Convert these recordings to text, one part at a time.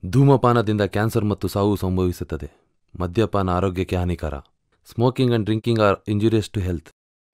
ಧೂಮಪಾನದಿಂದ cancer ಮತ್ತು ಸಾವು ಸಂಭವಿಸುತ್ತದೆ ಮದ್ಯಪಾನ ಆರೋಗ್ಯಕ್ಕೆ ಹಾನಿಕರ smoking and drinking are injurious to health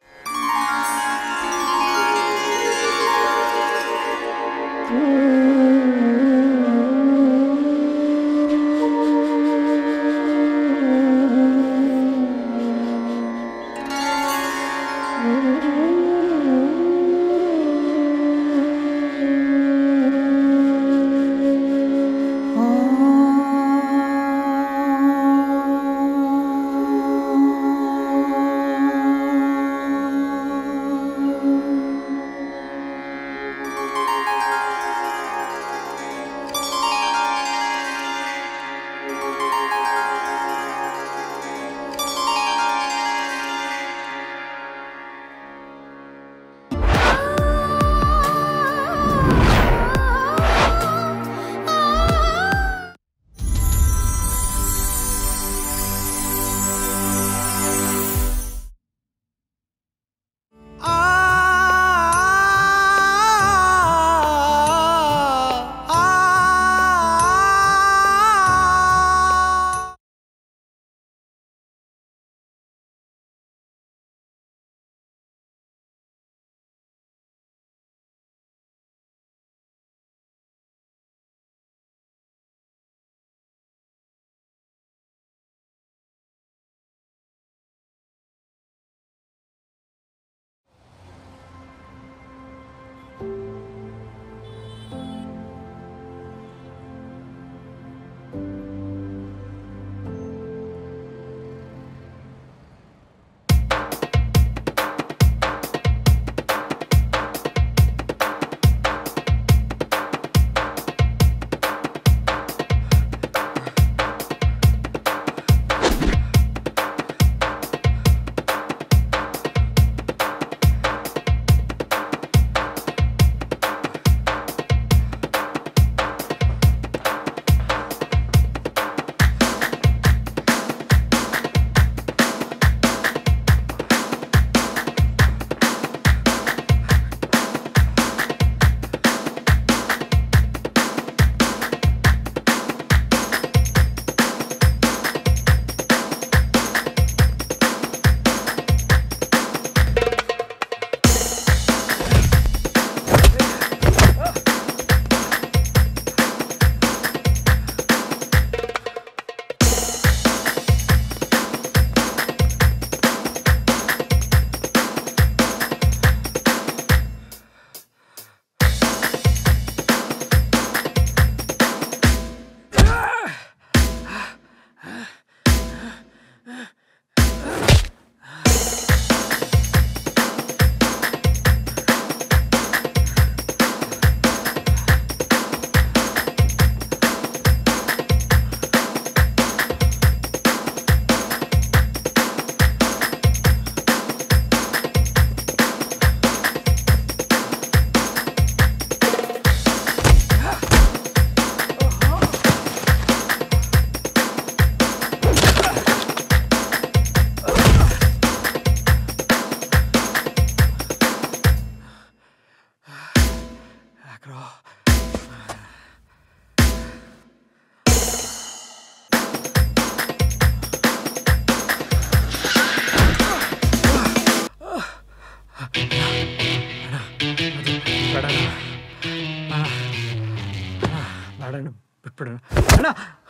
ಬೇಡಣ್ಣ ಬಿಟ್ಬಿಡೋಣ ಅಣ್ಣ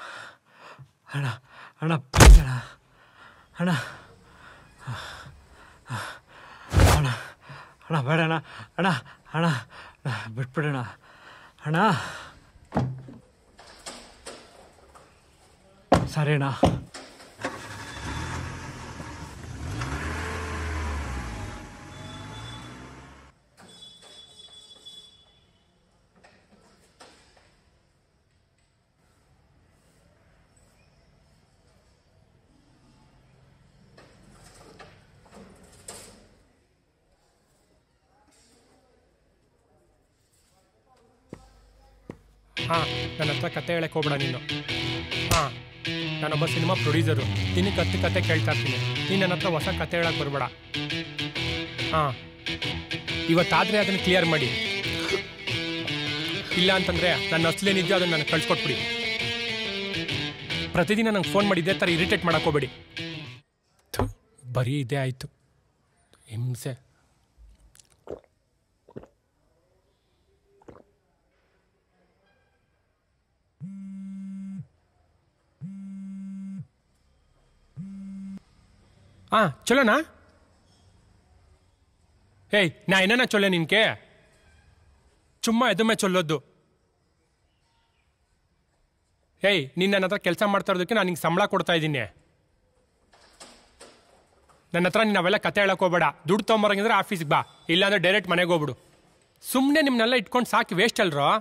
ಅಣ್ಣ ಅಣ್ಣ please ಅಣ್ಣ ಅಣ್ಣ ಅಣ್ಣ ಅಣ್ಣ ಬೇಡಣ್ಣ ಅಣ್ಣ ಅಣ್ಣ ಬಿಟ್ಬಿಡೋಣ ಅಣ್ಣ ಸರಿ ಅಣ್ಣ ಹಾಂ ನನ್ನ ಹತ್ರ ಕತೆ ಹೇಳಕ್ಕೆ ಹೋಗ್ಬೇಡ ನೀನು ಹಾಂ ನಾನೊಬ್ಬ ಸಿನಿಮಾ ಪ್ರೊಡ್ಯೂಸರು ನಿನಗೆ ಹತ್ತು ಕತೆ ಕೇಳ್ತಾ ಇರ್ತೀನಿ ನೀನು ನನ್ನ ಹತ್ರ ಹೊಸ ಕತೆ ಹೇಳಕ್ಕೆ ಬರಬೇಡ ಹಾಂ ಇವತ್ತಾದರೆ ಅದನ್ನು ಕ್ಲಿಯರ್ ಮಾಡಿ ಇಲ್ಲ ಅಂತಂದರೆ ನನ್ನ ಅಸಲೇನಿದೆಯೋ ಅದನ್ನು ನನಗೆ ಕಳ್ಸ್ಕೊಟ್ಬಿಡಿ ಪ್ರತಿದಿನ ನಂಗೆ ಫೋನ್ ಮಾಡಿ ಇದೇ ಥರ ಇರಿಟೇಟ್ ಮಾಡಕ್ ಹೋಗ್ಬೇಡಿ ಥು, ಬರೀ ಇದೇ ಆಯಿತು ಹಿಂಸೆ ಆ ಚಲೋನಾ ಏಯ್ ನಾ ಏನನ್ನ ಚೊಲ್ಲೆ ನಿನ್ಗೆ ಚುಮ್ಮ ಎದುಮೆ ಚೊಲ್ಲೋದು ಏಯ್ ನೀನು ನನ್ನ ಹತ್ರ ಕೆಲಸ ಮಾಡ್ತಾ ಇರೋದಕ್ಕೆ ನಾನು ನಿಂಗೆ ಸಂಬಳ ಕೊಡ್ತಾ ಇದ್ದೀನಿ ನನ್ನ ಹತ್ರ ನೀನು ಅವೆಲ್ಲ ಕತೆ ಹೇಳಕ್ ಹೋಗ್ಬೇಡ ದುಡ್ಡು ತೊಗೊಂಬರಂಗಿದ್ರೆ ಆಫೀಸ್ಗೆ ಬಾ ಇಲ್ಲಾಂದ್ರೆ ಡೈರೆಕ್ಟ್ ಮನೆಗೆ ಹೋಗ್ಬಿಡು ಸುಮ್ಮನೆ ನಿಮ್ಮನ್ನೆಲ್ಲ ಇಟ್ಕೊಂಡು ಸಾಕಿ ವೇಸ್ಟ್ ಅಲ್ರೋ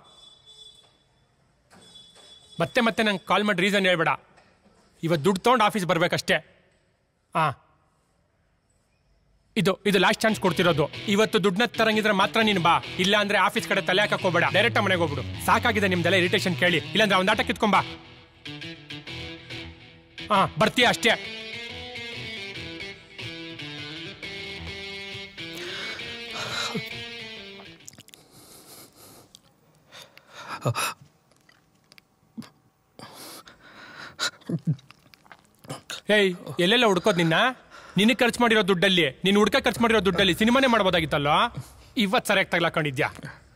ಮತ್ತೆ ಮತ್ತೆ ನಂಗೆ ಕಾಲ್ ಮಾಡಿ ರೀಸನ್ ಹೇಳ್ಬೇಡ ಇವತ್ತು ದುಡ್ಡು ತೊಗೊಂಡು ಆಫೀಸ್ ಬರ್ಬೇಕಷ್ಟೇ ಹಾಂ ಇದು ಇದು ಲಾಸ್ಟ್ ಚಾನ್ಸ್ ಕೊಡ್ತಿರೋದು ಇವತ್ತು ದುಡ್ಡನ್ನ ತರಂಗಿದ್ರೆ ಮಾತ್ರ ನೀನು ಬಾ ಇಲ್ಲ ಅಂದ್ರೆ ಆಫೀಸ್ ಕಡೆ ತಲೆ ಹಾಕಕ್ ಹೋಗ್ಬೇಡ ಡೈರೆಕ್ಟ್ ಮನೆಗೆ ಹೋಗ್ಬಿಡು ಸಾಕಾಗಿದೆ ನಿಮ್ದೆಲ್ಲ ಇರಿಟೇಷನ್ ಕೇಳಿ ಇಲ್ಲಾಂದ್ರೆ ಒಂದ್ ಆಟ ಕಿತ್ಕೊಂಬಾ ಹಾ ಬರ್ತೀಯ ಅಷ್ಟೇ ಏಯ್ ಎಲ್ಲೆಲ್ಲ ಹುಡ್ಕೋದ್ ನಿನ್ನ ನಿನಗೆ ಖರ್ಚು ಮಾಡಿರೋ ದುಡ್ಡಲ್ಲಿ ನೀನು ಹುಡ್ಕ ಖರ್ಚು ಮಾಡಿರೋ ದುಡ್ಡಲ್ಲಿ ಸಿನಿಮಾನೇ ಮಾಡ್ಬೋದಾಗಿತ್ತಲ್ಲೋ ಇವತ್ತು ಸರಿಯಾಗಿ ತಗ್ಲಾಕೊಂಡಿದ್ಯಾ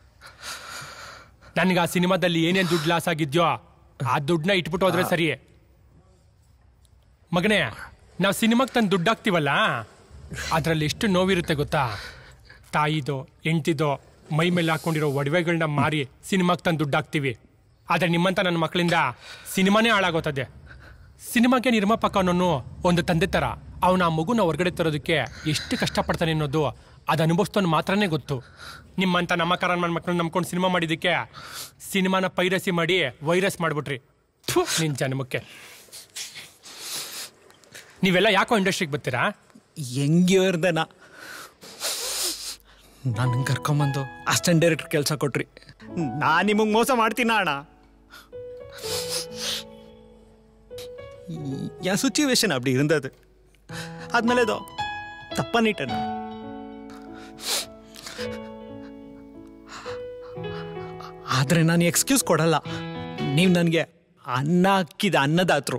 ನನಗೆ ಆ ಸಿನಿಮಾದಲ್ಲಿ ಏನೇನು ದುಡ್ಡು ಲಾಸ್ ಆಗಿದ್ಯೋ ಆ ದುಡ್ಡನ್ನ ಇಟ್ಬಿಟ್ಟು ಹೋದ್ರೆ ಸರಿ ಮಗನೇ ನಾವು ಸಿನಿಮಾಗೆ ತಂದು ದುಡ್ಡು ಹಾಕ್ತೀವಲ್ಲ ಅದರಲ್ಲಿ ಎಷ್ಟು ನೋವಿರುತ್ತೆ ಗೊತ್ತಾ ತಾಯಿದೋ ಹೆಂಡ್ತಿದೋ ಮೈ ಮೇಲೆ ಹಾಕೊಂಡಿರೋ ಒಡವೆಗಳನ್ನ ಮಾರಿ ಸಿನಿಮಾಗೆ ತಂದು ದುಡ್ಡು ಹಾಕ್ತೀವಿ ಆದರೆ ನಿಮ್ಮಂತ ನನ್ನ ಮಕ್ಕಳಿಂದ ಸಿನಿಮಾನೇ ಹಾಳಾಗೋತದೆ ಸಿನಿಮಾಗೆ ನಿರ್ಮಾಪಕ ಅನ್ನೋನು ಒಂದು ತಂದೆ ಥರ ಅವನ ಆ ಮಗುನ ಹೊರಗಡೆ ತರೋದಕ್ಕೆ ಎಷ್ಟು ಕಷ್ಟಪಡ್ತಾನೆ ಅನ್ನೋದು ಅದು ಅನುಭವಿಸ್ತೋನು ಮಾತ್ರನೇ ಗೊತ್ತು ನಿಮ್ಮಂತ ನಮ್ಮ ಕರ ನನ್ನ ಮಕ್ಕಳನ್ನ ನಂಬ್ಕೊಂಡು ಸಿನಿಮಾ ಮಾಡಿದ್ದಕ್ಕೆ ಸಿನಿಮಾನ ಪೈರಸಿ ಮಾಡಿ ವೈರಸ್ ಮಾಡಿಬಿಟ್ರಿ ನಿನ್ನ ಜನ್ಮಕ್ಕೆ ನೀವೆಲ್ಲ ಯಾಕೋ ಇಂಡಸ್ಟ್ರಿಗೆ ಬರ್ತೀರಾ ಹೆಂಗಿರ್ದನ ನನ್ನ ಕರ್ಕೊಂಬಂದು ಅಸ್ಟೆಂಟ್ ಡೈರೆಕ್ಟರ್ ಕೆಲಸ ಕೊಟ್ರಿ ನಾ ನಿಮಗೆ ಮೋಸ ಮಾಡ್ತೀನ ಅಣ್ಣ என் சுச்சுவேஷன் அப்படி இருந்தது அதனால ஏதோ தப்பு பண்ணிட்டேன் ಆದರೆ ನಾನು ಎಕ್ಸ್ಕ್ಯೂಸ್ ಕೊಡಲ್ಲ ನೀವು ನನಗೆ ಅನ್ನ ಹಾಕಿದ ಅನ್ನದಾತ್ರು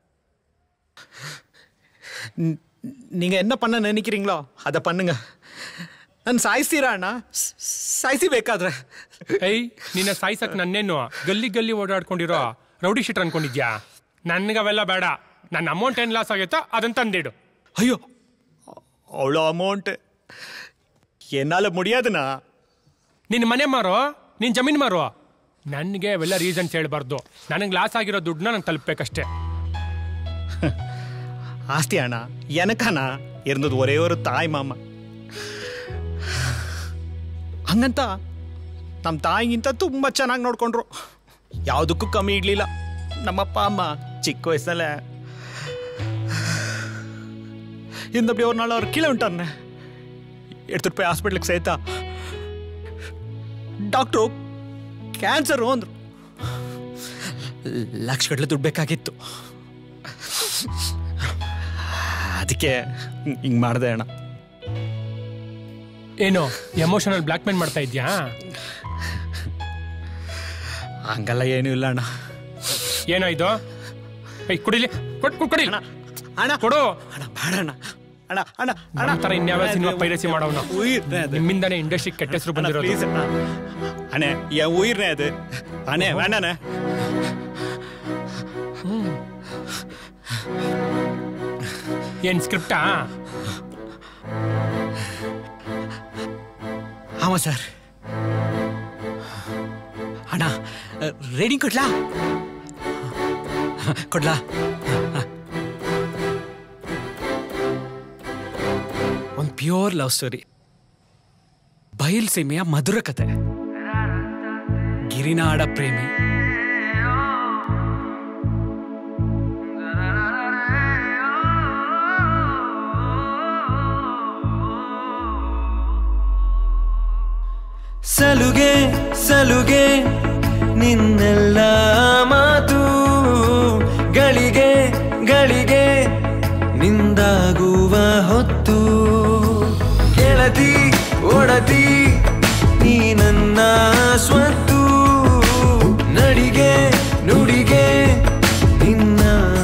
நீங்க என்ன பண்ண நினைக்கிறீங்களோ அதை பண்ணுங்க ನಾನು ಸಾಯಿಸ್ತೀರಾ ಅಣ್ಣ ಸ್- ಸಾಯಿಸಿ ಬೇಕಾದ್ರೆ ಏಯ್ ನಿನ್ನ ಸಾಯ್ಸಕ್ ನನ್ನೇನು ಗಲ್ಲಿ ಗಲ್ಲಿ ಓಡಾಡ್ಕೊಂಡಿರೋ ರೌಡಿ ಶೀಟರ್ ಅನ್ಕೊಂಡಿದ್ಯಾ ನನ್ಗೆ ಅವೆಲ್ಲ ಬೇಡ ನನ್ನ ಅಮೌಂಟ್ ಏನು ಲಾಸ್ ಆಗೈತೋ ಅದನ್ನ ತಂದಿಡು ಅಯ್ಯೋ ಅவ்வளோ ಅಮೌಂಟ್ ಎನ್ನಾಲ ಮುಡಿಯಾದನಾ ನಿನ್ನ ಮನೆ ಮಾರೋ ನಿನ್ನ ಜಮೀನು ಮಾರೋ ನನಗೆ ಅವೆಲ್ಲ ರೀಸನ್ಸ್ ಹೇಳ್ಬಾರ್ದು ನನಗೆ ಲಾಸ್ ಆಗಿರೋ ದುಡ್ಡನ್ನ ನಂಗೆ ತಲುಪಬೇಕಷ್ಟೇ ಆಸ್ತಿ ಅಣ್ಣ ಎನಕನ ಇರ್ನದು ಒರೇ ஒரு ತಾಯಿ ಮಾಮ ಹಂಗಂತ ನಮ್ಮ ತಾಯಿಗಿಂತ ತುಂಬ ಚೆನ್ನಾಗಿ ನೋಡ್ಕೊಂಡ್ರು ಯಾವುದಕ್ಕೂ ಕಮ್ಮಿ ಇಡ್ಲಿಲ್ಲ ನಮ್ಮಪ್ಪ ಅಮ್ಮ ಚಿಕ್ಕ ವಯಸ್ಸಲ್ಲೇ ಇಂದಪ್ಪಿ ஒரு நாள் அவர் கீழே விட்டாருண்ணே எடுத்துட்டு போய் ஹாஸ்பிட்டலுக்கு சேர்த்தா ಡಾಕ್ಟ್ರು ಕ್ಯಾನ್ಸರು ಅಂದ್ರು ಲಕ್ಷಗಟ್ಟಲೆ ದುಡ್ಡು ಬೇಕಾಗಿತ್ತು ಅದಕ್ಕೆ ಹಿಂಗೆ ಮಾಡಿದೆ ಅಣ್ಣ ಏನು ಎಮೋಷನಲ್ ಬ್ಲ್ಯಾಕ್ ಮೇಲ್ ಮಾಡ್ತಾ ಇದ್ಯಾ ಹಂಗೆಲ್ಲ ಏನೂ ಇಲ್ಲ ಅಣ್ಣ ಏನೋ ಇದು ಏಯ್ ಕುಡಿಲಿ ಕೊಡ್ ಕೊಡ್- ಕೊಡಿ ಅಣ್ಣ ಅಣ್ಣ ಕೊಡು ಅಣ್ಣ ಬೇಡ ಅಣ್ಣ ಅಣ್ಣ ಅಣ್ಣ ಅಣ್ಣ ನಮ್ಮ ಥರ ಇನ್ಯಾವ ಸಿನಿಮಾ ಪೈರಸಿ ಮಾಡೋನು உயிர்னே அது ನಿಮ್ಮಿಂದಾನೇ ಇಂಡಸ್ಟ್ರಿಗೆ ಕೆಟ್ಟ ಹೆಸರು அண்ணா ಬಂದಿರೋದು ப்ளீஸ் அண்ணா அண்ணே என் உயிர்னே அது அண்ணே வேண்டாண்ணே ಏನ್ ಸ್ಕ್ರಿಪ್ಟಾ ஆமா சார் ಅಣ್ಣ ರೇಡಿಂಗ್ ಕೊಡ್ಲಾ ಕೊಡ್ಲಾ ಒಂದು ಪ್ಯೂರ್ ಲವ್ ಸ್ಟೋರಿ ಬಯಲ್ ಸೀಮೆಯ ಮಧುರ ಕತೆ ಗಿರಿನಾಡ ಪ್ರೇಮಿ ಸಲುಗೆ ಸಲುಗೆ ನಿನ್ನೆಲ್ಲ ಮಾತು ಗಳಿಗೆ ಗಳಿಗೆ ನಿಂದಾಗುವ ಹೊತ್ತು ಗೆಳತಿ ಒಡತಿ ನೀ ನನ್ನ ಸ್ವತ್ತು ನಡಿಗೆ ನುಡಿಗೆ ನಿನ್ನ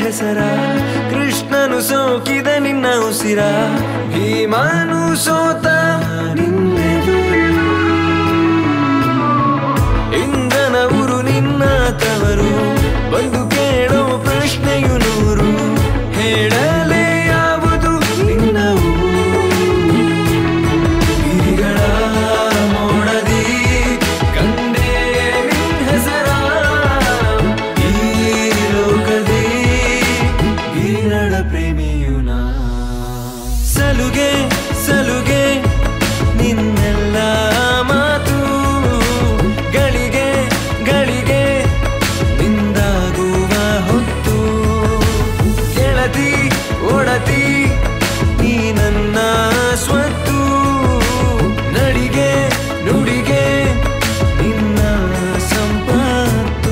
ಹೆಸರ ಕೃಷ್ಣನು ಸೋಕಿದ ನಿನ್ನ ಉಸಿರ ಭೀಮನು ಸೋತ ನಿನ್ನೆದುರು ಇಂದ್ರನ ಊರು ನಿನ್ನ ತವರು ಬಂದು ಕೇಳೋ ಪ್ರಶ್ನೆಯು ನೂರು ಹೇಳಲೇ ಯಾವುದು ನಿನ್ನ ಊರು? ಗಿರಿಗಳ ಮೋಡದಿ ಕಂಡೇ ನಿನ್ ಹೆಸರ ಈ ಲೋಕದಿ ಗಿರಿನಡ ಪ್ರೇಮಿಯು ನಾ ಸಲುಗೆ ಸಲುಗೆ ನಿನ್ನೆಲ್ಲ ಮಾತು ಗಳಿಗೆ ಗಳಿಗೆ ನಿಂದಾಗುವ ಹೊತ್ತು ಗೆಳತಿ ಒಡತಿ ನೀ ನನ್ನ ಸ್ವತ್ತು ನಡಿಗೆ ನುಡಿಗೆ ನಿನ್ನ ಸಂಪತ್ತು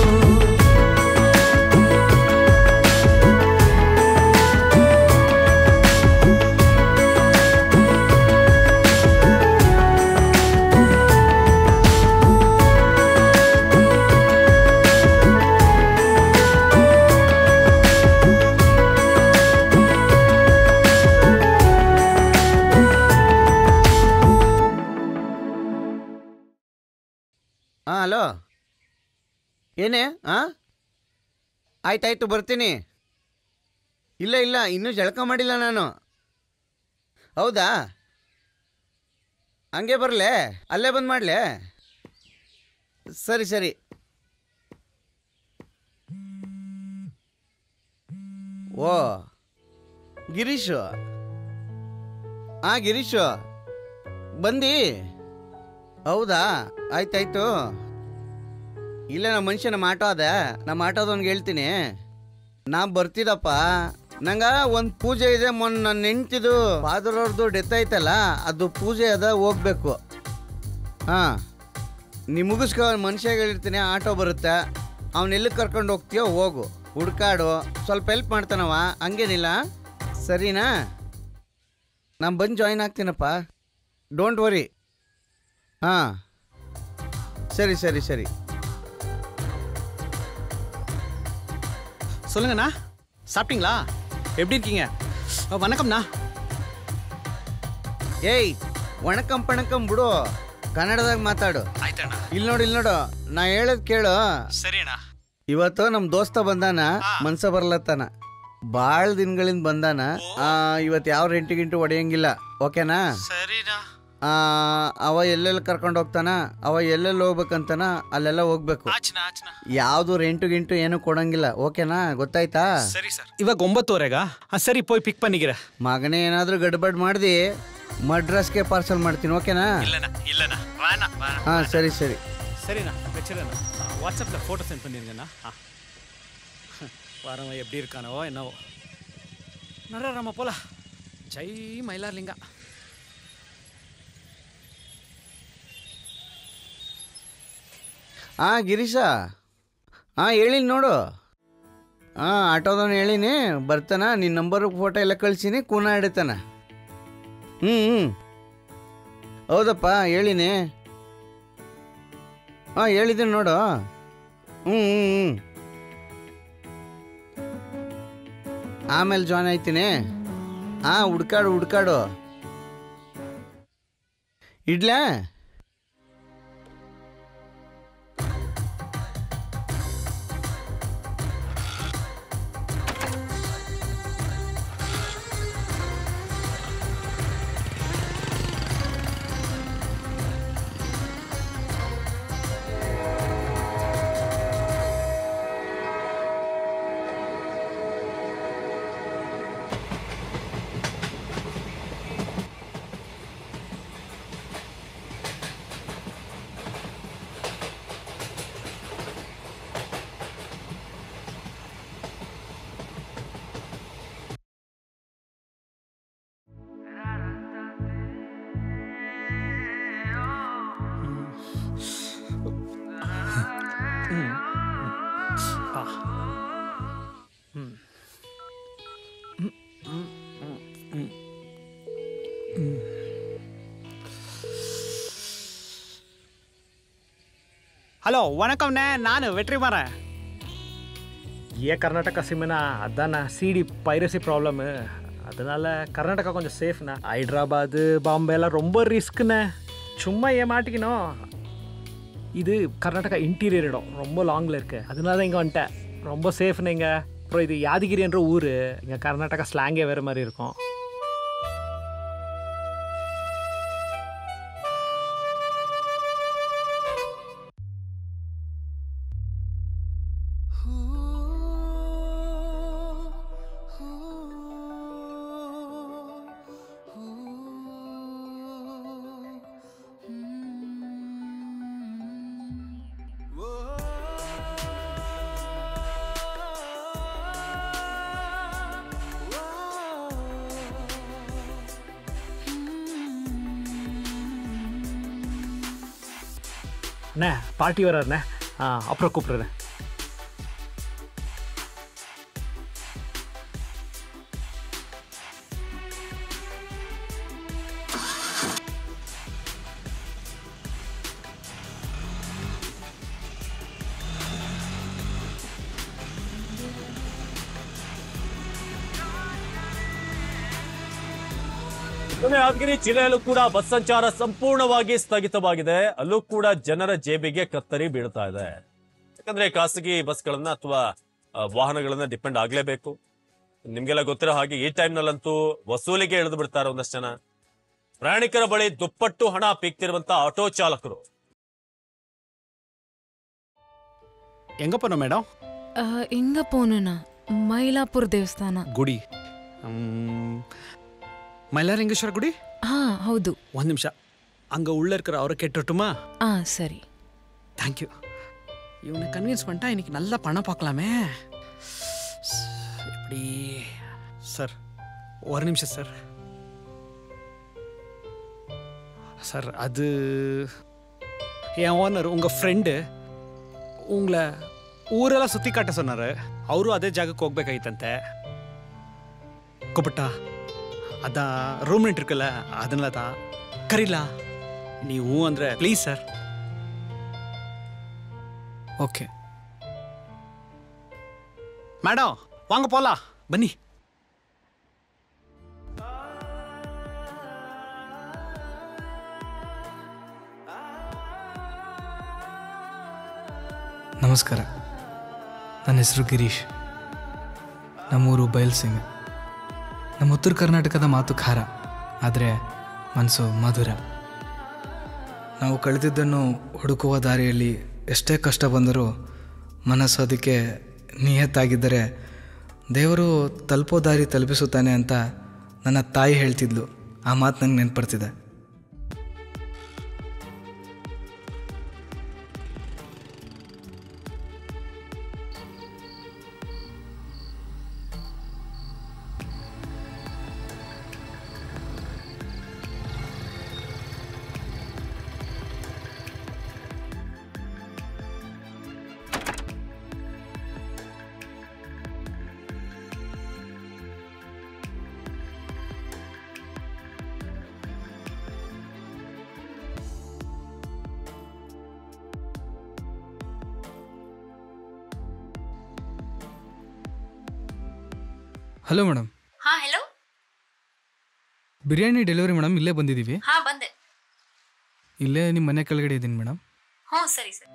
ಹಾಂ ಹಲೋ ಏನೇ ಹಾಂ ಆಯ್ತಾಯ್ತು ಬರ್ತೀನಿ ಇಲ್ಲ ಇಲ್ಲ ಇನ್ನೂ ಜಳಕ ಮಾಡಿಲ್ಲ ನಾನು ಹೌದಾ ಹಂಗೆ ಬರಲೇ ಅಲ್ಲೇ ಬಂದು ಮಾಡಲೇ ಸರಿ ಸರಿ ಓ ಗಿರೀಶು ಹಾಂ ಗಿರೀಶು ಬಂದಿ ಹೌದಾ ಆಯ್ತಾಯ್ತು ಇಲ್ಲ ನಮ್ಮ ಮನುಷ್ಯ ನಮ್ಮ ಆಟೋ ಅದ ನಮ್ಮ ಆಟೋದವ್ನಿಗೆ ಹೇಳ್ತೀನಿ ನಾ ಬರ್ತಿದಪ್ಪ ನಂಗ ಒಂದು ಪೂಜೆ ಇದೆ ಮೊನ್ನೆ ನನ್ನ ಹೆಂಡ್ತಿದು ಫಾದರ್ ಅವ್ರದ್ದು ಡೆತ್ ಆಯ್ತಲ್ಲ ಅದು ಪೂಜೆ ಅದ ಹೋಗ್ಬೇಕು ಹಾಂ ನೀ ಮುಗಿಸ್ಕೊ ಮನುಷ್ಯಗೆ ಹೇಳಿರ್ತೀನಿ ಆಟೋ ಬರುತ್ತೆ ಅವ್ನ ಎಲ್ಲಿಗೆ ಕರ್ಕೊಂಡು ಹೋಗ್ತೀಯೋ ಹೋಗು ಹುಡ್ಕಾಡು ಸ್ವಲ್ಪ ಹೆಲ್ಪ್ ಮಾಡ್ತಾನವ ಹಂಗೇನಿಲ್ಲ ಸರಿನಾ ನಾನು ಬಂದು ಜಾಯಿನ್ ಆಗ್ತೀನಪ್ಪ ಡೋಂಟ್ ವರಿ ಹಾಂ சரி சரி சரி சொல்லுங்கண்ணா சாப்பிட்டீங்களா எப்படி இருக்கீங்க அ, வணக்கம்ண்ணா ಏಯ್ ವಣಕಂ ಪಣಕಂ ಬಿಡು ಕನ್ನಡದಾಗ ಮಾತಾಡು ಆಯ್ತಣ್ಣ ಇಲ್ಲಿ ನೋಡು ಇಲ್ಲಿ ನೋಡು ನಾ ಹೇಳೋದು ಕೇಳು ಸರಿ ಅಣ್ಣ ಇವತ್ತು ನಮ್ಮ ದೋಸ್ತ ಬಂದಾನ ಮನ್ಸ ಬರ್ಲತ್ತಾನ ಭಾಳ ದಿನಗಳಿಂದ ಬಂದಾನ ಇವತ್ತು ಯಾವ ರೆಂಟು ಗಿಂಟು ಹೊಡೆಯಂಗಿಲ್ಲ ಓಕೆನಾ ಸರಿನಾ ಆ, ಅವ ಎಲ್ಲೆಲ್ಲಿ ಕರ್ಕೊಂಡು ಹೋಗ್ತಾನ ಅವ ಎಲ್ಲೆಲ್ಲಿ ಹೋಗ್ಬೇಕಂತಾನ ಅಲ್ಲೆಲ್ಲ ಹೋಗ್ಬೇಕು ಆಚನ ಆಚನ ಯಾವುದು ರೆಂಟು ಗಿಂಟು ಏನು ಕೊಡಂಗಿಲ್ಲ ಓಕೆನಾ ಗೊತ್ತಾಯ್ತಾ ಸರಿ ಸರ್ ಇವಾಗ ಒಂಬತ್ತುವರೆಗಾ ಹಾಂ ಸರಿ ಪೋಯ್ ಪಿಕ್ ಪನ್ನಿಗಿರ ಮಗನೇ ಏನಾದರೂ ಗಡ್ಬಡ್ ಮಾಡ್ದಿ ಮಡ್ರಸ್ಗೆ ಪಾರ್ಸಲ್ ಮಾಡ್ತೀನಿ ಓಕೆನಾ இல்லண்ணா இல்லண்ணா வேணா வேணாம் ಹಾಂ ಸರಿ ಸರಿ சரிண்ணா வச்சிடண்ணா வாட்ஸ்அப்பில் ஃபோட்டோ சென்ட் பண்ணிருங்கண்ணா ஆ வரவன் எப்படி இருக்கானோ என்னவோ நட நம்ம போலாம் ஜெய் மயிலார்லிங்கா ಹಾಂ ಗಿರೀಶ ಹಾಂ ಹೇಳಿನಿ ನೋಡು ಹಾಂ ಆಟೋದವನು ಹೇಳಿನಿ ಬರ್ತಾನ ನಿನ್ನ ನಂಬರ್ ಫೋಟೋ ಎಲ್ಲ ಕಳ್ಸೀನಿ ಕೂನ ಹಿಡಿತಾನ ಹ್ಞೂ ಹ್ಞೂ ಹೌದಪ್ಪ ಹೇಳಿನಿ ಹಾಂ ಹೇಳಿದ್ದೀನಿ ನೋಡು ಹ್ಞೂ ಹ್ಞೂ ಹ್ಞೂ ಆಮೇಲೆ ಜಾಯ್ನ್ ಆಯ್ತೀನಿ ಹಾಂ ಹುಡ್ಕಾಡು ಹುಡ್ಕಾಡು ಇಡ್ಲಾ ஹலோ வணக்கம்ண்ணே நான் வெற்றி மாறேன் ஏ கர்நாடகா சிம்னா அதாண்ணா சிடி பைரசி ப்ராப்ளமு அதனால கர்நாடகா கொஞ்சம் சேஃப்ண்ணா ஹைதராபாத்து பாம்பே எல்லாம் ரொம்ப ரிஸ்க்குண்ணே சும்மா ஏமாட்டிக்கணும் இது கர்நாடகா இன்டீரியர் இடம் ரொம்ப லாங்கில் இருக்கு அதனால தான் இங்கே வந்துட்டேன் ரொம்ப சேஃப்ண்ணே இங்கே அப்புறம் இது யாதகிரி என்ற ஊர் இங்கே கர்நாடகா ஸ்லாங்கே வேறு மாதிரி இருக்கும் அண்ணே பாட்டி வர்றாருண்ணே ஆ அப்புறம் கூப்பிட்றேன் ಇನ್ನು ಯಾದಗಿರಿ ಜಿಲ್ಲೆಯಲ್ಲೂ ಕೂಡ ಬಸ್ ಸಂಚಾರ ಸಂಪೂರ್ಣವಾಗಿ ಸ್ಥಗಿತವಾಗಿದೆ ಅಲ್ಲೂ ಕೂಡ ಜನರ ಜೇಬಿಗೆ ಕತ್ತರಿ ಬೀಳ್ತಾ ಇದೆ ಯಾಕಂದ್ರೆ ಖಾಸಗಿ ಬಸ್ಗಳನ್ನ ಅಥವಾ ಆ, ವಾಹನಗಳನ್ನ ಡಿಪೆಂಡ್ ಆಗ್ಲೇಬೇಕು ನಿಮ್ಗೆಲ್ಲ ಗೊತ್ತಿರೋ ಹಾಗೆ ಈ ಟೈಮ್ ನಲ್ಲಂತೂ ವಸೂಲಿಗೆ ಇಳಿದು ಬಿಡ್ತಾರೆ ಒಂದಷ್ಟು ಜನ ಪ್ರಯಾಣಿಕರ ಬಳಿ ದುಪ್ಪಟ್ಟು ಹಣ ಪೀಕ್ತಿರುವಂತ ಆಟೋ ಚಾಲಕರು எங்கப்பா மேடம் ಆ, ಹಿಂಗ ಪೋನುನಾ ಮೈಲಾಪುರ ದೇವಸ್ಥಾನ ಗುಡಿ ಮೈಲಾರಿಂಗೇಶ್ವರ ಗುಡಿ ಹಾ ಹೌದು ಒಂದು ನಿಮಿಷ அங்கே உள்ள இருக்கிற அவரை கேட்டுட்டுமா ಆ ಸರಿ தேங்க்யூ இவனை கன்வின்ஸ் பண்ணிட்டா இன்னைக்கு நல்லா பணம் பார்க்கலாமே எப்படி சார் ஒரு நிமிஷம் சார் சார் அது என் ஓனர் உங்கள் ஃப்ரெண்டு உங்களை ஊரெல்லாம் ಸುತ್ತಿ ಕಾಟ சொன்னார் ಅವರು ಅದೇ ಜಾಗಕ್ಕೆ ಹೋಗ್ಬೇಕಾಗಿತ್ತಂತೆ ಕೊಬ್ಬಟ್ಟ ಅದ ರೂಮ್ ರೆಂಟ್ ಇರ್ಕಲ್ಲ ಅದನ್ನೆಲ್ಲ ತಾ ಕರೀಲ ನೀವು ಅಂದರೆ ಪ್ಲೀಸ್ ಸರ್ ஓகே மேடம் வாங்க போலாம் பன்னி ನಮಸ್ಕಾರ ನನ್ನ ಹೆಸರು ಗಿರೀಶ್ ನಮ್ಮೂರು ಬಯಲ್ಸೀಮೆ ನಮ್ಮ ಉತ್ತರ ಕರ್ನಾಟಕದ ಮಾತು ಖಾರ ಆದರೆ ಮನಸ್ಸು ಮಧುರ ನಾವು ಕಳೆದಿದ್ದನ್ನು ಹುಡುಕುವ ದಾರಿಯಲ್ಲಿ ಎಷ್ಟೇ ಕಷ್ಟ ಬಂದರೂ ಮನಸ್ಸು ಅದಕ್ಕೆ ನಿಯತ್ತಾಗಿದ್ದರೆ ದೇವರು ತಲುಪೋ ದಾರಿ ತಲುಪಿಸುತ್ತಾನೆ ಅಂತ ನನ್ನ ತಾಯಿ ಹೇಳ್ತಿದ್ಲು ಆ ಮಾತು ನಂಗೆ ನೆನ್ಪಡ್ತಿದೆ ಹಲೋ ಮೇಡಮ್ ಹಾ ಹೆಲೋ ಬಿರಿಯಾನಿ ಡೆಲಿವರಿ ಮೇಡಮ್ ಇಲ್ಲೇ ಬಂದಿದ್ದೀವಿ ಹಾ ಬಂದೆ ಇಲ್ಲೇ ನಿಮ್ಮ ಮನೆ ಕೆಳಗಡೆ ಇದ್ದೀನಿ ಮೇಡಮ್ ಹ್ಞೂ ಸರಿ ಸರಿ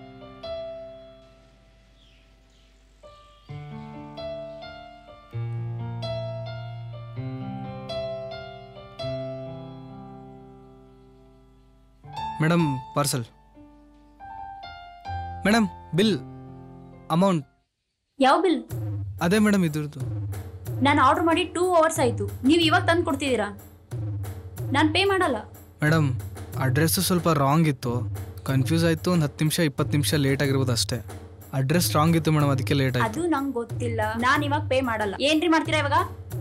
madam parcel madam bill amount ಯಾವ ಬಿಲ್ ಅದೇ ಮೇಡಮ್ ಇದ್ರದ್ದು ನಾನು ಆರ್ಡರ್ ಮಾಡಿ ಟೂ ಅವರ್ಸ್ ಆಯಿತು ನೀವು ಇವಾಗ ತಂದು ಕೊಡ್ತಿದ್ದೀರಾ ನಾನು ಪೇ ಮಾಡಲ್ಲ ಮೇಡಮ್ ಅಡ್ರೆಸ್ಸು ಸ್ವಲ್ಪ ರಾಂಗ್ ಇತ್ತು ಕನ್ಫ್ಯೂಸ್ ಆಯಿತು ಒಂದು ಹತ್ತು ನಿಮಿಷ ಇಪ್ಪತ್ತು ನಿಮಿಷ ಲೇಟ್ ಆಗಿರ್ಬೋದು ಅಷ್ಟೇ ಅಡ್ರೆಸ್ ರಾಂಗ್ ಇತ್ತು ಮೇಡಮ್ ಅದಕ್ಕೆ ಲೇಟ್ ಆಯಿತು ಅದು ನಂಗೆ ಗೊತ್ತಿಲ್ಲ ನಾನು ಇವಾಗ ಪೇ ಮಾಡಲ್ಲ ಏನ್ರಿ ಮಾಡ್ತೀರಾ ಇವಾಗ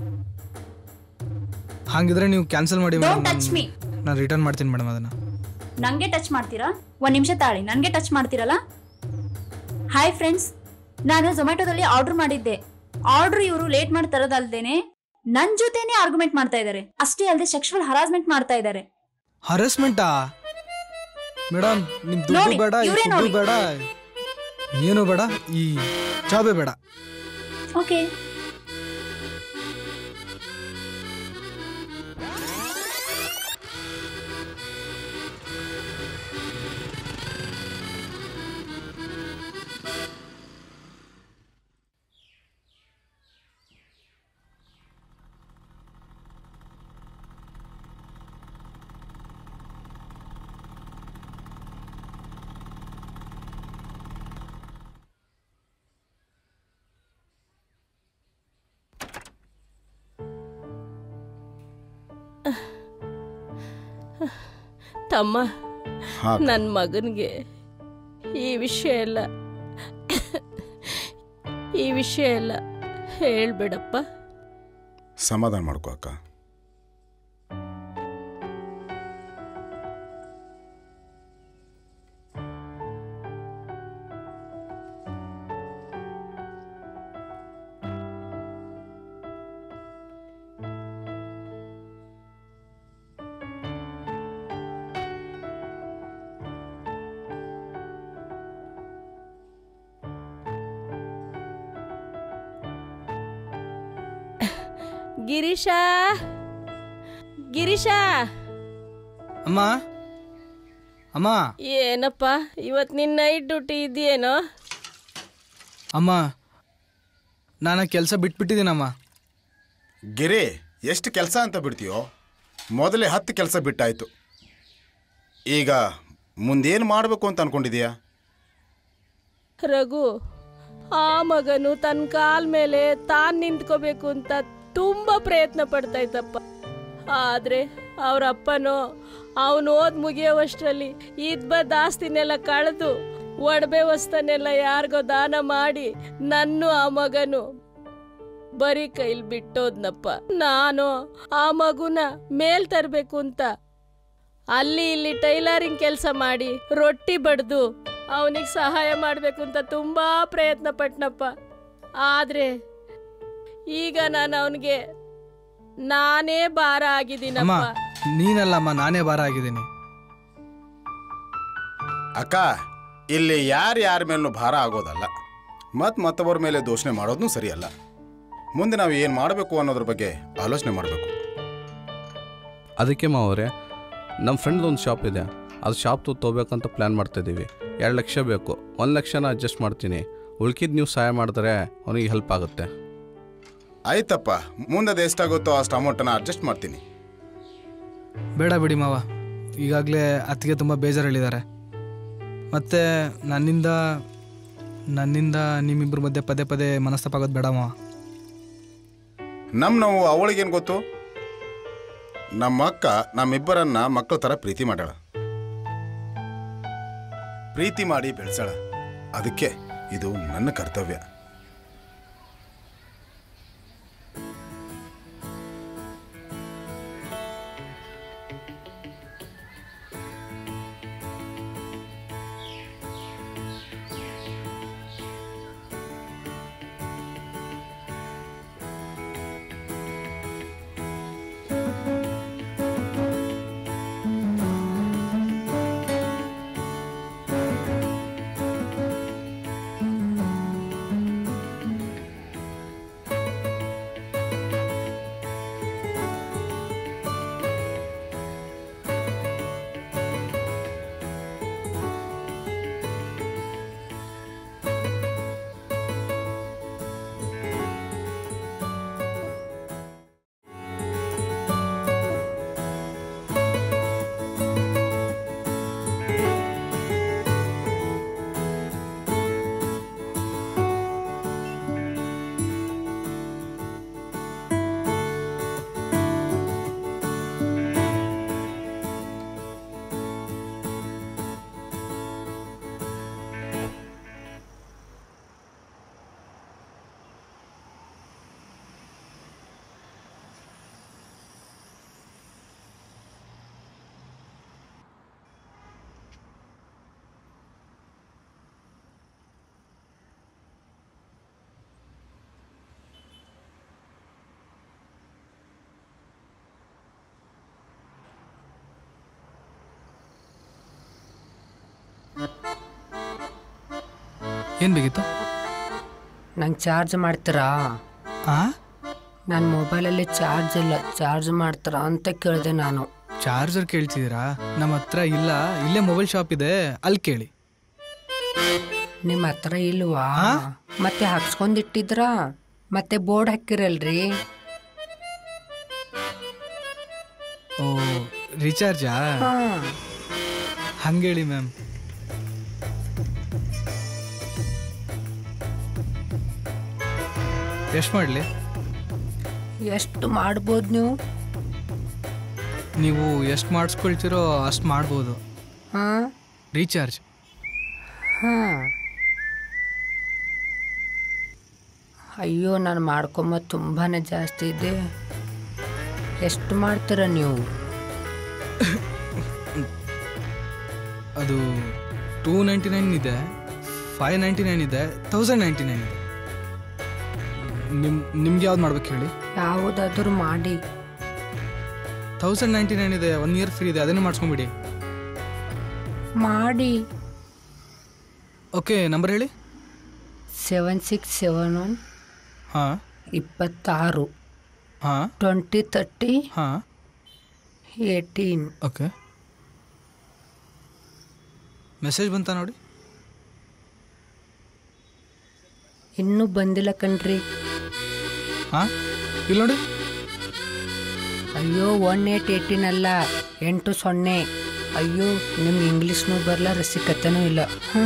ಹಾಗಿದ್ರೆ ನೀವು ಕ್ಯಾನ್ಸಲ್ ಮಾಡಿ ಡೋಂಟ್ ಮೇಡಮ್ ಟಚ್ ಮೀ ನಾನು ರಿಟರ್ನ್ ಮಾಡ್ತೀನಿ ಮೇಡಮ್ ಅದನ್ನು ನನಗೆ ಟಚ್ ಮಾಡ್ತೀರಾ ಒಂದು ನಿಮಿಷ ತಾಳಿ ನನಗೆ ಟಚ್ ಮಾಡ್ತೀರಲ್ಲ ಹಾಯ್ ಫ್ರೆಂಡ್ಸ್ ನಾನು ಝೊಮ್ಯಾಟೊದಲ್ಲಿ ಆರ್ಡರ್ ಮಾಡಿದ್ದೆ ಆರ್ಡರ್ ಇವರು ಲೇಟ್ ಮಾಡಿ ತರೋದಲ್ದೇನೆ ನನ್ನ ಜೊತೆನೇ ಆರ್ಗ್ಯುಮೆಂಟ್ ಮಾಡ್ತಾ ಇದ್ದಾರೆ ಅಷ್ಟೇ ಅಲ್ಲದೆ ಸೆಕ್ಷುವಲ್ ಹರಾಸ್ಮೆಂಟ್ ಮಾಡ್ತಾ ಇದ್ದಾರೆ ಹರಾಸ್ಮೆಂಟಾ ಮೇಡಮ್ ನಿಮ್ ದುಡ್ಡು ನೋಡಿ, ಬೇಡ ಈ ಇವ್ರೇ ಫುಡ್ಡು ನೋಡಿ. ಬೇಡ ಏನು ಬೇಡ ಈ ಜಾಬೇ ಬೇಡ ಓಕೆ ತಮ್ಮ ಹಾ ಅಕ್ಕ. ನನ್ನ ಮಗನಿಗೆ ಈ ವಿಷಯ ಎಲ್ಲ ಈ ವಿಷಯ ಎಲ್ಲ ಹೇಳ್ಬೇಡಪ್ಪ ಸಮಾಧಾನ ಮಾಡ್ಕೋ ಅಕ್ಕ ಗಿರೀಶ ಗಿರೀಶ ಅಮ್ಮ ಅಮ್ಮ ಏನಪ್ಪ ಇವತ್ತು ನಿನ್ನ ನೈಟ್ ಡ್ಯೂಟಿ ಇದೆಯೇನೋ ಅಮ್ಮ ನಾನು ಕೆಲಸ ಬಿಟ್ಬಿಟ್ಟಿದ್ದೀನಮ್ಮ ಗಿರಿ ಎಷ್ಟು ಕೆಲಸ ಅಂತ ಬಿಡ್ತೀಯೋ ಮೊದಲೇ ಹತ್ತು ಕೆಲಸ ಬಿಟ್ಟಾಯ್ತು ಈಗ ಮುಂದೇನು ಮಾಡಬೇಕು ಅಂತ ಅನ್ಕೊಂಡಿದೀಯಾ ರಘು ಆ ಮಗನು ತನ್ನ ಕಾಲ್ ಮೇಲೆ ತಾನ್ ನಿಂತ್ಕೋಬೇಕು ಅಂತ ತುಂಬಾ ಪ್ರಯತ್ನ ಪಡ್ತಾ ಇದ್ದಪ್ಪ ಆದ್ರೆ ಅವ್ರ ಅಪ್ಪನೋ ಅವನು ಓದ್ ಮುಗಿಯೋವಷ್ಟರಲ್ಲಿ ಇದ್ ಬದ್ ಆಸ್ತಿನೆಲ್ಲ ಕಳೆದು ಒಡವೆ ವಸ್ತನೆಲ್ಲ ಯಾರಿಗೋ ದಾನ ಮಾಡಿ ನನ್ನು ಆ ಮಗನು ಬರೀ ಕೈಲಿ ಬಿಟ್ಟೋದ್ನಪ್ಪ ನಾನು ಆ ಮಗುನ ಮೇಲ್ ತರಬೇಕು ಅಂತ ಅಲ್ಲಿ ಇಲ್ಲಿ ಟೈಲರಿಂಗ್ ಕೆಲಸ ಮಾಡಿ ರೊಟ್ಟಿ ಬಡ್ದು ಅವನಿಗೆ ಸಹಾಯ ಮಾಡಬೇಕು ಅಂತ ತುಂಬಾ ಪ್ರಯತ್ನ ಪಟ್ನಪ್ಪ ಆದ್ರೆ ಈಗ ನಾನು ಅವನಿಗೆ ನಾನೇ ಭಾರ ಅಮ್ಮ ಆಗಿದ್ದೀನಪ್ಪ ನೀನಲ್ಲಮ್ಮ ನಾನೇ ಭಾರ ಆಗಿದ್ದೀನಿ ಅಕ್ಕ ಇಲ್ಲಿ ಯಾರು ಯಾರ ಮೇಲೂ ಭಾರ ಆಗೋದಲ್ಲ ಮತ್ತು ಮತ್ತೊಬ್ಬರ ಮೇಲೆ ದೂಷಣೆ ಮಾಡೋದೂ ಸರಿಯಲ್ಲ ಮುಂದೆ ನಾವು ಏನು ಮಾಡಬೇಕು ಅನ್ನೋದ್ರ ಬಗ್ಗೆ ಆಲೋಚನೆ ಮಾಡಬೇಕು ಅದಕ್ಕೆ ಮಾವರೇ ನಮ್ಮ ಫ್ರೆಂಡ್ದು ಒಂದು ಶಾಪ್ ಇದೆ ಅದು ಶಾಪ್ ತೊಗೋಬೇಕಂತ ಪ್ಲ್ಯಾನ್ ಮಾಡ್ತಾಯಿದ್ದೀವಿ ಎರಡು ಲಕ್ಷ ಬೇಕು ಒಂದು ಲಕ್ಷನ ಅಡ್ಜಸ್ಟ್ ಮಾಡ್ತೀನಿ ಉಳ್ಕಿದ್ದು ನೀವು ಸಹಾಯ ಮಾಡಿದ್ರೆ ಅವನಿಗೆ ಹೆಲ್ಪ್ ಆಗುತ್ತೆ ಆಯ್ತಪ್ಪ ಮುಂದೆ ಅದು ಎಷ್ಟಾಗುತ್ತೋ ಅಷ್ಟು ಅಮೌಂಟನ್ನು ಅಡ್ಜಸ್ಟ್ ಮಾಡ್ತೀನಿ ಬೇಡ ಬಿಡಿ ಮಾವ ಈಗಾಗಲೇ ಅತ್ತಿಗೆ ತುಂಬ ಬೇಜಾರು ಹೇಳಿದ್ದಾರೆ ಮತ್ತು ನನ್ನಿಂದ ನನ್ನಿಂದ ನಿಮ್ಮಿಬ್ಬರ ಮಧ್ಯೆ ಪದೇ ಪದೇ ಮನಸ್ತಾಪ ಆಗೋದು ಬೇಡ ಮಾವ ನಮ್ಮ ನಾವು ಅವಳಿಗೇನು ಗೊತ್ತು ನಮ್ಮ ಅಕ್ಕ ನಮ್ಮಿಬ್ಬರನ್ನ ಮಕ್ಕಳ ಥರ ಪ್ರೀತಿ ಮಾಡ್ಯಾಳ ಪ್ರೀತಿ ಮಾಡಿ ಬೆಳೆಸಾಳ ಅದಕ್ಕೆ ಇದು ನನ್ನ ಕರ್ತವ್ಯ ಏನು ಬೇಕಿತ್ತು ನಂಗೆ ಚಾರ್ಜ್ ಮಾಡ್ತೀರಾ ಹಾಂ ನನ್ನ ಮೊಬೈಲಲ್ಲಿ ಚಾರ್ಜ್ ಇಲ್ಲ ಚಾರ್ಜ್ ಮಾಡ್ತೀರಾ ಅಂತ ಕೇಳಿದೆ ನಾನು ಚಾರ್ಜರ್ ಕೇಳ್ತಿದ್ದೀರಾ ನಮ್ಮ ಹತ್ರ ಇಲ್ಲ ಇಲ್ಲೇ ಮೊಬೈಲ್ ಶಾಪ್ ಇದೆ ಅಲ್ಲಿ ಕೇಳಿ ನಿಮ್ಮ ಹತ್ರ ಇಲ್ವಾ ಮತ್ತೆ ಹಾಕ್ಸ್ಕೊಂಡಿಟ್ಟಿದ್ರಾ ಮತ್ತೆ ಬೋರ್ಡ್ ಹಾಕಿರಲ್ರಿ ಓ ರಿಚಾರ್ಜಾ ಹಾ. ಹಂಗೇಳಿ ಮ್ಯಾಮ್ ಎಷ್ಟು ಮಾಡಲಿ ಎಷ್ಟು ಮಾಡ್ಬೋದು ನೀವು ನೀವು ಎಷ್ಟು ಮಾಡಿಸ್ಕೊಳ್ತೀರೋ ಅಷ್ಟು ಮಾಡ್ಬೋದು ಹಾಂ ರೀಚಾರ್ಜ್ ಹಾಂ ಅಯ್ಯೋ ನಾನು ಮಾಡ್ಕೊಂಬ ತುಂಬಾ ಜಾಸ್ತಿ ಇದೆ ಎಷ್ಟು ಮಾಡ್ತೀರ ನೀವು ಅದು ಟೂ ನೈಂಟಿ ನೈನ್ ಇದೆ ಫೈವ್ ನೈಂಟಿ ನೈನ್ ಇದೆ ತೌಸಂಡ್ ನೈಂಟಿ ನೈನ್ ಇದೆ ನಿಮ್ ನಿಮ್ಗೆ ಯಾವ್ದು ಮಾಡ್ಬೇಕು ಹೇಳಿ ಯಾವುದಾದ್ರೂ ಮಾಡಿ ತೌಸಂಡ್ ನೈಂಟಿ ನೈನ್ ಇದೆ ಒನ್ ಇಯರ್ ಫ್ರೀ ಇದೆ ಅದನ್ನೇ ಮಾಡಿಸ್ಕೊಂಬಿಡಿ ಮಾಡಿ ಓಕೆ ನಂಬರ್ ಹೇಳಿ ಸೆವೆನ್ ಸಿಕ್ಸ್ ಸೆವೆನ್ ಒನ್ ಹಾಂ ಇಪ್ಪತ್ತಾರು ಹಾಂ ಟ್ವೆಂಟಿ ತರ್ಟಿ ಹಾಂ ಏಯ್ಟೀನ್ ಓಕೆ ಮೆಸೇಜ್ ಬಂತಾ ನೋಡಿ ಇನ್ನೂ ಬಂದಿಲ್ಲ ಕಣ್ರಿ ಹಾಂ ಇಲ್ಲಿ ನೋಡಿ ಅಯ್ಯೋ ಒನ್ ಏಟ್ ಏಯ್ಟೀನ್ ಅಲ್ಲ ಎಂಟು ಸೊನ್ನೆ ಅಯ್ಯೋ ನಿಮ್ಗೆ ಇಂಗ್ಲೀಷ್ನೂ ಬರಲ್ಲ ರಸಿಕತೆನೂ ಇಲ್ಲ ಹ್ಞೂ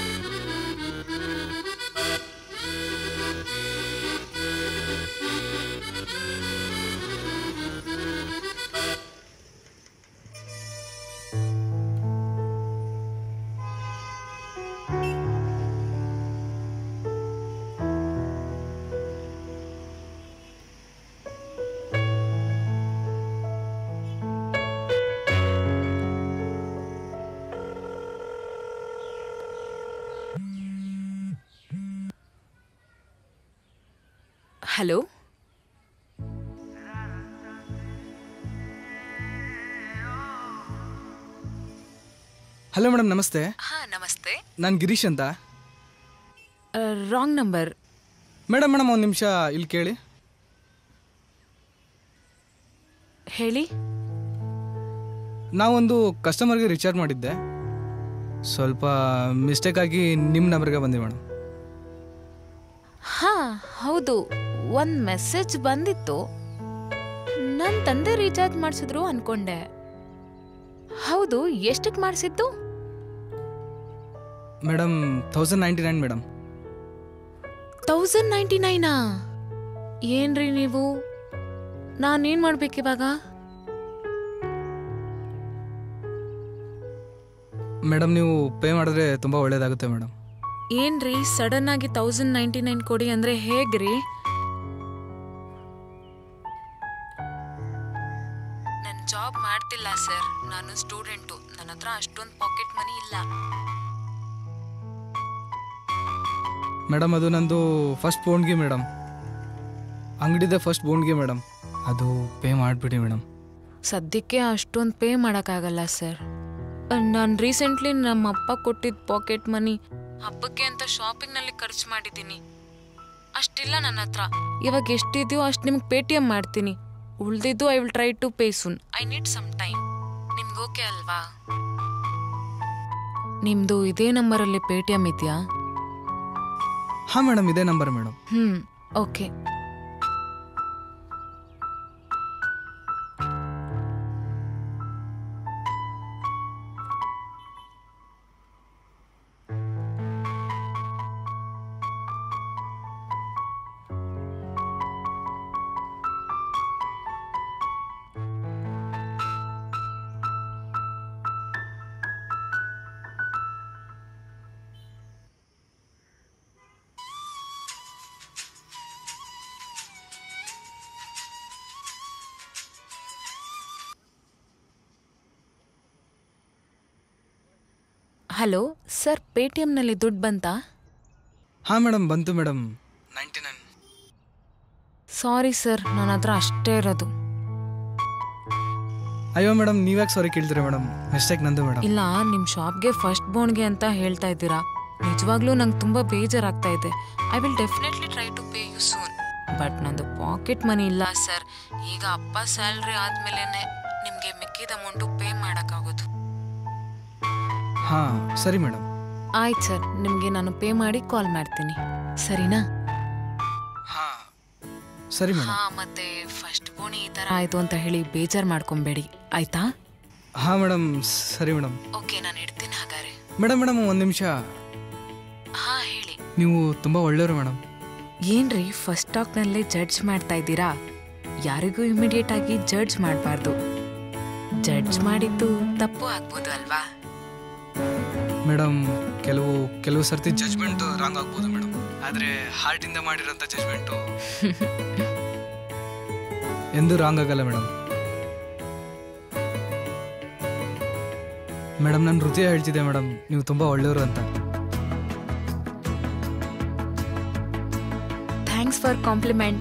ಹಲೋ ಹಲೋ ಮೇಡಮ್ ನಮಸ್ತೆ ಹಾ ನಮಸ್ತೆ ನಾನು ಗಿರೀಶ್ ಅಂತ ರಾಂಗ್ ನಂಬರ್ ಮೇಡಮ್ ಮೇಡಮ್ ಒಂದು ನಿಮಿಷ ಇಲ್ಲಿ ಕೇಳಿ ಹೇಳಿ ನಾವೊಂದು ಕಸ್ಟಮರ್ಗೆ ರಿಚಾರ್ಜ್ ಮಾಡಿದ್ದೆ ಸ್ವಲ್ಪ ಮಿಸ್ಟೇಕ್ ಆಗಿ ನಿಮ್ಮ ನಂಬರ್ಗೆ ಬಂದೆ ಮೇಡಮ್ ಹಾ ಹೌದು ಒಂದ್ ಮೆಸೇಜ್ ಬಂದಿತ್ತು ನನ್ನ ತಂದೆ ರೀಚಾರ್ಜ್ ಮಾಡಿಸಿದ್ರು ಅನ್ಕೊಂಡೆ ಹೌದು ಎಷ್ಟಕ್ಕೆ ಮಾಡಿಸಿದ್ದು madam thousand ninety nine madam thousand ninety ನೈನಾ ಏನ್ರಿ ನೀವು ನಾನೇನ್ ಮಾಡ್ಬೇಕಿವಾಗ ಮೇಡಮ್ ನೀವು ಪೇ ಮಾಡಿದ್ರೆ ತುಂಬ ಒಳ್ಳೇದಾಗುತ್ತೆ ಮೇಡಮ್ ಏನ್ರಿ ಸಡನ್ ಆಗಿ ತೌಸಂಡ್ ನೈಂಟಿ ನೈನ್ ಕೊಡಿ ಅಂದ್ರೆ ಹೇಗ್ರಿ ನನ್ ಜಾಬ್ ಮಾಡ್ತಿಲ್ಲ ಸರ್ ನಾನು ಸ್ಟೂಡೆಂಟು ನನ್ನ ಹತ್ರ ಅಷ್ಟೊಂದು ಪಾಕೆಟ್ ಮನಿ ಇಲ್ಲ ಮೇಡಮ್ ಅದು ನಂದು ಫಸ್ಟ್ ಬೋನ್ಗೆ ಮೇಡಮ್ ಅಂಗಡಿದೆ ಫಸ್ಟ್ ಬೋನ್ಗೆ ಮೇಡಮ್ ಅದು ಪೇ ಮಾಡಿಬಿಡಿ ಮೇಡಮ್ ಸದ್ಯಕ್ಕೆ ಅಷ್ಟೊಂದು ಪೇ ಮಾಡೋಕ್ಕಾಗಲ್ಲ ಸರ್ ನಾನು ರೀಸೆಂಟ್ಲಿ ನಮ್ಮ ಅಪ್ಪ ಕೊಟ್ಟಿದ್ದ ಪಾಕೆಟ್ ಮನಿ ಹಬ್ಬಕ್ಕೆ ಅಂತ ಶಾಪಿಂಗ್ನಲ್ಲಿ ಖರ್ಚು ಮಾಡಿದ್ದೀನಿ ಅಷ್ಟಿಲ್ಲ ನನ್ನ ಹತ್ರ ಇವಾಗ ಎಷ್ಟಿದೆಯೋ ಅಷ್ಟು ನಿಮ್ಗೆ ಪೇ ಟಿ ಎಮ್ ಮಾಡ್ತೀನಿ ಉಳ್ದಿದ್ದು I will try to pay soon I need some time ನಿಮ್ಗೆ ಓಕೆ ಅಲ್ವಾ ನಿಮ್ಮದು ಇದೇ ನಂಬರಲ್ಲಿ ಪೇ ಟಿ ಎಮ್ ಇದೆಯಾ ಹಾಂ ಮೇಡಮ್ ಇದೇ ನಂಬರ್ ಮೇಡಮ್ ಹ್ಞೂ ಓಕೆ ಹಲೋ ಸರ್ ಪೇ ಟಿ ಎಮ್ನಲ್ಲಿ ದುಡ್ಡು ಬಂತಾ ಹಾಂ ಮೇಡಮ್ ಬಂತು madam ninety nine sorry sir ನನ್ನ ಹತ್ರ ಅಷ್ಟೇ ಇರೋದು ಅಯ್ಯೋ ಮೇಡಮ್ ನೀವ್ಯಾಕೆ ಸಾರಿ ಕೇಳ್ತೀರಾ ಮೇಡಮ್ ಮಿಸ್ಟೇಕ್ ನಂದು ಮೇಡಮ್ ಇಲ್ಲ ನಿಮ್ಮ ಶಾಪ್ಗೆ ಫಸ್ಟ್ ಬೋನ್ಗೆ ಅಂತ ಹೇಳ್ತಾ ಇದ್ದೀರಾ ನಿಜವಾಗ್ಲೂ ನಂಗೆ ತುಂಬ ಬೇಜಾರಾಗ್ತಾ ಇದೆ I will definitely try to pay you soon but ನಂದು ಪಾಕೆಟ್ ಮನಿ ಇಲ್ಲ ಸರ್ ಈಗ ಅಪ್ಪ ಸ್ಯಾಲ್ರಿ ಆದ್ಮೇಲೆ ನಿಮಗೆ ಮಿಕ್ಕಿದ ಅಮೌಂಟು ಪೇ ಮಾಡೋಕ್ಕಾಗೋದು ಹಾಂ ಸರಿ ಮೇಡಮ್ ಆಯ್ತು ಸರ್ ನಿಮಗೆ ನಾನು ಪೇ ಮಾಡಿ ಕಾಲ್ ಮಾಡ್ತೀನಿ ಸರಿನಾ ಸರಿ ಮೇಡಮ್ ಹಾ ಮತ್ತೆ ಫಸ್ಟ್ ಗೋಣಿ ಈ ಥರ ಆಯಿತು ಅಂತ ಹೇಳಿ ಬೇಜಾರು ಮಾಡ್ಕೊಬೇಡಿ ಆಯ್ತಾ ಹಾಂ ಮೇಡಮ್ ಸರಿ ಮೇಡಮ್ ಓಕೆ ನಾನು ಇಡ್ತೀನಿ ಹಾಗಾದ್ರೆ ಮೇಡಮ್ ಮೇಡಮ್ ಒಂದು ನಿಮಿಷ ಹಾ ಹೇಳಿ ನೀವು ತುಂಬ ಒಳ್ಳೆಯವರು ಮೇಡಮ್ ಏನ್ರಿ ಫಸ್ಟ್ ಟಾಕ್ನಲ್ಲೇ ಜಡ್ಜ್ ಮಾಡ್ತಾ ಇದ್ದೀರಾ ಯಾರಿಗೂ ಇಮಿಡಿಯೇಟ್ ಆಗಿ ಜಡ್ಜ್ ಮಾಡಬಾರ್ದು ಜಡ್ಜ್ ಮಾಡಿದ್ದು ತಪ್ಪು ಆಗ್ಬೋದು ಅಲ್ವಾ ಮೇಡಮ್ ಕೆಲವು ಕೆಲವು ಸರ್ತಿ ಜಜ್ಮೆಂಟು ರಾಂಗ್ ಆಗ್ಬೋದು ಮೇಡಮ್ ಆದರೆ ಹಾರ್ಟಿಂದ ಮಾಡಿರೋಂಥ ಜಜ್ಮೆಂಟು ಎಂದೂ ರಾಂಗ್ ಆಗಲ್ಲ ಮೇಡಮ್ ಮೇಡಮ್ ನನ್ನ ಹೃದಯ ಹೇಳ್ತಿದೆ ಮೇಡಮ್ ನೀವು ತುಂಬ ಒಳ್ಳೆಯವರು ಅಂತ thanks for compliment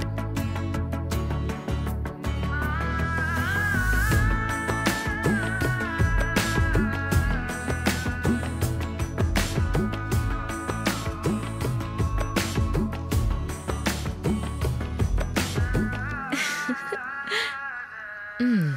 hmm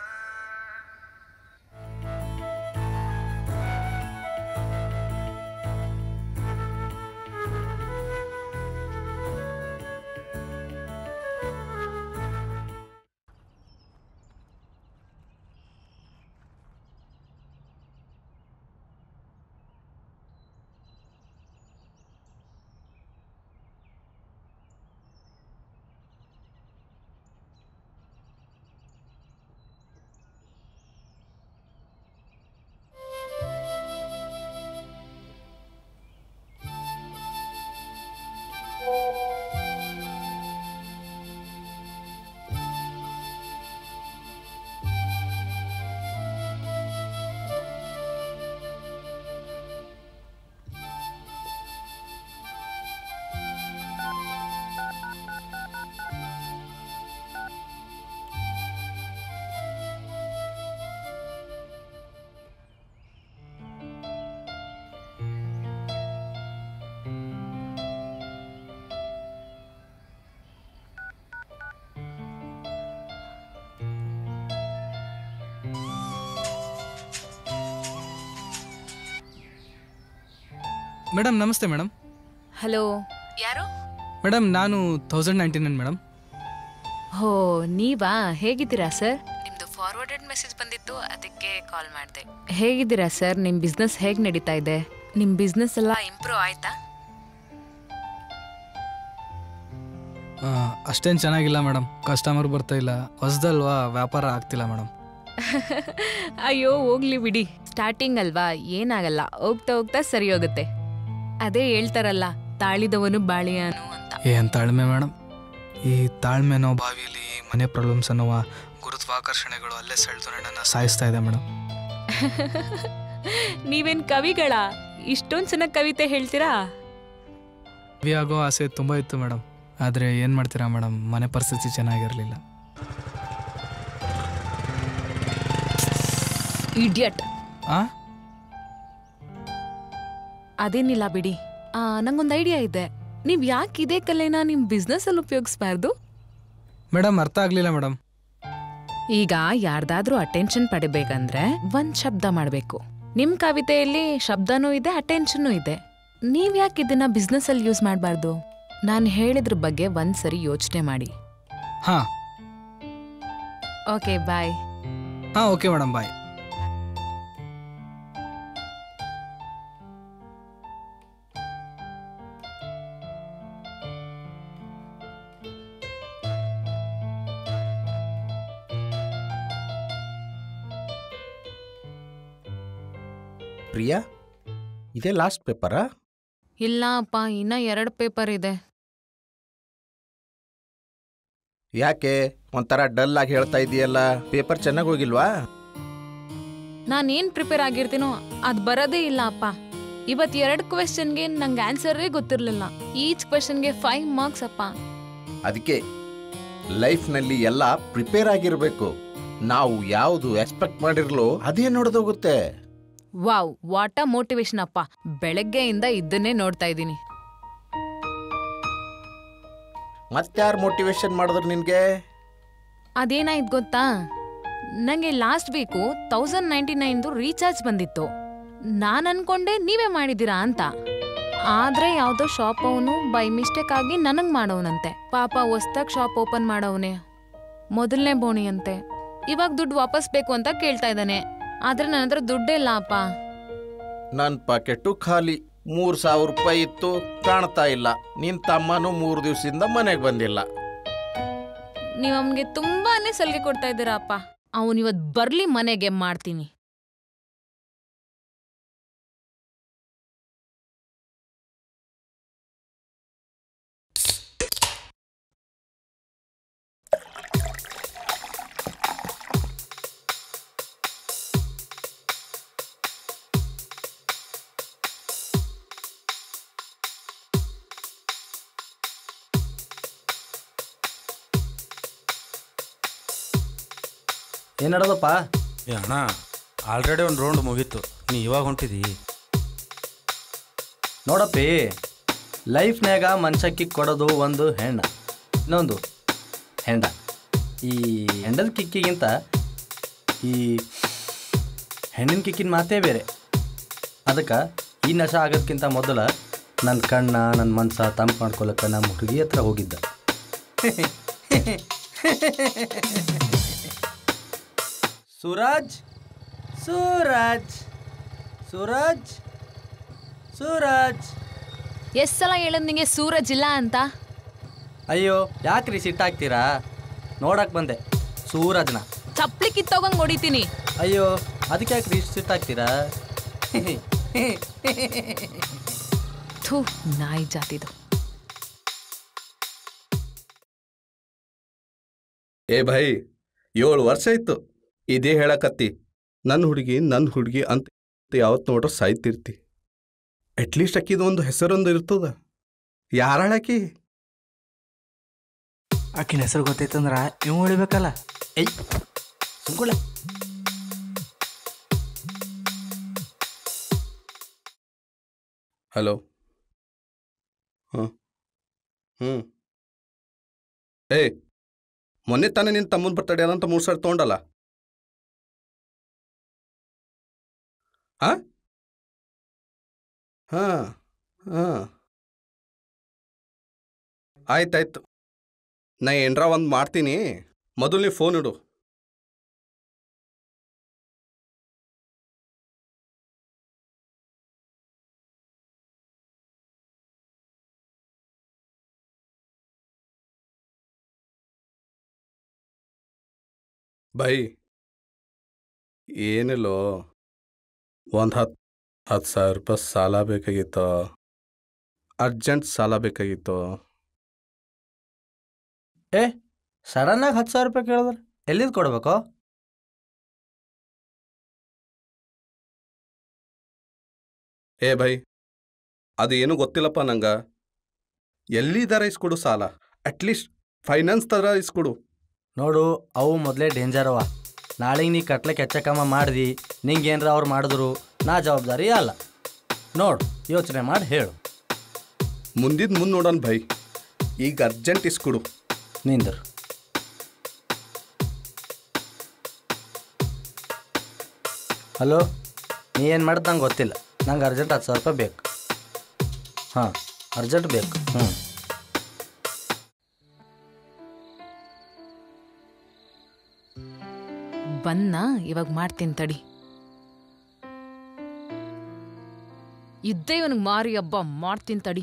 madam ನಮಸ್ತೆ ಮೇಡಮ್ ಹಲೋ ಯಾರು ಮೇಡಮ್ ನಾನು ತೌಸಂಡ್ ನೈಂಟಿ ನೈನ್ ಮೇಡಮ್ ಹೋ ನೀವಾ ಹೇಗಿದ್ದೀರಾ ಸರ್ ನಿಮ್ದು ಫಾರ್ವರ್ಡೆಡ್ ಮೆಸೇಜ್ ಬಂದಿತ್ತು ಅದಕ್ಕೆ ಕಾಲ್ ಮಾಡಿದೆ ಹೇಗಿದ್ದೀರಾ ಸರ್ ನಿಮ್ಮ ಬಿಸ್ನೆಸ್ ಹೇಗೆ ನಡೀತಾ ಇದೆ ನಿಮ್ಮ ಬಿಸ್ನೆಸ್ ಎಲ್ಲ ಇಂಪ್ರೂವ್ ಆಯ್ತಾ ಅಷ್ಟೇನು ಚೆನ್ನಾಗಿಲ್ಲ ಮೇಡಮ್ ಕಸ್ಟಮರ್ ಬರ್ತಾ ಇಲ್ಲ ಹೊಸದಲ್ವಾ ವ್ಯಾಪಾರ ಆಗ್ತಿಲ್ಲ ಮೇಡಮ್ ಅಯ್ಯೋ ಹೋಗ್ಲಿ ಬಿಡಿ ಸ್ಟಾರ್ಟಿಂಗ್ ಅಲ್ವಾ ಏನಾಗಲ್ಲ ಹೋಗ್ತಾ ಹೋಗ್ತಾ ಸರಿ ಹೋಗುತ್ತೆ ಅದೇ ಹೇಳ್ತಾರಲ್ಲ ತಾಳಿದವನು ಬಾಳಿಯಾನು ಅಂತ ಏನ್ ತಾಳ್ಮೆ ಮೇಡಮ್ ಈ ತಾಳ್ಮೆನೋ ಬಾವಿಯಲ್ಲಿ ಮನೆ ಪ್ರಾಬ್ಲಮ್ಸ್ ಅನ್ನೋ ಗುರುತ್ವಾಕರ್ಷಣೆಗಳು ಅಲ್ಲೇ ಸೆಳೆದು ನನ್ನನ್ನು ಸಾಯಿಸ್ತಾ ಇದೆ ಮೇಡಮ್ ನೀವೇನ್ ಕವಿಗಳ ಇಷ್ಟೊಂದ್ ಚೆನ್ನಾಗಿ ಕವಿತೆ ಹೇಳ್ತೀರಾ ಕವಿ ಆಗೋ ಆಸೆ ತುಂಬ ಇತ್ತು ಮೇಡಮ್ ಆದರೆ ಏನು ಮಾಡ್ತೀರಾ ಮೇಡಮ್ ಮನೆ ಪರಿಸ್ಥಿತಿ ಚೆನ್ನಾಗಿರಲಿಲ್ಲ ಇಡಿಯಟ್ ಆ ಅದೇನಿಲ್ಲ ಬಿಡಿ ಆ, ನಂಗೊಂದ್ ಐಡಿಯಾ ಇದೆ ನೀವ್ ಯಾಕೆ ಇದೇ ಕಲೆನ ನಿಮ್ ಬಿಸ್ನೆಸ್ ಅಲ್ಲಿ ಉಪಯೋಗಿಸ್ಬಾರ್ದು ಮೇಡಮ್ ಅರ್ಥ ಆಗಲಿಲ್ಲ ಮೇಡಮ್ ಈಗ ಯಾರ್ದಾದ್ರೂ ಅಟೆನ್ಷನ್ ಪಡಿಬೇಕಂದ್ರೆ ಒಂದ್ ಶಬ್ದ ಮಾಡ್ಬೇಕು ನಿಮ್ ಕವಿತೆಯಲ್ಲಿ ಶಬ್ದನೂ ಇದೆ ಅಟೆನ್ಷನ್ನೂ ಇದೆ ನೀವ್ ಯಾಕೆ ಇದನ್ನ ಬಿಸ್ನೆಸ್ ಅಲ್ಲಿ ಯೂಸ್ ಮಾಡಬಾರ್ದು ನಾನು ಹೇಳಿದ್ರ ಬಗ್ಗೆ ಒಂದ್ಸರಿ ಯೋಚನೆ ಮಾಡಿ ಹಾಂ ಓಕೆ ಬಾಯ್ ಹಾಂ ಓಕೆ ಮೇಡಮ್ ಬಾಯ್ ಪ್ರಿಯಾ ಇದೇ ಲಾಸ್ಟ್ ಪೇಪರಾ ಇಲ್ಲ ಅಪ್ಪ ಇನ್ನ ಎರಡು ಪೇಪರ್ ಇದೆ ಯಾಕೆ ಒಂಥರ ಡಲ್ ಆಗಿ ಹೇಳ್ತಾ ಇದೆಯಲ್ಲ ಪೇಪರ್ ಚೆನ್ನಾಗಿ ಹೋಗಿಲ್ವಾ ನಾನೇನ್ ಪ್ರಿಪೇರ್ ಆಗಿರ್ತೀನೋ ಅದ್ ಬರೋದೇ ಇಲ್ಲ ಅಪ್ಪ ಇವತ್ ಎರಡು ಕ್ವೆಶನ್ಗೆ ನಂಗೆ ಆನ್ಸರೇ ಗೊತ್ತಿರ್ಲಿಲ್ಲ ಈಚ್ ಕ್ವೆಶನ್ಗೆ ಫೈವ್ ಮಾರ್ಕ್ಸ್ ಅಪ್ಪ ಅದಕ್ಕೆ ಲೈಫ್ನಲ್ಲಿ ಎಲ್ಲ ಪ್ರಿಪೇರ್ ಆಗಿರಬೇಕು ನಾವು ಯಾವುದು ಎಕ್ಸ್ಪೆಕ್ಟ್ ಮಾಡಿರ್ಲೋ ಅದೇ ನೋಡ್ದೋಗುತ್ತೆ ವಾವ್ ವಾಟ ಮೋಟಿವೇಶನ್ ಅಪ್ಪ ಬೆಳಗ್ಗೆಯಿಂದ ಇದನ್ನೇ ನೋಡ್ತಾ ಇದ್ದೀನಿ ಮತ್ತಾರು ಮೋಟಿವೇಶನ್ ಮಾಡಿದ್ರು ನಿನಗೆ ಅದೇನಾಯ್ತು ಗೊತ್ತಾ ನಂಗೆ ಲಾಸ್ಟ್ ವೀಕು ತೌಸಂಡ್ ನೈಂಟಿ ನೈನ್ದು ರೀಚಾರ್ಜ್ ಬಂದಿತ್ತು ನಾನು ಅನ್ಕೊಂಡೆ ನೀವೇ ಮಾಡಿದ್ದೀರಾ ಅಂತ ಆದ್ರೆ ಯಾವ್ದೋ ಶಾಪ್ ಅವನು ಬೈ ಮಿಸ್ಟೇಕ್ ಆಗಿ ನನಗ್ ಮಾಡವನಂತೆ ಪಾಪ ಹೊಸ್ದಾಗ್ ಶಾಪ್ ಓಪನ್ ಮಾಡವನೆ ಮೊದಲನೇ ಬೋಣಿ ಅಂತೆ ಇವಾಗ ದುಡ್ಡು ವಾಪಸ್ ಬೇಕು ಅಂತ ಕೇಳ್ತಾ ಇದ್ದಾನೆ ಆದ್ರೆ ನನ್ನ ಹತ್ರ ದುಡ್ಡೇ ಇಲ್ಲ ಅಪ್ಪ ನನ್ನ ಪಾಕೆಟು ಖಾಲಿ ಮೂರು ಸಾವಿರ ರೂಪಾಯಿ ಇತ್ತು ಕಾಣ್ತಾ ಇಲ್ಲ ನಿನ್ನ ತಮ್ಮನೂ ಮೂರು ದಿವಸದಿಂದ ಮನೆಗೆ ಬಂದಿಲ್ಲ ನೀವ್ ಅವನ್ಗೆ ತುಂಬಾನೇ ಸಲಿಗೆ ಕೊಡ್ತಾ ಇದ್ದೀರಾ ಅಪ್ಪ ಅವನ್ ಇವತ್ ಬರ್ಲಿ ಮನೆಗೆ ಮಾಡ್ತೀನಿ ಏನು ನಡೋದಪ್ಪ ಏ ಅಣ್ಣ ಆಲ್ರೆಡಿ ಒಂದು ರೌಂಡ್ ಮುಗೀತು ನೀ ಇವಾಗ ಹೊಂಟಿದಿ ನೋಡಪ್ಪಿ ಲೈಫ್ನ್ಯಾಗ ಮನ್ಸಕ್ಕಿ ಕೊಡೋದು ಒಂದು ಹೆಣ್ಣ ಇನ್ನೊಂದು ಹೆಂಡ ಈ ಹೆಂಡದ ಕಿಕ್ಕಿಗಿಂತ ಈ ಹೆಣ್ಣಿನ ಕಿಕ್ಕಿನ ಮಾತೇ ಬೇರೆ ಅದಕ್ಕೆ ಈ ನಶ ಆಗೋದ್ಕಿಂತ ಮೊದಲ ನನ್ನ ಕಣ್ಣ ನನ್ನ ಮನ್ಸ ತಂಪು ಮಾಡ್ಕೊಳಕ್ಕೆ ನಮ್ಮ ಹುಡುಗಿ ಹತ್ರ ಹೋಗಿದ್ದ ಸೂರಜ್ ಸೂರಜ್ ಸೂರಜ್ ಸೂರಜ್ ಎಷ್ಟ್ ಸಲ ಹೇಳದ್ ನಿಂಗೆ ಸೂರಜ್ ಇಲ್ಲ ಅಂತ ಅಯ್ಯೋ ಯಾಕ್ರಿ ಸಿಟ್ಟಾಗ್ತೀರಾ ನೋಡಕ್ ಬಂದೆ ಸೂರಜ್ನ ಚಪ್ಲಿ ಕಿತ್ತೋಗಂಗ್ ಹೊಡಿತೀನಿ ಅಯ್ಯೋ ಅದಕ್ಕೆ ಯಾಕ್ರಿ ಇಷ್ಟು ಸಿಟ್ಟಾಗ್ತೀರಾ ಥೂ ನಾಯಿ ಜಾತಿದು ಏ ಭೈ ಏಳು ವರ್ಷ ಇತ್ತು ಇದೇ ಹೇಳಕತ್ತಿ ನನ್ನ ಹುಡುಗಿ ನನ್ನ ಹುಡುಗಿ ಅಂತ ಯಾವತ್ತು ನೋಡ್ರೆ ಸಾಯ್ತಿರ್ತಿ ಅಟ್ಲೀಸ್ಟ್ ಅಕ್ಕಿದು ಒಂದು ಹೆಸರೊಂದು ಇರ್ತದ ಯಾರಾಳಕಿ ಆಕಿನ ಹೆಸರು ಗೊತ್ತೈತಂದ್ರ ಇವ್ ಉಳಿಬೇಕಲ್ಲ ಏಯ್ ಸುಮ್ಕೊಳ್ಳೆ ಹಲೋ ಹಾಂ ಹ್ಞೂ ಏ ಮೊನ್ನೆ ತಾನೇ ನಿನ್ನ ತಮ್ಮನ ಬರ್ತಡೆ ಅಂತ ಮೂರು ಸಾವಿರ ತೊಗೊಂಡಲ್ಲ ಹಾಂ ಹಾಂ ಹಾಂ ಆಯ್ತಾಯ್ತು ನಾ ಏನರ ಒಂದು ಮಾಡ್ತೀನಿ ಮೊದಲು ನೀವು ಫೋನ್ ಇಡು ಬೈ ಏನಿಲ್ಲೋ ಒಂದು ಹತ್ತು ಹತ್ತು ಸಾವಿರ ರೂಪಾಯಿ ಸಾಲ ಬೇಕಾಗಿತ್ತು ಅರ್ಜೆಂಟ್ ಸಾಲ ಬೇಕಾಗಿತ್ತು ಏ ಸಡನ್ನಾಗಿ ಹತ್ತು ಸಾವಿರ ರೂಪಾಯಿ ಕೇಳಿದ್ರೆ ಎಲ್ಲಿದ್ದು ಕೊಡ್ಬೇಕು ಏ ಬೈ ಅದು ಏನೂ ಗೊತ್ತಿಲ್ಲಪ್ಪ ನಂಗೆ ಎಲ್ಲಿದಾರ ಇಸ್ಕೊಡು ಸಾಲ ಅಟ್ಲೀಸ್ಟ್ ಫೈನಾನ್ಸ್ ಥರ ಇಸ್ಕೊಡು ನೋಡು ಅವು ಮೊದಲೇ ಡೇಂಜರ್ ಅವ ನಾಳೆಗೆ ನೀ ಕಟ್ಲಕ್ಕೆ ಹೆಚ್ಚ ಕಮ್ಮ ಮಾಡ್ದಿ ನಿಂಗೆ ಏನ್ರ ಅವ್ರು ಮಾಡಿದ್ರು ನಾ ಜವಾಬ್ದಾರಿ ಅಲ್ಲ ನೋಡು ಯೋಚನೆ ಮಾಡಿ ಹೇಳು ಮುಂದಿದ್ ಮುಂದೆ ನೋಡೋಣ ಭೈ ಈಗ ಅರ್ಜೆಂಟ್ ಇಸ್ಕೊಡು ನಿಂದ್ರು ಹಲೋ ನೀ ಏನು ಮಾಡಿದ್ ನಂಗೆ ಗೊತ್ತಿಲ್ಲ ನಂಗೆ ಅರ್ಜೆಂಟ್ ಹತ್ತು ಸಾವಿರ ರೂಪಾಯಿ ಬೇಕು ಹಾಂ ಅರ್ಜೆಂಟ್ ಬೇಕು ಹ್ಞೂ ಬನ್ನ ಇವಾಗ ಮಾಡ್ತೀನಿ ತಡಿ ಇದ್ದೇ ಇವನಿಗೆ ಮಾರಿ ಹಬ್ಬ ಮಾಡ್ತೀನಿ ತಡಿ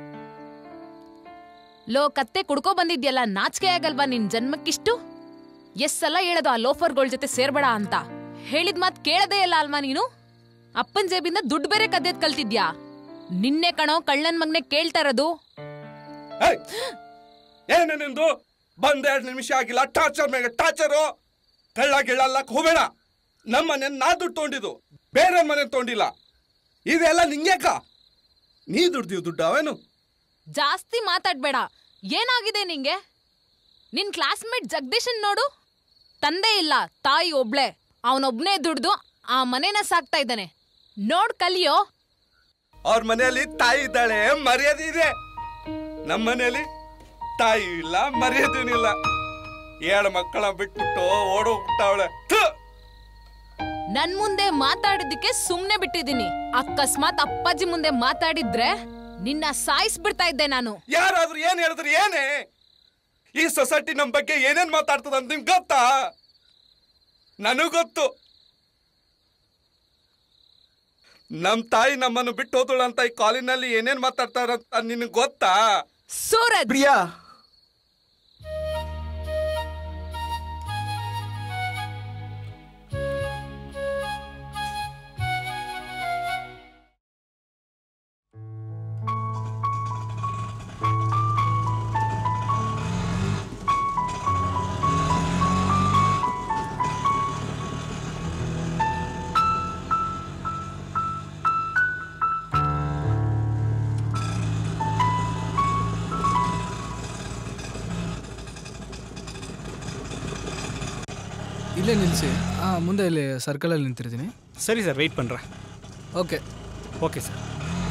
ಲೋ ಕತ್ತೆ ಕುಡ್ಕೊ ಬಂದಿದ್ಯಲ್ಲ ನಾಚಿಕೆ ಆಗಲ್ವಾ ನಿನ್ ಜನ್ಮಕ್ಕಿಷ್ಟು ಎಷ್ಟ್ ಸಲ ಹೇಳೋದು ಆ ಲೋಫರ್ಗಳ ಜೊತೆ ಸೇರ್ಬೇಡ ಅಂತ ಹೇಳಿದ್ ಮಾತ್ ಕೇಳದೇ ಇಲ್ಲ ಅಲ್ವಾ ನೀನು ಅಪ್ಪನ್ ಜೇಬಿಂದ ದುಡ್ಡು ಬೇರೆ ಕದ್ದೆದ್ ಕಲ್ತಿದ್ಯಾ ನಿನ್ನೆ ಕಣೋ ಕಳ್ಳನ್ ಮಗ್ನೆ ಕೇಳ್ತಾ ಇರೋದು ಏನು ನಿಂದು ಬಂದ ಎರಡು ನಿಮಿಷ ಆಗಿಲ್ಲ ಟಾರ್ಚರ್ ಮೇಲೆ ಟಾರ್ಚರು ಕಳ್ಳ ಗಿಳ್ಳಲ್ಲಕ್ ಹೋಗಬೇಡ ನಮ್ಮ ಮನೆ ನಾ ದುಡ್ಡು ತೊಗೊಂಡಿದ್ದು ಬೇರೆ ಮನೆ ತೊಗೊಂಡಿಲ್ಲ ಇದೆಲ್ಲ ನಿಂಗ್ಯಾಕ ನೀ ದುಡ್ದೀವ್ ದುಡ್ಡು ಅವೇನು ಜಾಸ್ತಿ ಮಾತಾಡ್ಬೇಡ ಏನಾಗಿದೆ ನಿಂಗೆ ನಿನ್ ಕ್ಲಾಸ್ಮೇಟ್ ಜಗದೀಶನ್ ನೋಡು ತಂದೆ ಇಲ್ಲ ತಾಯಿ ಒಬ್ಳೆ ಅವನೊಬ್ನೇ ದುಡ್ದು ಆ ಮನೇನ ಸಾಕ್ತಾ ಇದ್ದಾನೆ ನೋಡ್ ಕಲಿಯೋ ಅವ್ರ ಮನೆಯಲ್ಲಿ ತಾಯಿ ಇದ್ದಾಳೆ ಮರ್ಯಾದೆ ಇದೆ ನಮ್ಮ ಮನೆಯಲ್ಲಿ ತಾಯಿ ಇಲ್ಲ ಮರ್ಯಾದೆನೂ ಇಲ್ಲ ಏಳು ಮಕ್ಕಳ ಬಿಟ್ಬಿಟ್ಟು ಓಡೋಗ್ಬಿಟ್ಟವಳೆ ನನ್ ಮುಂದೆ ಮಾತಾಡಿದ್ದಕ್ಕೆ ಸುಮ್ನೆ ಬಿಟ್ಟಿದೀನಿ ಅಕಸ್ಮಾತ್ ಅಪ್ಪಾಜಿ ಮುಂದೆ ಮಾತಾಡಿದ್ರೆ ನಿನ್ನ ಸಾಯಿಸ್ಬಿಡ್ತಾ ಇದ್ದೆ ನಾನು ಯಾರಾದ್ರೂ ಏನ್ ಹೇಳಿದ್ರು ಏನೇ ಈ ಸೊಸೈಟಿ ನಮ್ ಬಗ್ಗೆ ಏನೇನ್ ಮಾತಾಡ್ತದ ಅಂತ ನಿಮ್ಗೆ ಗೊತ್ತಾ ನನಗ್ ಗೊತ್ತು ನಮ್ ತಾಯಿ ನಮ್ಮನ್ನು ಬಿಟ್ಟು ಹೋದಳು ಅಂತ ಈ ಕಾಲಿನಲ್ಲಿ ಏನೇನ್ ಮಾತಾಡ್ತಾರಂತ ನಿನಗ್ ಗೊತ್ತಾ ಸೂರಜ್ ಪ್ರಿಯಾ ಇಲ್ಲೇ ನಿಲ್ಲಿಸಿ ಹಾಂ ಮುಂದೆ ಇಲ್ಲಿ ಸರ್ಕಲಲ್ಲಿ ನಿಂತಿರ್ತೀನಿ ಸರಿ ಸರ್ ವೆಯ್ಟ್ ಪண்றேன் ಓಕೆ ಓಕೆ ಸರ್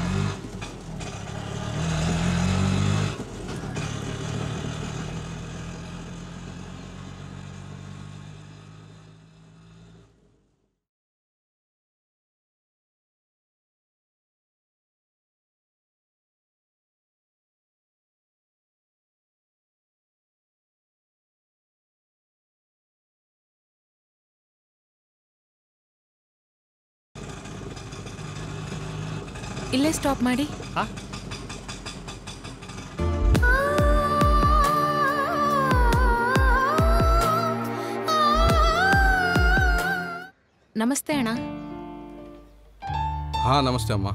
ಇಲ್ಲೇ ಸ್ಟಾಪ್ ಮಾಡಿ ನಮಸ್ತೆ ಅಣ್ಣ ಹಾಂ ನಮಸ್ತೆ ಅಮ್ಮ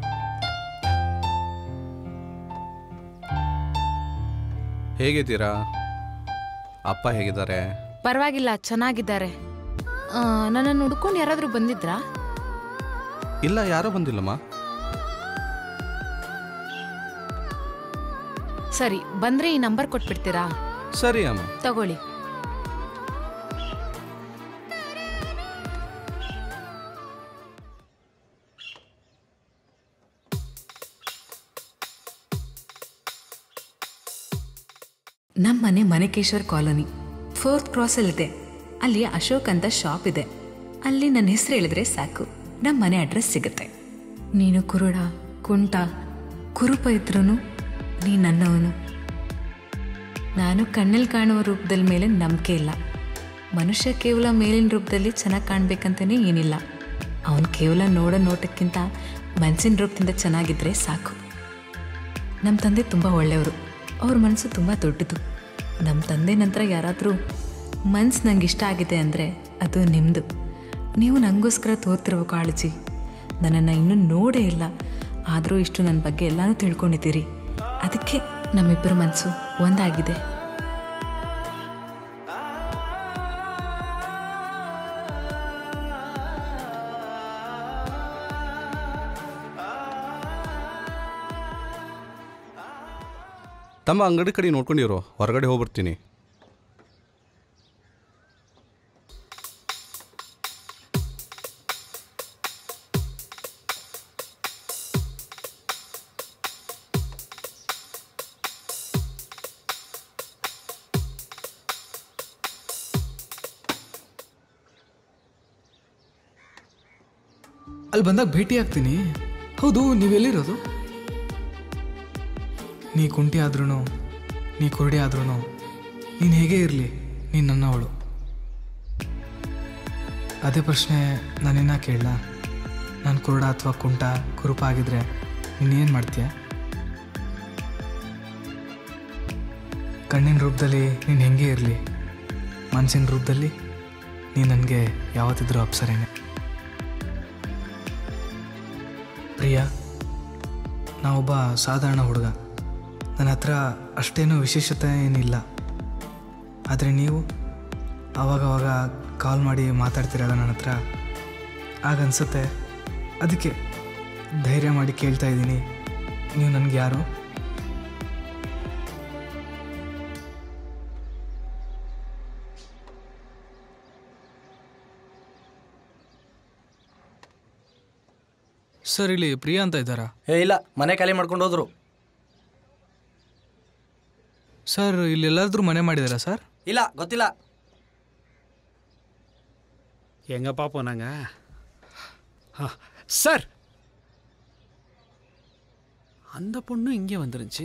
ಹೇಗಿದ್ದೀರಾ ಅಪ್ಪ ಹೇಗಿದ್ದಾರೆ ಪರವಾಗಿಲ್ಲ ಚೆನ್ನಾಗಿದ್ದಾರೆ ನನ್ನನ್ನು ಹುಡ್ಕೊಂಡು ಯಾರಾದರೂ ಬಂದಿದ್ರಾ ಇಲ್ಲ ಯಾರೂ ಬಂದಿಲ್ಲಮ್ಮ ಸರಿ ಬಂದ್ರೆ ಈ ನಂಬರ್ ಕೊಟ್ಬಿಡ್ತೀರಾ ಸರಿ ಅಮ್ಮ ತಗೊಳ್ಳಿ ನಮ್ಮ ಮನೆ ಮನೆಕೇಶ್ವರ್ ಕಾಲೋನಿ ಫೋರ್ತ್ ಕ್ರಾಸಲ್ಲಿದೆ ಅಲ್ಲಿ ಅಶೋಕ್ ಅಂತ ಶಾಪ್ ಇದೆ ಅಲ್ಲಿ ನನ್ನ ಹೆಸರು ಹೇಳಿದ್ರೆ ಸಾಕು ನಮ್ಮ ಮನೆ ಅಡ್ರೆಸ್ ಸಿಗುತ್ತೆ ನೀನು ಕುರುಡ ಕುಂಟ ಕುರುಪ ಇದ್ರೂ ನೀ ನನ್ನವನು ನಾನು ಕಣ್ಣಲ್ಲಿ ಕಾಣುವ ರೂಪದಲ್ಲಿ ಮೇಲೆ ನಂಬಿಕೆ ಇಲ್ಲ ಮನುಷ್ಯ ಕೇವಲ ಮೇಲಿನ ರೂಪದಲ್ಲಿ ಚೆನ್ನಾಗಿ ಕಾಣ್ಬೇಕಂತನೇ ಏನಿಲ್ಲ ಅವನು ಕೇವಲ ನೋಡೋ ನೋಟಕ್ಕಿಂತ ಮನಸ್ಸಿನ ರೂಪದಿಂದ ಚೆನ್ನಾಗಿದ್ರೆ ಸಾಕು ನಮ್ಮ ತಂದೆ ತುಂಬ ಒಳ್ಳೆಯವರು ಅವ್ರ ಮನಸ್ಸು ತುಂಬ ದೊಡ್ಡದು ನಮ್ಮ ತಂದೆ ನಂತರ ಯಾರಾದರೂ ಮನ್ಸು ನಂಗೆ ಇಷ್ಟ ಆಗಿದೆ ಅಂದರೆ ಅದು ನಿಮ್ಮದು ನೀವು ನನಗೋಸ್ಕರ ತೋರ್ತಿರೋ ಕಾಳಜಿ ನನ್ನನ್ನು ಇನ್ನೂ ನೋಡೇ ಇಲ್ಲ ಆದರೂ ಇಷ್ಟು ನನ್ನ ಬಗ್ಗೆ ಎಲ್ಲನೂ ತಿಳ್ಕೊಂಡಿದ್ದೀರಿ ಅದಕ್ಕೆ ನಮ್ಮಿಬ್ಬರ ಮನಸ್ಸು ಒಂದಾಗಿದೆ ತಮ್ಮ ಅಂಗಡಿ ಕಡೆ ನೋಡ್ಕೊಂಡಿರೋ ಹೊರಗಡೆ ಹೋಗ್ಬರ್ತೀನಿ ಅಲ್ಲಿ ಬಂದಾಗ ಭೇಟಿ ಆಗ್ತೀನಿ ಹೌದು ನೀವೆಲ್ಲಿರೋದು ನೀ ಕುಂಟಿ ಆದ್ರೂ ನೀ ಕುರುಡಿ ಆದ್ರೂ ನೀನು ಹೇಗೆ ಇರಲಿ ನೀನು ನನ್ನವಳು ಅದೇ ಪ್ರಶ್ನೆ ನಾನಿನ್ನ ಕೇಳಲ ನಾನು ಕುರುಡ ಅಥವಾ ಕುಂಟ ಕುರುಪ ಆಗಿದ್ರೆ ನೀನೇನು ಮಾಡ್ತೀಯ ಕಣ್ಣಿನ ರೂಪದಲ್ಲಿ ನೀನು ಹೆಂಗೆ ಇರಲಿ ಮನಸ್ಸಿನ ರೂಪದಲ್ಲಿ ನೀನು ನನಗೆ ಯಾವತ್ತಿದ್ರೂ ಅಪ್ಸರೇನೆ ಪ್ರಿಯ ನಾವೊಬ್ಬ ಸಾಧಾರಣ ಹುಡುಗ ನನ್ನ ಹತ್ರ ಅಷ್ಟೇನು ವಿಶೇಷತೆ ಏನಿಲ್ಲ ಆದರೆ ನೀವು ಆವಾಗವಾಗ ಕಾಲ್ ಮಾಡಿ ಮಾತಾಡ್ತಿರಲ್ಲ ನನ್ನ ಹತ್ರ ಆಗ ಅನಿಸುತ್ತೆ ಅದಕ್ಕೆ ಧೈರ್ಯ ಮಾಡಿ ಕೇಳ್ತಾ ಇದ್ದೀನಿ ನೀವು ನನಗೆ ಯಾರು ಸರ್ ಇಲ್ಲಿ ಪ್ರಿಯಾ ಅಂತ ಇದ್ದಾರಾ ಏ ಇಲ್ಲ ಮನೆ ಖಾಲಿ ಮಾಡ್ಕೊಂಡು ಹೋದ್ರು ಸರ್ ಇಲ್ಲಿ ಎಲ್ಲಾದ್ರೂ ಮನೆ ಮಾಡಿದಾರಾ ಸರ್ ಇಲ್ಲ ಗೊತ್ತಿಲ್ಲ எங்கப்பா போனாங்க ஆ, சார் அந்த பொண்ணு இங்கே வந்துருந்துச்சு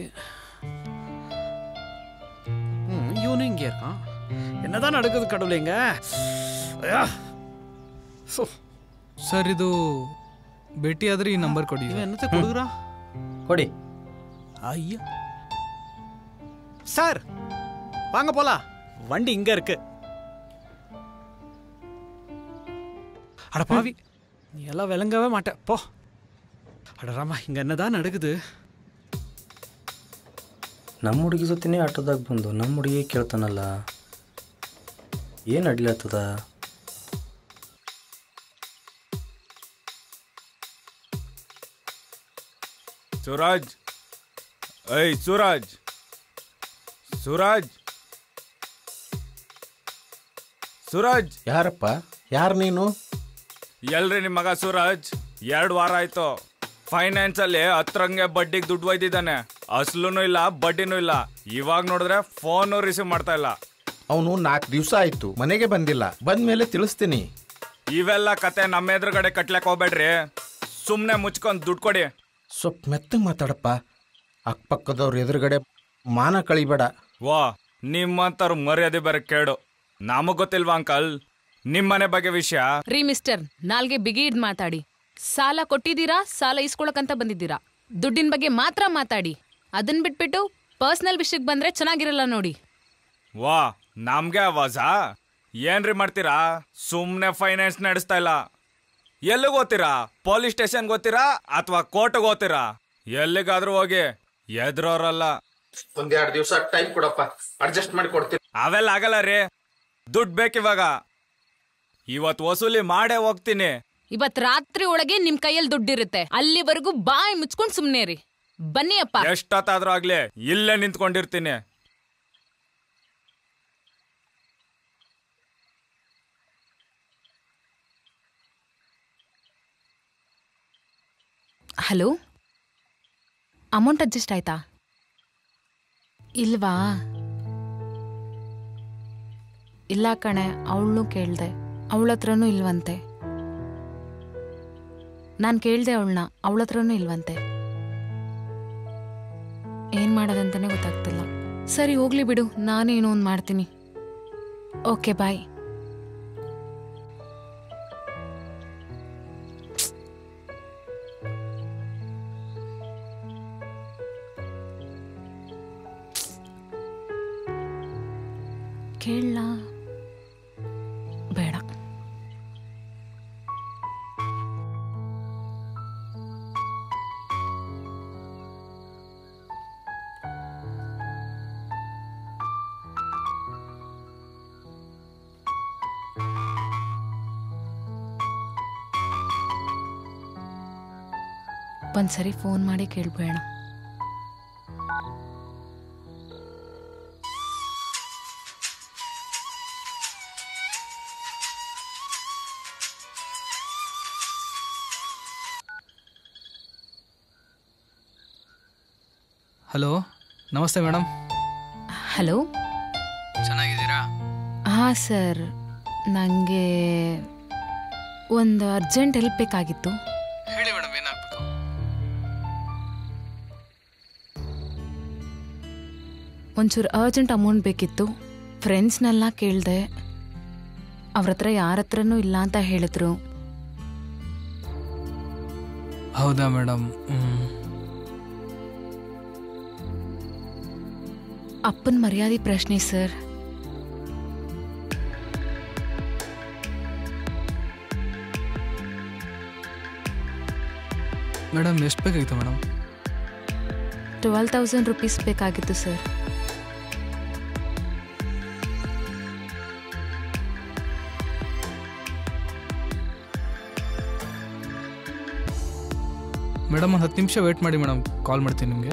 ம், இவனும் இங்கே இருக்கான் என்னதான் நடக்குது கடவுளேங்க ஐயா சோ ಸರ್ ಇದು ಭೇಟಿ ಆದ್ರೆ ಈ ನಂಬರ್ ಕೊಡಿ இவன் என்னத்தை கொடுக்குறான் ಕೊಡಿ ஐயா சார் வாங்க போலாம் வண்டி இங்க இருக்கு அட பாவி நீ எல்லாம் விளங்கவே மாட்ட போ அட ராமா இங்க என்னதான் நடக்குது ನಮ್ಮ ಹುಡುಗಿ ಜೊತೆನೇ ಆಟೋದಾಗ ಬಂದು ನಮ್ಮ ಹುಡುಗಿ ಕೇಳ್ತಾನಲ್ಲ ಏನು ಅಡ್ಲತ್ತದ ಸೂರಜ್ ಏಯ್ ಸೂರಜ್ ಸೂರಜ್ ಸೂರಜ್ ಯಾರಪ್ಪ ಯಾರು ನೀನು ಎಲ್ರಿ ನಿಮ್ಮ ಮಗ ಸೂರಜ್ ಎರಡು ವಾರ ಆಯ್ತು ಫೈನಾನ್ಸ್ ಅಲ್ಲಿ ಹತ್ರಂಗೆ ಬಡ್ಡಿಗೆ ದುಡ್ಡು ಒಯ್ದಿದ್ದಾನೆ ಅಸ್ಲೂ ಇಲ್ಲ ಬಡ್ಡಿನೂ ಇಲ್ಲ ಇವಾಗ ನೋಡಿದ್ರೆ ಫೋನು ರಿಸೀವ್ ಮಾಡ್ತಾ ಇಲ್ಲ ಅವನು ನಾಲ್ಕು ದಿವಸ ಆಯ್ತು ಮನೆಗೆ ಬಂದಿಲ್ಲ ಬಂದ್ಮೇಲೆ ತಿಳಿಸ್ತೀನಿ ಇವೆಲ್ಲ ಕತೆ ನಮ್ಮ ಎದುರುಗಡೆ ಕಟ್ಲಕ್ ಹೋಗ್ಬೇಡ್ರಿ ಸುಮ್ಮನೆ ಮುಚ್ಕೊಂಡು ದುಡ್ಡು ಕೊಡಿ ಸ್ವಲ್ಪ ಮೆತ್ತಗೆ ಮಾತಾಡಪ್ಪ ಅಕ್ಕಪಕ್ಕದವ್ರ ಎದುರುಗಡೆ ಮಾನ ಕಳಿಬೇಡ ವಾ ನಿಮ್ಮಂತವ್ರು ಮರ್ಯಾದೆ ಬೇರೆ ಕೇಳು ನಮಗ್ ಗೊತ್ತಿಲ್ವಾ ಅಂಕಲ್ ನಿಮ್ಮನೆ ಬಗ್ಗೆ ವಿಷಯ ರೀ ಮಿಸ್ಟರ್ ನಾಲ್ಗೆ ಬಿಗಿ ಇದ್ ಮಾತಾಡಿ ಸಾಲ ಕೊಟ್ಟಿದ್ದೀರಾ ಸಾಲ ಇಸ್ಕೊಳಕಂತ ಬಂದಿದ್ದೀರಾ ದುಡ್ಡಿನ ಬಗ್ಗೆ ಮಾತ್ರ ಮಾತಾಡಿ ಅದನ್ ಬಿಟ್ಬಿಟ್ಟು ಪರ್ಸನಲ್ ವಿಷಯಕ್ಕೆ ಬಂದ್ರೆ ಚೆನ್ನಾಗಿರಲ್ಲ ನೋಡಿ ವಾ ನಮ್ಗೆ ಆವಾಜಾ ಏನ್ರಿ ಮಾಡ್ತೀರಾ ಸುಮ್ನೆ ಫೈನಾನ್ಸ್ ನಡೆಸ್ತಾ ಇಲ್ಲ ಎಲ್ಲಿಗೆ ಹೋಗ್ತೀರಾ ಪೊಲೀಸ್ ಸ್ಟೇಷನ್ಗೆ ಹೋಗ್ತೀರಾ ಅಥವಾ ಕೋರ್ಟ್ಗೆ ಹೋಗ್ತೀರಾ ಎಲ್ಲಿಗಾದ್ರೂ ಹೋಗಿ ಎದ್ರೋರಲ್ಲ ಒಂದೆರಡು ದಿವಸ ಟೈಮ್ ಕೊಡಪ್ಪ ಅಡ್ಜಸ್ಟ್ ಮಾಡಿ ಕೊಡ್ತೀನಿ ಅವೆಲ್ಲ ಆಗಲ್ಲ ರೀ ದುಡ್ಡು ಬೇಕಿವಾಗ ಇವತ್ತು ವಸೂಲಿ ಮಾಡೇ ಹೋಗ್ತೀನಿ ಇವತ್ ರಾತ್ರಿ ಒಳಗೆ ನಿಮ್ ಕೈಯಲ್ಲಿ ದುಡ್ಡಿರುತ್ತೆ ಅಲ್ಲಿವರೆಗೂ ಬಾಯಿ ಮುಚ್ಕೊಂಡ್ ಸುಮ್ನೆ ರೀ ಬನ್ನಿ ಅಪ್ಪ ಎಷ್ಟೊತ್ತಾದ್ರೂ ಆಗ್ಲಿ ಇಲ್ಲೇ ನಿಂತ್ಕೊಂಡಿರ್ತೀನಿ ಹಲೋ ಅಮೌಂಟ್ ಅಡ್ಜಸ್ಟ್ ಆಯ್ತಾ ಇಲ್ವಾ ಇಲ್ಲ ಕಣೆ ಅವಳನ್ನೂ ಕೇಳ್ದೆ ಅವಳ ಹತ್ರನೂ ಇಲ್ವಂತೆ ನಾನು ಕೇಳ್ದೆ ಅವಳನ್ನ ಅವಳ ಹತ್ರನೂ ಇಲ್ವಂತೆ ಏನ್ ಮಾಡೋದಂತಾನೆ ಗೊತ್ತಾಗ್ತಿಲ್ಲ ಸರಿ ಹೋಗ್ಲಿ ಬಿಡು ನಾನೇನೋ ಒಂದು ಮಾಡ್ತೀನಿ ಓಕೆ ಬಾಯ್ ಕೇಳಲ್ಲ ಬೇಡ ಒಂದ್ಸರಿ ಫೋನ್ ಮಾಡಿ ಕೇಳ್ಬೇಡ ಹಲೋ ನಮಸ್ತೆ ಮೇಡಮ್ ಹಲೋ ಚೆನ್ನಾಗಿದ್ದೀರಾ ಹಾಂ ಸರ್ ನನಗೆ ಒಂದು ಅರ್ಜೆಂಟ್ ಹೆಲ್ಪ್ ಬೇಕಾಗಿತ್ತು ಹೇಳಿ ಮೇಡಮ್ ಏನಾಗಬೇಕು ಒಂಚೂರು ಅರ್ಜೆಂಟ್ ಅಮೌಂಟ್ ಬೇಕಿತ್ತು ಫ್ರೆಂಡ್ಸ್ನೆಲ್ಲ ಕೇಳಿದೆ ಅವ್ರ ಹತ್ರ ಯಾರ ಹತ್ರನೂ ಇಲ್ಲ ಅಂತ ಹೇಳಿದ್ರು ಹೌದಾ ಮೇಡಮ್ ಅಪ್ಪನ ಮರ್ಯಾದೆ ಪ್ರಶ್ನೆ ಸರ್ ಮೇಡಮ್ ಎಷ್ಟು ಬೇಕಾಗಿತ್ತು ಮೇಡಮ್ ಟ್ವೆಲ್ ತೌಸಂಡ್ ರುಪೀಸ್ ಬೇಕಾಗಿತ್ತು ಸರ್ ಮೇಡಮ್ ಒಂದು ಹತ್ತು ನಿಮಿಷ ವೇಟ್ ಮಾಡಿ ಮೇಡಮ್ ಕಾಲ್ ಮಾಡ್ತೀನಿ ನಿಮಗೆ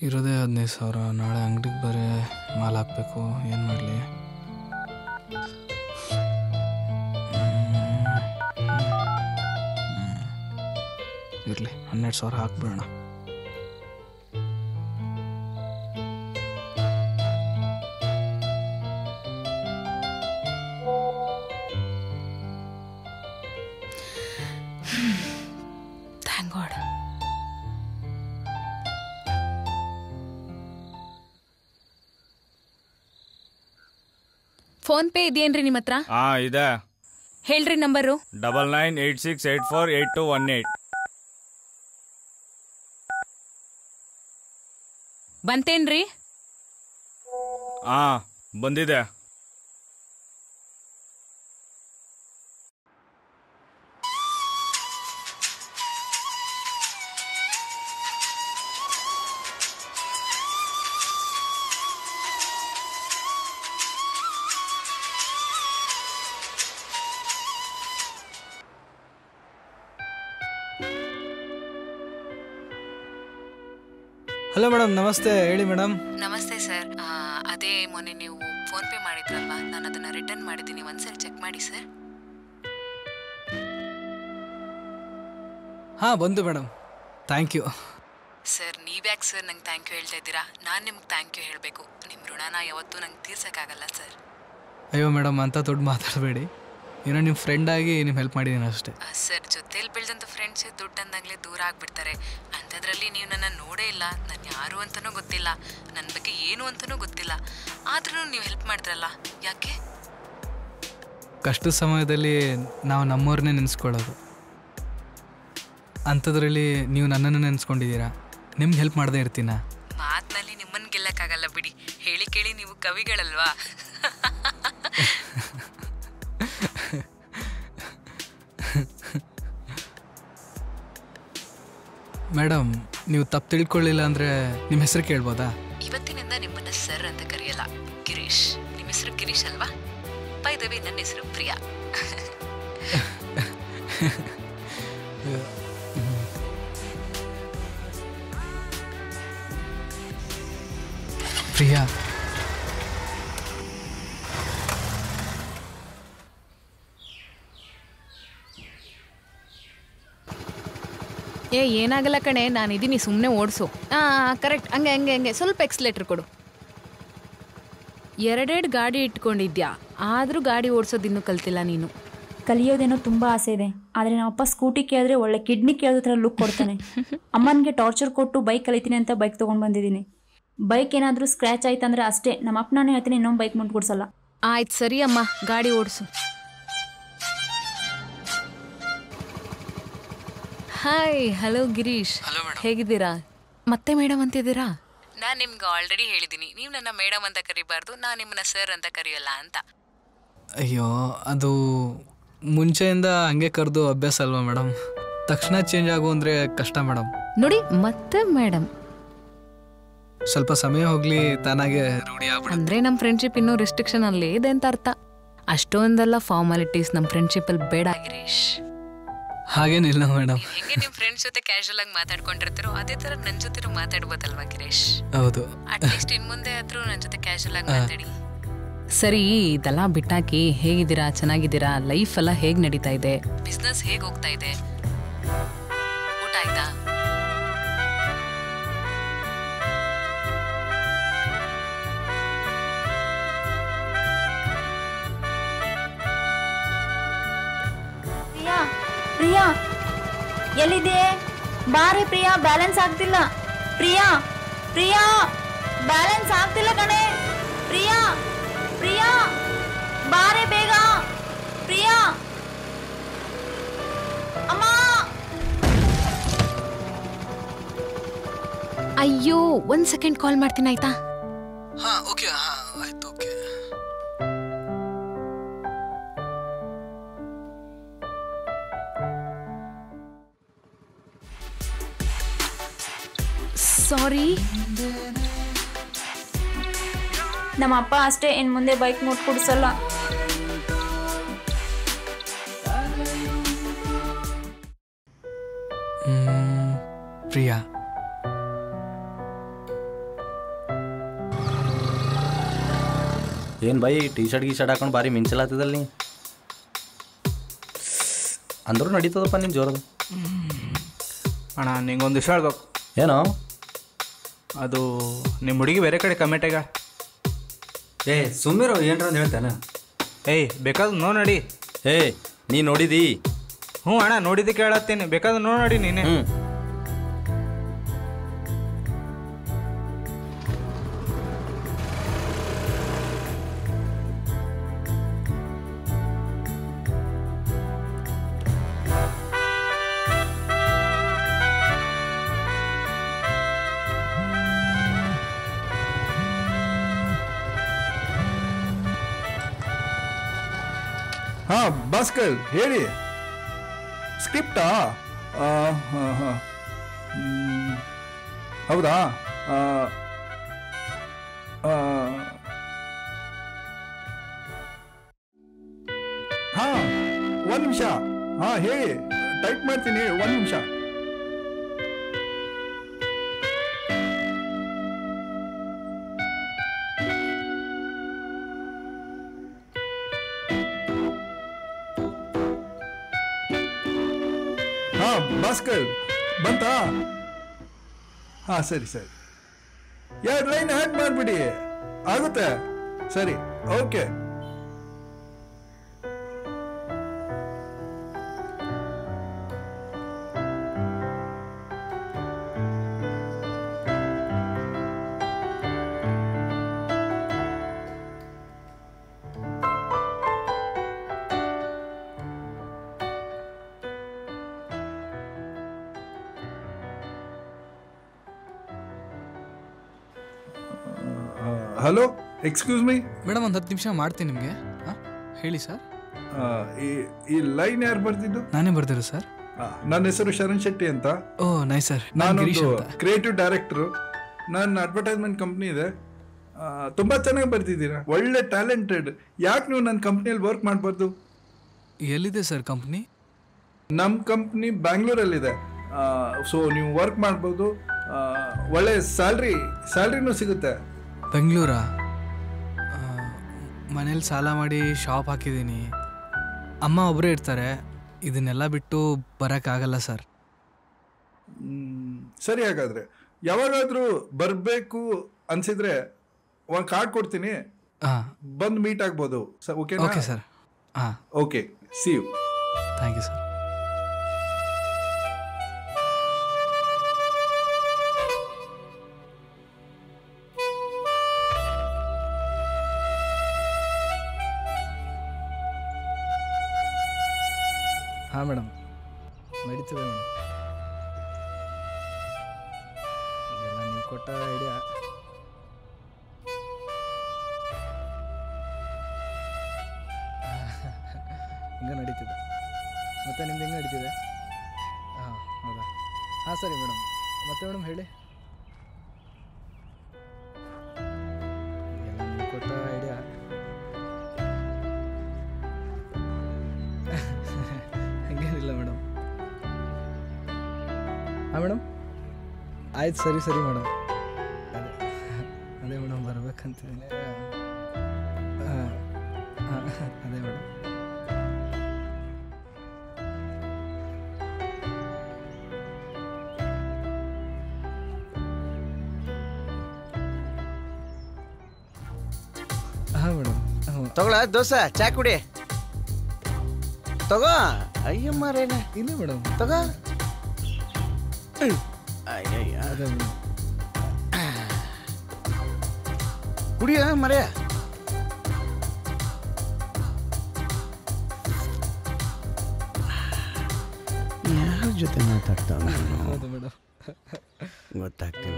ಇರೋದೇ ಹದಿನೈದು ಸಾವಿರ ನಾಳೆ ಅಂಗಡಿಗೆ ಬೇರೆ ಮಾಲ್ ಹಾಕಬೇಕು ಏನು ಮಾಡಲಿ ಇರಲಿ ಹನ್ನೆರಡು ಸಾವಿರ ಹಾಕ್ಬಿಡೋಣ ಥ್ಯಾಂಕ್ ಗಾಡ್ ಫೋನ್ ಪೇ ಇದೆಯೇನ್ರಿ ನಿಮ್ಮ ಹತ್ರ ಹಾ ಇದೆ ಹೇಳ್ರಿ number double nine eight six eight four eight two one eight ಬಂತೇನ್ರಿ ಹಾ ಬಂದಿದೆ ಹಲೋ ಮೇಡಮ್ ನಮಸ್ತೆ ಹೇಳಿ ಮೇಡಮ್ ನಮಸ್ತೆ ಸರ್ ಅದೇ ಮೊನ್ನೆ ನೀವು ಫೋನ್ ಪೇ ಮಾಡಿದ್ರಲ್ವಾ ನಾನು ಅದನ್ನ ರಿಟರ್ನ್ ಮಾಡಿದ್ದೀನಿ ಒಂದ್ಸರಿ ಚೆಕ್ ಮಾಡಿ ಸರ್ ಹಾಂ ಬಂದು ಮೇಡಮ್ ಥ್ಯಾಂಕ್ ಯು ಸರ್ ನೀವ್ಯಾಕೆ ಸರ್ ನಂಗೆ ಥ್ಯಾಂಕ್ ಯು ಹೇಳ್ತಾ ಇದ್ದೀರಾ ನಾನು ನಿಮ್ಗೆ ಥ್ಯಾಂಕ್ ಯು ಹೇಳಬೇಕು ನಿಮ್ಮ ಋಣನ ಯಾವತ್ತೂ ನಂಗೆ ತೀರ್ಸೋಕ್ಕಾಗಲ್ಲ ಸರ್ ಅಯ್ಯೋ ಮೇಡಮ್ ಅಂತ ದುಡ್ಡು ಮಾತಾಡಬೇಡಿ ಏನೋ ನಿಮ್ಮ ಫ್ರೆಂಡಾಗಿ ನಿಮ್ಮ ಹೆಲ್ಪ್ ಮಾಡಿದ್ದೀನಿ ಅಷ್ಟೇ ಸರ್ ಜೊತೆಲಿ ಬೆಳೆದಂಥ ಫ್ರೆಂಡ್ಸೇ ದುಡ್ಡು ಅಂದಾಗಲೇ ದೂರ ಆಗ್ಬಿಡ್ತಾರೆ ಅಂಥದ್ರಲ್ಲಿ ನೀವು ನನ್ನ ನೋಡೇ ಇಲ್ಲ ನಾನು ಯಾರು ಅಂತನೂ ಗೊತ್ತಿಲ್ಲ ನನ್ನ ಬಗ್ಗೆ ಏನು ಅಂತನೂ ಗೊತ್ತಿಲ್ಲ ಆದ್ರೂ ನೀವು ಹೆಲ್ಪ್ ಮಾಡಿದ್ರಲ್ಲ ಯಾಕೆ ಕಷ್ಟದ ಸಮಯದಲ್ಲಿ ನಾವು ನಮ್ಮವ್ರನ್ನೇ ನೆನೆಸ್ಕೊಳ್ಳೋದು ಅಂಥದ್ರಲ್ಲಿ ನೀವು ನನ್ನನ್ನು ನೆನೆಸ್ಕೊಂಡಿದ್ದೀರಾ ನಿಮ್ಗೆ ಹೆಲ್ಪ್ ಮಾಡದೇ ಇರ್ತೀನಾ ಮಾತಿನಲ್ಲಿ ನಿಮ್ಮನ್ನು ಗೆಲ್ಲಕ್ಕಾಗಲ್ಲ ಬಿಡಿ ಹೇಳಿ ಕೇಳಿ ನೀವು ಕವಿಗಳಲ್ವಾ ಮೇಡಮ್ ನೀವು ತಪ್ಪು ತಿಳ್ಕೊಳ್ಳಿಲ್ಲ ಅಂದರೆ ನಿಮ್ಮ ಹೆಸರು ಕೇಳ್ಬೋದಾ ಇವತ್ತಿನಿಂದ ನಿಮ್ಮನ್ನ ಸರ್ ಅಂತ ಕರೆಯಲ್ಲ ಗಿರೀಶ್ ನಿಮ್ಮ ಹೆಸರು ಗಿರೀಶ್ ಅಲ್ವಾ ಬೈ ದ ವೇ ನನ್ನ ಹೆಸರು ಪ್ರಿಯಾ ಪ್ರಿಯಾ ಏ ಏನಾಗಲ್ಲ ಕಣೆ ನಾನು ಇದೀನಿ ಸುಮ್ಮನೆ ಓಡಿಸು ಹಾಂ ಕರೆಕ್ಟ್ ಹಂಗೆ ಹಂಗೆ ಹಂಗೆ ಸ್ವಲ್ಪ ಎಕ್ಸ್ಲೇಟ್ರ್ ಕೊಡು ಎರಡೆರಡು ಗಾಡಿ ಇಟ್ಕೊಂಡಿದ್ಯಾ ಆದರೂ ಗಾಡಿ ಓಡಿಸೋದಿನ್ನೂ ಕಲ್ತಿಲ್ಲ ನೀನು ಕಲಿಯೋದೇನೋ ತುಂಬ ಆಸೆ ಇದೆ ಆದರೆ ನಮ್ಮಪ್ಪ ಸ್ಕೂಟಿ ಕೇಳಿದ್ರೆ ಒಳ್ಳೆ ಕಿಡ್ನಿ ಕೇಳಿದ ಥರ ಲುಕ್ ಕೊಡ್ತಾನೆ ಅಮ್ಮನಿಗೆ ಟಾರ್ಚರ್ ಕೊಟ್ಟು ಬೈಕ್ ಕಲಿತೀನಿ ಅಂತ ಬೈಕ್ ತೊಗೊಂಡು ಬಂದಿದ್ದೀನಿ ಬೈಕ್ ಏನಾದರೂ ಸ್ಕ್ರ್ಯಾಚ್ ಆಯ್ತಂದ್ರೆ ಅಷ್ಟೇ ನಮ್ಮ ಅಪ್ಪ ನಾನು ಹೇಳ್ತೀನಿ ಇನ್ನೊಂದು ಬೈಕ್ ಮುಂದೆ ಕೊಡ್ಸಲ್ಲ ಆಯ್ತು ಸರಿ ಅಮ್ಮ ಗಾಡಿ ಓಡಿಸು ಹಾಯ್ ಹಲೋ ಗಿರೀಶ್ ಹೇಗಿದ್ದೀರಾ ಮತ್ತೆ ಮೇಡಮ್ ಅಂತಿದ್ದೀರಾ ನಾನು ನಿಮ್ಗೆ ಆಲ್ರೆಡಿ ಹೇಳಿದ್ದೀನಿ ನೀವು ನನ್ನ ಮೇಡಮ್ ಅಂತ ಕರಿಬಾರ್ದು ನಾನು ನಿಮ್ಮನ್ನ ಸರ್ ಅಂತ ಕರೆಯಲ್ಲ ಅಂತ ಅಯ್ಯೋ ಅದು ಮುಂಚೆಯಿಂದ ಹಂಗೆ ಕರೆದು ಅಭ್ಯಾಸ ಅಲ್ವಾ ಮೇಡಮ್ ತಕ್ಷಣ ಚೇಂಜ್ ಆಗು ಅಂದರೆ ಕಷ್ಟ ಮೇಡಮ್ ನೋಡಿ ಮತ್ತೆ ಮೇಡಮ್ ಸ್ವಲ್ಪ ಸಮಯ ಹೋಗಲಿ ತಾನಾಗೆ ರೂಢಿ ಆಗ್ಬಿಡ ಅಂದ್ರೆ ನಮ್ಮ ಫ್ರೆಂಡ್ಶಿಪ್ ಇನ್ನೂ ರಿಸ್ಟ್ರಿಕ್ಷನ್ ಅಲ್ಲೇ ಇದೆ ಅಂತ ಅರ್ಥ ಅಷ್ಟೊಂದೆಲ್ಲ ಫಾರ್ಮಾಲಿಟೀಸ್ ನಮ್ಮ ಫ್ರೆಂಡ್ಶಿಪ್ಪಲ್ಲಿ ಬೇಡ ಗಿರೀಶ್ ಹಾಗೇನಿಲ್ಲ ಮೇಡಮ್ ಹೆಂಗೆ ನಿಮ್ಮ ಫ್ರೆಂಡ್ಸ್ ಜೊತೆ ಕ್ಯಾಶುವಲ್ ಆಗಿ ಮಾತಾಡ್ಕೊಂಡಿರ್ತೀರೋ ಅದೇ ತರ ನನ್ನ ಜೊತೆ ಮಾತಾಡ್ಬೋದಲ್ವಾ ಗಿರೀಶ್ ಹೌದು ಅಟ್ಲೀಸ್ಟ್ ಇನ್ ಮುಂದೆ ಆದ್ರೂ ನನ್ನ ಜೊತೆ ಕ್ಯಾಶುವಲ್ ಆಗಿ ಮಾತಾಡಿ ಸರಿ ಇದೆಲ್ಲ ಬಿಟ್ಟಾಕಿ ಹೇಗಿದ್ದೀರಾ ಚೆನ್ನಾಗಿದ್ದೀರಾ ಲೈಫ್ ಎಲ್ಲ ಹೇಗೆ ನಡೀತಾ ಇದೆ ಬಿಸ್ನೆಸ್ ಹೇಗೆ ಹೋಗ್ತಾ ಇದೆ ಊಟ ಆಯ್ತಾ ಪ್ರಿಯಾ ಪ್ರಿಯಾ ಎಲ್ಲಿದೆ ಬಾರೆ ಪ್ರಿಯಾ ಬ್ಯಾಲೆನ್ಸ್ ಆಗ್ತಿಲ್ಲ ಪ್ರಿಯಾ ಪ್ರಿಯಾ ಬ್ಯಾಲೆನ್ಸ್ ಆಗ್ತಿಲ್ಲ ಕಣೆ ಪ್ರಿಯಾ ಪ್ರಿಯಾ ಬಾರೆ ಬೇಗ ಪ್ರಿಯಾ ಅಮ್ಮ ಅಯ್ಯೋ ಒಂದ್ ಸೆಕೆಂಡ್ ಕಾಲ್ ಮಾಡ್ತೀನಿ ಆಯ್ತಾ ಹಾಂ ಓಕೆ ಹಾಂ ಆಯ್ತು ಓಕೆ ಸಾರಿ ನಮ್ಮ ಅಪ್ಪ ಅಷ್ಟೇ ಇನ್ ಮುಂದೆ ಬೈಕ್ ನೋಟ್ ಕೊಡ್ಸಲ್ಲ ಪ್ರಿಯಾ ಏನು ಬೈ ಟೀ ಶರ್ಟ್ ಗೀ ಶರ್ಟ್ ಹಾಕೊಂಡು ಭಾರಿ ಮಿಂಚಲಾತದಲ್ಲ ನೀ ಅಂದ್ರೂ ನಡೀತದಪ್ಪ ನಿನ್ನ ಜೋರದ ಅಣ್ಣ ನಿಂಗೊಂದು ವಿಷಯ ಹೇಳ್ಬೇಕು ಏನೋ ಅದು ನಿಮ್ಮ ಹುಡುಗಿ ಬೇರೆ ಕಡೆ ಕಮೆಂಟಾಗ ಏ ಸುಮ್ಮಿರೋ ಏನ್ರ ಅಂತ ಹೇಳ್ತೇನೆ ಏಯ್ ಬೇಕಾದ್ರೆ ನೋ ನಡಿ ಏ ನೀ ನೋಡಿದಿ ಹ್ಞೂ ಅಣ್ಣ ನೋಡಿದ್ದು ಕೇಳತ್ತೀನಿ ಬೇಕಾದ್ರೆ ನೋ ನೋಡಿ ನೀನೆ ಹ್ಞೂ ಹಾ ಭಾಸ್ಕರ್ ಹೇಳಿ ಸ್ಕ್ರಿಪ್ಟಾ ಆ, ಹಾ, ಹಾ. ಹ್ಮ್. ಹೌದಾ ಆ, ಆ, ಹಾ ಒಂದು ನಿಮಿಷ ಹಾ ಹೇಳಿ ಟೈಪ್ ಮಾಡ್ತೀನಿ ಒಂದು ನಿಮಿಷ ಹಾ ಭಾಸ್ಕರ್ ಬಂತಾ ಹಾ ಸರಿ ಸರಿ ಎರಡು ಲೈನ್ ಹ್ಯಾಡ್ ಮಾಡಿಬಿಡಿ ಆಗುತ್ತೆ ಸರಿ okay hello excuse me madam ಒಂದು ಹತ್ತು ನಿಮಿಷ ಮಾಡ್ತೀನಿ ನಿಮಗೆ ಹಾಂ ಹೇಳಿ ಸರ್ ಈ ಈ ಲೈನ್ ಯಾರು ಬರ್ತಿದ್ದು ನಾನೇ ಬರ್ದಿರೋ ಸರ್ ಆ, ನನ್ನ ಹೆಸರು ಶರಣ್ ಶೆಟ್ಟಿ ಅಂತ ಓ ನೈ ಸರ್ ನಾನು ಗಿರೀಶ್ ನಾನೊಂದು ಅಂತ ಕ್ರಿಯೇಟಿವ್ ಡೈರೆಕ್ಟ್ರು ನನ್ನ ಅಡ್ವರ್ಟೈಸ್ಮೆಂಟ್ ಕಂಪ್ನಿ ಇದೆ ಆ, ತುಂಬಾ ಚೆನ್ನಾಗಿ ಬರ್ತಿದ್ದೀರಾ ಒಳ್ಳೆ ಟ್ಯಾಲೆಂಟೆಡ್ ಯಾಕೆ ನೀವು ನನ್ನ ಕಂಪ್ನಿಯಲ್ಲಿ ವರ್ಕ್ ಮಾಡಬಾರ್ದು ಎಲ್ಲಿದೆ ಸರ್ ಕಂಪ್ನಿ ನಮ್ಮ ಕಂಪ್ನಿ ಬ್ಯಾಂಗ್ಳೂರಲ್ಲಿದೆ ಸೊ ನೀವು ವರ್ಕ್ ಮಾಡ್ಬೋದು ಆ, ಒಳ್ಳೆ ಸ್ಯಾಲ್ರಿ ಸ್ಯಾಲ್ರಿನೂ ಸಿಗುತ್ತೆ ಬೆಂಗಳೂರಾ ಮನೇಲಿ ಸಾಲ ಮಾಡಿ ಶಾಪ್ ಹಾಕಿದ್ದೀನಿ ಅಮ್ಮ ಒಬ್ಬರೇ ಇರ್ತಾರೆ ಇದನ್ನೆಲ್ಲ ಬಿಟ್ಟು ಬರೋಕ್ಕಾಗಲ್ಲ ಸರ್ ಮ್, ಸರಿ ಹಾಗಾದ್ರೆ ಯಾವಾಗಾದ್ರೂ ಬರಬೇಕು ಅನ್ಸಿದ್ರೆ ಒಂದು ಕಾರ್ಡ್ ಕೊಡ್ತೀನಿ ಹಾಂ ಬಂದು ಮೀಟ್ ಆಗ್ಬೋದು ಓಕೆ ಓಕೆ ಸರ್ ಹಾಂ okay see you thank you sir ಹಾಂ ಮೇಡಮ್ ನಡೀತದೆ ಮೇಡಮ್ ಇದೆಲ್ಲ ನೀವು ಕೊಟ್ಟ ಐಡಿಯಾ ಹಿಂಗೆ ನಡೀತಿದೆ ಮತ್ತೆ ನಿಮ್ದು ಹೆಂಗೆ ನಡೀತಿದೆ ಹಾಂ ಹೌದಾ ಹಾಂ ಸರಿ ಮೇಡಮ್ ಮತ್ತೆ ಮೇಡಮ್ ಹೇಳಿ ಇದೆಲ್ಲ ನೀವು ಕೊಟ್ಟ ಐಡಿಯಾ ಹಂಗೇನಿಲ್ಲ ಮೇಡಮ್ ಹಾಂ ಮೇಡಮ್ ಆಯ್ತು ಸರಿ ಸರಿ ಮೇಡಮ್ ಅದೇ ಅದೇ ಮೇಡಮ್ ಬರ್ಬೇಕಂತಿದ್ದೀನಿ ಹಾಂ ಹಾಂ ಅದೇ ಮೇಡಮ್ ಹಾಂ ಮೇಡಮ್ ತಗೊಳ ದೋಸೆ ಚಾ ಕುಡಿ ತಗೋ ಅಯ್ಯ ಮಾರೇನ ಇಲ್ಲ ಮೇಡಮ್ ತಗೋ ಅಯ್ಯಯ್ಯ ಅದೇ ಮೇಡಮ್ ಕುಡಿಯ ಮರೆಯ ಯಾರ ಜೊತೆ ಮಾತಾಡ್ತಾವ ಹೌದು ಮೇಡಮ್ ಗೊತ್ತಾಗ್ತಿಲ್ಲ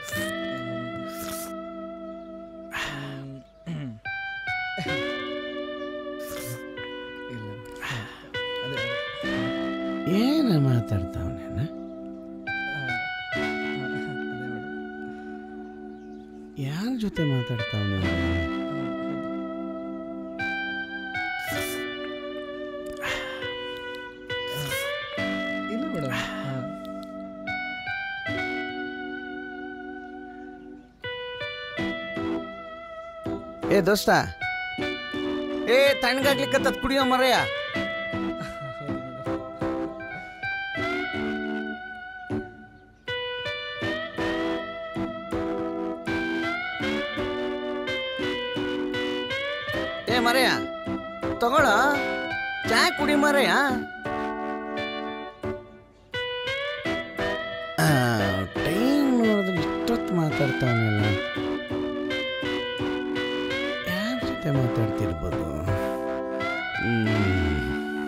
ಇಲ್ಲ ಅದೇ ಏನ ಮಾತಾಡ್ತಾವನೇನ ಯಾರ ಜೊತೆ ಮಾತಾಡ್ತಾವನೆ ಇಲ್ಲ ಮೇಡಮ್ ಹಾಂ ಏ ದೋಸ್ತ ಏ ತಣ್ಣಗಾಗ್ಲಿಕ್ಕತ್ತದ ಕುಡಿಯೋ ಮರೆಯ ಏ ಮರೆಯ ತಗೊಳ ಚಾ ಕುಡಿ ಮರೆಯ ಟೈಮ್ ನೋಡಿದ್ರೆ ಇಷ್ಟೊತ್ತು ಮಾತಾಡ್ತಾವನೆಲ್ಲ ಯಾರ ಜೊತೆ ಮಾತಾಡ್ತಿರ್ಬೋದು ಹ್ಮ್.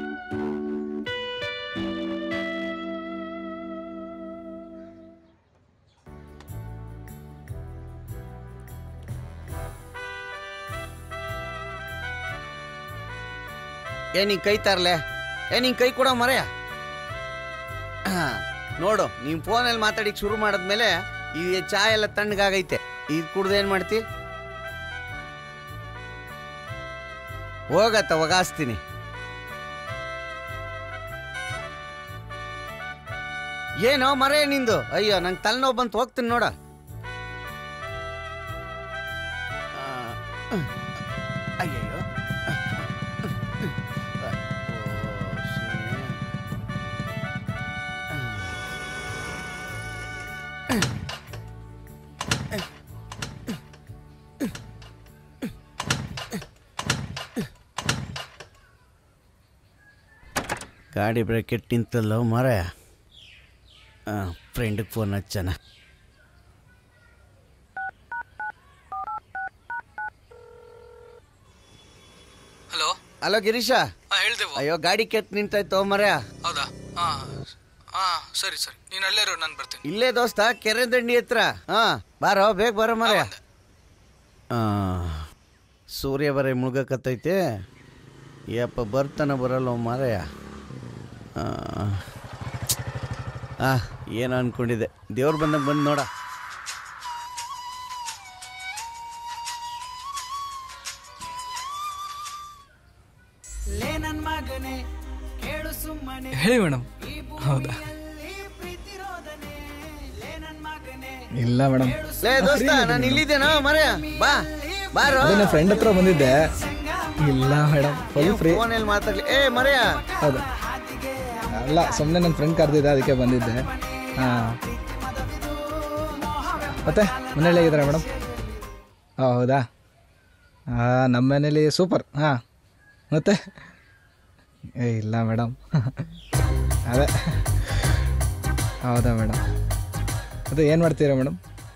ಏ ನೀ ಕೈ ತರ್ಲೆ ಏ ನೀನ್ ಕೈ ಕೊಡೋ ಮರೆಯ ನೋಡು ನೀನ್ ಫೋನಲ್ಲಿ ಮಾತಾಡಿಕ್ ಶುರು ಮಾಡಿದ್ಮೇಲೆ ಈ ಚಾ ಎಲ್ಲ ತಣ್ಣಗಾಗೈತೆ ಇದು ಕುಡ್ದು ಏನ್ ಮಾಡ್ತಿ ಹೋಗತ್ತ ಒಗಾಸ್ತೀನಿ ಏನೋ ಮರೆ ನಿಂದು ಅಯ್ಯೋ ನಂಗೆ ತಲೆನೋವು ಬಂತು ಹೋಗ್ತೀನಿ ನೋಡ ಅಯ್ಯಯ್ಯೋ ಗಾಡಿ ಬ್ರೇಕ್ ಇಟ್ಟು ನಿಂತಲ್ಲ ಮರ ಫ್ರೆಂಡಿಗೆ ಫೋನ್ ಹಚ್ಚನ ಹಲೋ ಹಲೋ ಗಿರೀಶ ಹೇಳ್ದೇವು ಅಯ್ಯೋ ಗಾಡಿ ಕೆಟ್ಟು ನಿಂತಾಯ್ತು ಮರ ಹೌದಾ ಹಾ ಹಾ ಸರಿ ಸರಿ ನೀನು ಅಲ್ಲೇ ಇರು ನಾನು ಬರ್ತೀನಿ ಇಲ್ಲೇ ದೋಸ್ತ ಕೆರೆ ದಂಡಿ ಹತ್ರ ಹಾ ಬಾರೋ ಬೇಗ ಬರೋ ಮರ ಸೂರ್ಯ ಬರೀ ಮುಳುಗಕತ್ತೈತೆ ಯಪ್ಪ ಬರ್ತಾನ ಬರಲ್ಲ ಮಾರಯ್ಯ ಆ ಏನು ಅನ್ಕೊಂಡಿದ್ದೆ ದೇವ್ರು ಬಂದಾಗ ಬಂದು ನೋಡ ಲೇ ನನ್ ಮಗನೇ ಕೇಳು ಸುಮ್ಮನೆ ಹೇಳಿ ಮೇಡಮ್ ಹೌದಾ ಇಲ್ಲ ಮೇಡಮ್ ಲೇ ದೋಸ್ತ ನಾನು ಇಲ್ಲಿದ್ದೇನೋ ಮರ ಬಾ ಬಾರೋ ಅದೇ ನನ್ನ ಫ್ರೆಂಡ್ ಹತ್ರ ಬಂದಿದ್ದೆ ಇಲ್ಲ ಮೇಡಮ್ ಫುಲ್ ಫ್ರೀ ಫೋನಲ್ಲಿ ಮಾತಾಡ್ಲಿ ಏ ಮರೆಯ ಹೌದಾ ಅಲ್ಲ ಸುಮ್ಮನೆ ನನ್ನ ಫ್ರೆಂಡ್ ಕರೆದಿದ್ದೆ ಅದಕ್ಕೆ ಬಂದಿದ್ದೆ ಹಾಂ ಮತ್ತೆ ಮನೇಲಿ ಹೇಗಿದ್ದಾರೆ ಮೇಡಮ್ ಹೌದಾ ಹಾಂ ನಮ್ಮ ಮನೇಲಿ ಸೂಪರ್ ಹಾಂ ಮತ್ತೆ ಏ ಇಲ್ಲ ಮೇಡಮ್ ಅದೇ ಹೌದಾ ಮೇಡಮ್ ಅದೇ ಏನು ಮಾಡ್ತೀರಾ ಮೇಡಮ್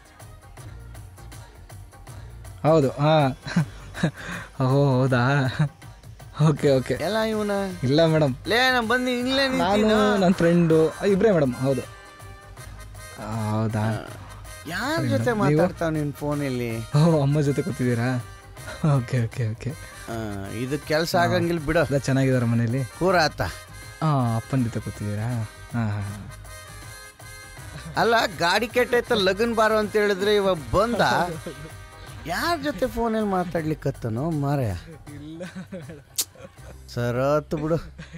ಹೌದು ಹಾಂ ಓ ಹೌದಾ ಓಕೆ ಓಕೆ ಎಲ್ಲ ಇವನ ಇಲ್ಲ ಮೇಡಮ್ ಲೇ ನಾನು ಬಂದು ಇಲ್ಲೇ ನಾನು ನಿಂತೀನಿ ನನ್ನ ಫ್ರೆಂಡು ಇಬ್ಬರೇ ಮೇಡಮ್ ಹೌದು ಹೌದಾ ಯಾರ ಸರಿ ಜೊತೆ madam. ನೀವು? ಮಾತಾಡ್ತಾವ ನಿನ್ ಫೋನಲ್ಲಿ ಓ ಅಮ್ಮ ಜೊತೆ ಕೂತಿದ್ದೀರಾ ಓಕೆ ಓಕೆ ಓಕೆ ಇದು ಕೆಲಸ ಆಗಂಗಿಲ್ಲ ಬಿಡು ಎಲ್ಲ ಚೆನ್ನಾಗಿದ್ದಾರೆ ಮನೇಲಿ ಕೂರ ಆತ ಹಾಂ ಅಪ್ಪನ ಜೊತೆ ಕೂತಿದ್ದೀರಾ ಹಾಂ ಹಾಂ ಅಲ್ಲ ಗಾಡಿ ಕೆಟ್ಟೈತ ಲಗನ್ ಬಾರೋ ಅಂತ ಹೇಳಿದ್ರೆ ಇವಾಗ ಬಂದ ಯಾರ ಜೊತೆ ಫೋನಲ್ಲಿ ಮಾತಾಡ್ಲಿಕ್ಕತ್ತನೋ ಮಾರ್ಯ ಇಲ್ಲ ಸರತ್ ಬಿಡು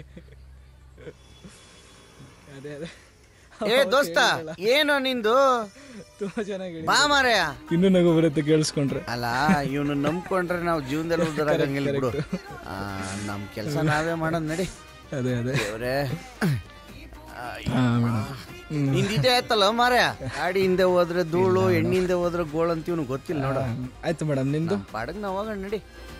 ಅದೇ ಅದೇ ಏ ದೋಸ್ತ ಏನೋ ನಿಂದು ತುಂಬಾ ಚೆನ್ನಾಗಿ ಬಾ ಮಾರ್ಯ ಇನ್ನೂ ನಗು ಬರುತ್ತೆ ಕೇಳಿಸ್ಕೊಂಡ್ರೆ ಅಲ್ಲ ಇವನು ನಂಬ್ಕೊಂಡ್ರೆ ನಾವು ಜೀವನದಲ್ಲಿ ಉದ್ದಾರ ಆಗಂಗಿಲ್ಲ ಬಿಡು ಆ, ನಮ್ ಕೆಲಸ ನಾವೇ ಮಾಡೋದ್ ನಡಿ ಅದೇ ಅದೇ ದೇವ್ರೇ ಹಾಂ ಮೇಡಮ್ ನಿಂದಿದೆ ಆಯ್ತಲ್ಲ ಮಾರ್ಯ ಗಾಡಿ ಹಿಂದೆ ಹೋದ್ರೆ ಧೂಳು ಎಣ್ಣೆ ಹಿಂದೆ ಹೋದ್ರೆ ಗೋಳು ಅಂತ ಇವನು ಗೊತ್ತಿಲ್ಲ ನೋಡ ಆಯ್ತು ಮೇಡಮ್ ನಿಂದು ಪಾಡಗ್ ನಾವು ಹೋಗೋಣ ನಡಿ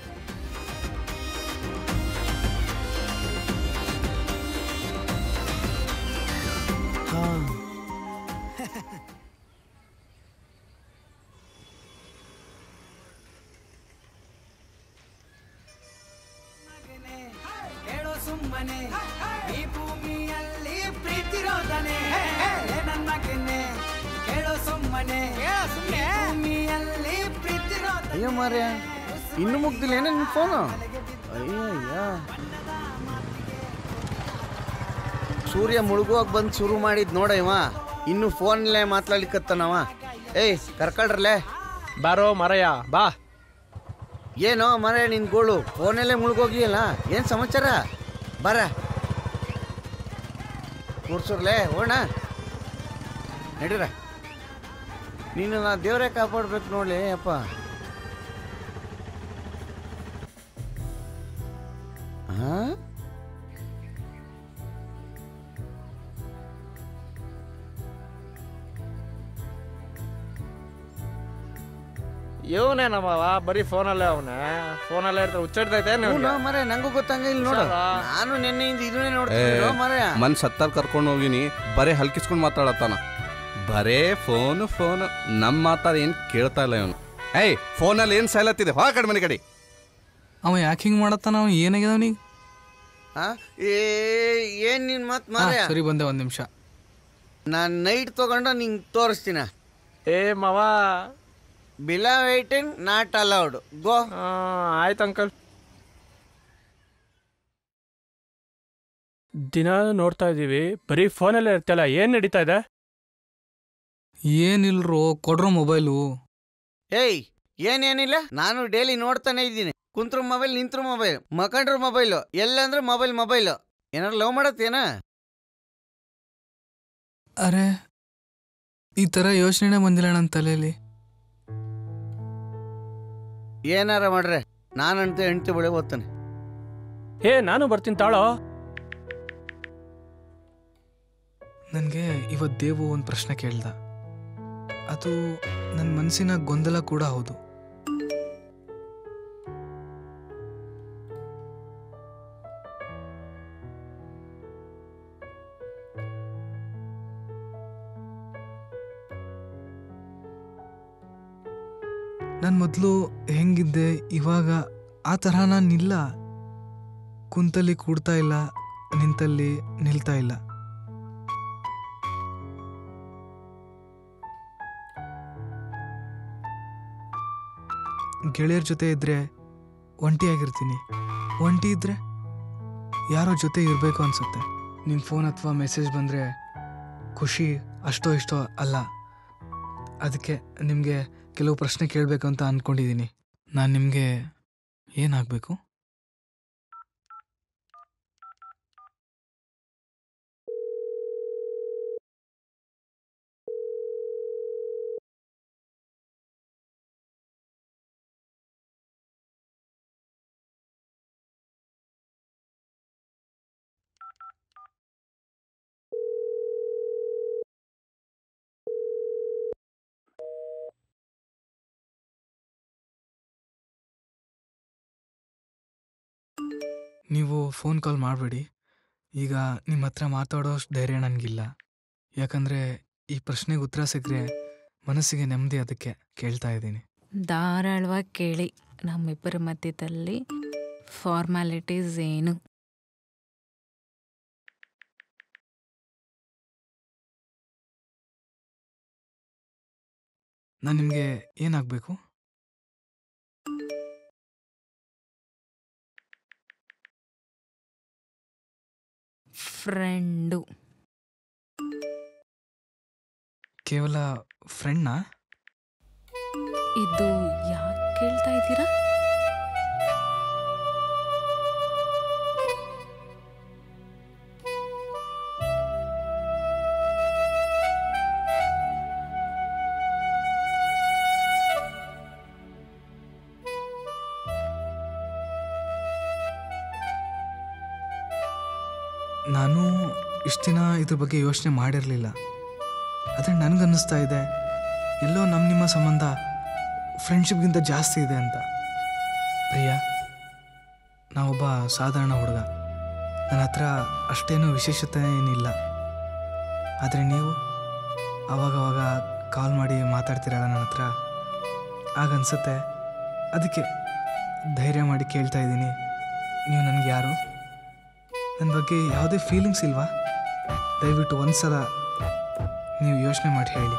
ಕೇಳೋ ಸುಮ್ಮನೆ ಈ ಭೂಮಿಯಲ್ಲಿ ಪ್ರೀತಿರೋದನೆ ಲೇ ನನ್ ಮಗನೇ ಕೇಳೋ ಸುಮ್ಮನೆ ಈ ಭೂಮಿಯಲ್ಲಿ ಪ್ರೀತಿರೋದನೆ ಅಯ್ಯೋ ಮಾರ್ಯ ಇನ್ನು ಮುಗ್ದಿಲ್ಲ ಏನ ನಿನ್ ಫೋನು ಅಯ್ಯೋ ಅಯ್ಯ ಸೂರ್ಯ ಮುಳುಗುವಾಗ ಬಂದು ಶುರು ಮಾಡಿದ್ ನೋಡ ಇವ ಇನ್ನು ಫೋನ್ಲೇ ಮಾತಾಡ್ಲಿಕ್ಕತ್ತನವ ಏಯ್ ಕರ್ಕೊಳ್ರಲ್ಲೇ ಬಾರೋ ಮರಯ್ಯ ಬಾ ಏನೋ ಮರ ನಿನ್ ಗೋಳು ಫೋನಲ್ಲೇ ಮುಳುಗೋಗಿಯಲ್ಲ ಏನ್ ಸಮಾಚಾರ ಬರ ಕೂರ್ಸೋರ್ಲೆ ಹೋಣ ನಡೀರ ನೀನು ನಾ ದೇವರೇ ಕಾಪಾಡ್ಬೇಕು ನೋಡ್ಲಿ ಅಪ್ಪ ಹಾಂ ಇವನೇ ನಮ್ಮವ ಬರೀ ಫೋನಲ್ಲೇ ಅವನೇ ಫೋನಲ್ಲೇ ಇರ್ತಾರೆ ಹುಚ್ಚಿಡ್ತೈತೆ ಹ್ಞೂ ಮರೆ ನಂಗೂ ಗೊತ್ತಂಗ ಇಲ್ಲಿ ನೋಡು ನಾನು ನಿನ್ನೆಯಿಂದ ಇದನ್ನೇ ನೋಡ್ತಿದ್ದೆ ಮರೆ ಮನ್ ಸತ್ತಾರ ಕರ್ಕೊಂಡು ಹೋಗಿನಿ ಬರೇ ಹಲ್ಕಿಸ್ಕೊಂಡು ಮಾತಾಡತ್ತಾನ ಬರೇ ಫೋನು ಫೋನು ನಮ್ಮ ಮಾತಾಡ ಏನು ಕೇಳ್ತಾ ಇಲ್ಲ ಇವನು ಏಯ್ ಫೋನಲ್ಲಿ ಏನು ಸೈಲತ್ತಿದೆ ಹೋ ಕಡೆ ಮನೆ ಕಡೆ ಅವ ಯಾಕೆ ಹಿಂಗೆ ಮಾಡತ್ತಾನ ಅವ ಏನಾಗ್ಯದ ಅವನಿಗೆ ಆ? ಏ ಏನ್ ನಿನ್ ಮತ್ ಮಾರ್ಯ ಸರಿ ಬಂದೆ ಒಂದು ನಿಮಿಷ ನಾನ್ ನೈಟ್ ತಗೊಂಡು ನಿಂಗೆ ತೋರಿಸ್ತೀನ ಏ ಮವ ಬಿಲಾ ವೈಟಿಂಗ್ ನಾಟ್ ಅಲೌಡ್ ಗೋ ಆಯ್ತು ಅಂಕಲ್ ದಿನ ನೋಡ್ತಾ ಇದೀವಿ ಬರೀ ಫೋನಲ್ಲೇ ಇರ್ತಲ್ಲ ಏನ್ ನಡೀತಾ ಇದೆ ಏನಿಲ್ರೋ ಕೊಡ್ರೋ ಮೊಬೈಲು ಏಯ್ ಏನೇನಿಲ್ಲ ನಾನು ಡೈಲಿ ನೋಡ್ತಾನೆ ಇದ್ದೀನಿ ಕುಂತ್ರು ಮೊಬೈಲ್ ನಿಂತ್ರು ಮೊಬೈಲ್ ಮಕಂಡ್ರು ಮೊಬೈಲು ಎಲ್ಲಂದ್ರೆ ಮೊಬೈಲ್ ಮೊಬೈಲು ಏನಾರು ಲವ್ ಮಾಡತ್ತೇನ ಅರೆ ಈ ಥರ ಯೋಚನೆ ಬಂದಿಲ್ಲ ನನ್ನ ತಲೆಯಲ್ಲಿ ಏನಾರ ಮಾಡ್ರೆ ನಾನಂತ ಹೆಂಡ್ತಿ ಬಳಿ ಓದ್ತಾನೆ ಏ ನಾನು ಬರ್ತೀನಿ ತಾಳೋ ನನಗೆ ಇವತ್ತು ದೇವು ಒಂದು ಪ್ರಶ್ನೆ ಕೇಳ್ದ ಅದು ನನ್ನ ಮನಸ್ಸಿನ ಗೊಂದಲ ಕೂಡ ಹೌದು ನಾನು ಮೊದಲು ಹೆಂಗಿದ್ದೆ ಇವಾಗ ಆ ಥರ ನಾನಿಲ್ಲ ಕುಂತಲ್ಲಿ ಕೂಡ್ತಾ ಇಲ್ಲ ನಿಂತಲ್ಲಿ ನಿಲ್ತಾ ಇಲ್ಲ ಗೆಳೆಯರ ಜೊತೆ ಇದ್ರೆ ಒಂಟಿಯಾಗಿರ್ತೀನಿ ಒಂಟಿ ಇದ್ರೆ ಯಾರೋ ಜೊತೆ ಇರಬೇಕು ಅನ್ಸುತ್ತೆ ನಿಮ್ಮ ಫೋನ್ ಅಥವಾ ಮೆಸೇಜ್ ಬಂದರೆ ಖುಷಿ ಅಷ್ಟೋ ಇಷ್ಟೋ ಅಲ್ಲ ಅದಕ್ಕೆ ನಿಮಗೆ ಕೆಲವು ಪ್ರಶ್ನೆ ಕೇಳಬೇಕು ಅಂತ ಅಂದ್ಕೊಂಡಿದ್ದೀನಿ ನಾನು ನಿಮಗೆ ಏನಾಗಬೇಕು ನೀವು ಫೋನ್ ಕಾಲ್ ಮಾಡಬೇಡಿ ಈಗ ನಿಮ್ಮ ಹತ್ರ ಮಾತಾಡೋಷ್ಟು ಧೈರ್ಯ ನನಗಿಲ್ಲ ಯಾಕಂದರೆ ಈ ಪ್ರಶ್ನೆಗೆ ಉತ್ತರ ಸಿಕ್ಕರೆ ಮನಸ್ಸಿಗೆ ನೆಮ್ಮದಿ ಅದಕ್ಕೆ ಕೇಳ್ತಾ ಇದ್ದೀನಿ ಧಾರಾಳವಾಗಿ ಕೇಳಿ ನಮ್ಮಿಬ್ಬರ ಮಧ್ಯದಲ್ಲಿ ಫಾರ್ಮ್ಯಾಲಿಟೀಸ್ ಏನು ನಾನು ನಿಮಗೆ ಏನಾಗಬೇಕು ಫ್ರೆಂಡು ಕೇವಲ ಫ್ರೆಂಡ್ನಾ ಇದು ಯಾಕೆ ಕೇಳ್ತಾ ಇದ್ದೀರಾ ನಾನು ಇಷ್ಟು ದಿನ ಇದ್ರ ಬಗ್ಗೆ ಯೋಚನೆ ಮಾಡಿರಲಿಲ್ಲ ಆದರೆ ನನಗನ್ನಿಸ್ತಾ ಇದೆ ಎಲ್ಲೋ ನಮ್ಮ ನಿಮ್ಮ ಸಂಬಂಧ ಫ್ರೆಂಡ್ಶಿಪ್ಗಿಂತ ಜಾಸ್ತಿ ಇದೆ ಅಂತ ಪ್ರಿಯ ನಾವೊಬ್ಬ ಸಾಧಾರಣ ಹುಡುಗ ನನ್ನ ಹತ್ರ ಅಷ್ಟೇನು ವಿಶೇಷತೆ ಏನಿಲ್ಲ ಆದರೆ ನೀವು ಅವಾಗವಾಗ ಕಾಲ್ ಮಾಡಿ ಮಾತಾಡ್ತೀರಲ್ಲ ನನ್ನ ಹತ್ರ ಆಗ ಅನ್ಸುತ್ತೆ ಅದಕ್ಕೆ ಧೈರ್ಯ ಮಾಡಿ ಕೇಳ್ತಾ ಇದ್ದೀನಿ ನೀವು ನನಗೆ ಯಾರು ನನ್ನ ಬಗ್ಗೆ ಯಾವುದೇ ಫೀಲಿಂಗ್ಸ್ ಇಲ್ವಾ ದಯವಿಟ್ಟು ಒಂದ್ಸಲ ನೀವು ಯೋಚನೆ ಮಾಡಿ ಹೇಳಿ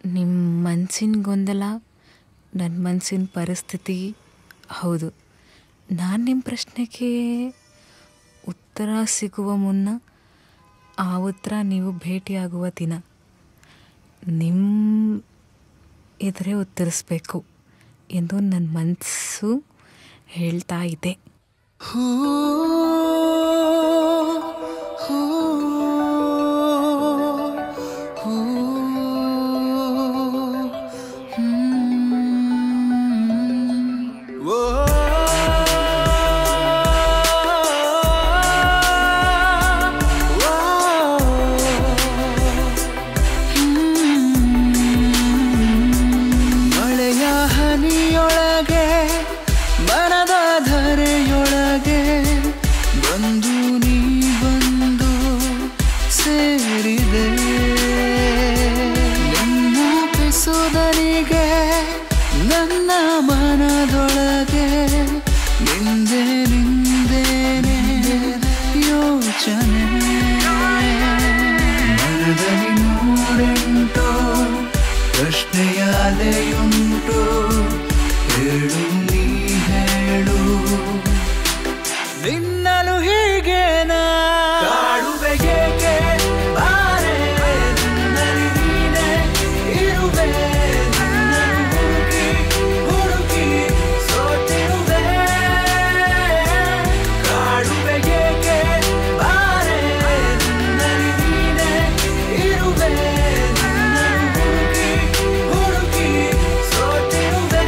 ನಿಮ್ಮ ಮನಸ್ಸಿನ ಗೊಂದಲ ನನ್ನ ಮನಸ್ಸಿನ ಪರಿಸ್ಥಿತಿ ಹೌದು ನಾನು ನಿಮ್ಮ ಪ್ರಶ್ನೆಗೆ ಉತ್ತರ ಸಿಗುವ ಮುನ್ನ ಆ ಉತ್ತರ ನೀವು ಭೇಟಿಯಾಗುವ ದಿನ ನಿಮ್ಮ ಎದುರೇ ಉತ್ತರಿಸ್ಬೇಕು ಎಂದು ನನ್ನ ಮನಸ್ಸು ಹೇಳ್ತಾ ಇದೆ ಮಳೆಯ ಹನಿಯೊಳಗೆ ಮನದ ಧರೆಯೊಳಗೆ ಬಂದು ನೀ ಬಂದು ಸೇರಿದೆ ನಿನ್ನ ಪಿಸುದನಿಗೆ ನನ್ನ ಮನದೊಳಗೆ ನಿಂದೆ ನಿಂದೇನೆ ಯೋಚನೆ ಮನದಲ್ಲಿ ನೂರೆಂಟು ಪ್ರಶ್ನೆಯ ಅಲೆಯುಂಟು ಹೇಳು ನೀ ಹೇಳು ನಿನ್ನಲು ಹೀಗೇನಾ ಕಾಡುವೆಗೇಕೆ ಬಾರೆ ನನ್ನಲ್ಲಿ ನೀನೆ ಇರುವೆ ನಿನ್ನನ್ನು ಹುಡುಕಿ ಹುಡುಕಿ ಸೋತಿರುವೆ ಕಾಡುವೆಗೇಕೆ ಬಾರೆ ನನ್ನಲ್ಲಿ ನೀನೆ ಇರುವೆ ನಿನ್ನನ್ನು ಹುಡುಕಿ ಹುಡುಕಿ ಸೋತಿರುವೆ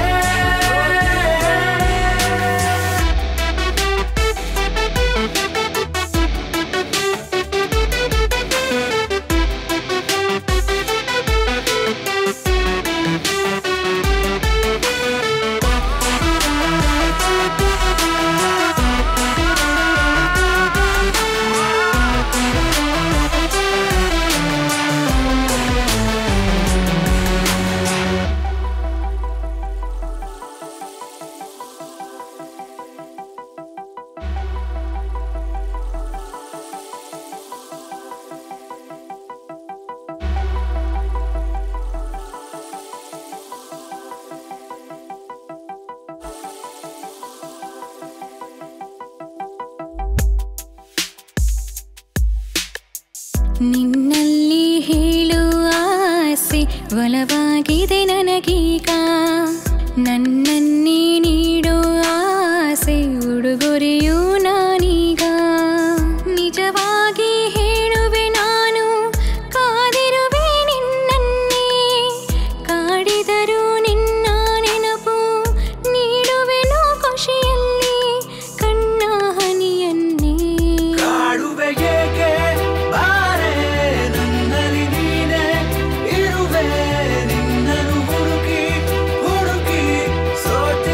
ನಿನ್ನಲ್ಲಿ ಹೇಳುವ ಆಸೆ ಒಲವಾಗಿದೆ ನನಗೀಗ ನನ್ನನ್ನೇ ನೀಡೋ ಆಸೆ ಉಡುಗೊರೆಯೂ ನಾನೀಗ ನಿಜವಾಗಿ ಹೇಳುವೆ ನಾನು ಕಾದಿರುವೆ ನಿನ್ನನ್ನೇ ಕಾಡಿದರೂ ನಿನ್ನ ನೆನಪು ನೀಡುವೆನು ಖುಷಿಯಲ್ಲಿ ಕಣ್ಣ ಹನಿಯನ್ನೇ ಕಾಡುವೆಗೇಕೆ ಬಾರೆ ನನ್ನಲ್ಲಿ ನೀನೆ ಇರುವೆ ನಿನ್ನನ್ನು ಹುಡುಕಿ ಹುಡುಕಿ ಸೋತೆ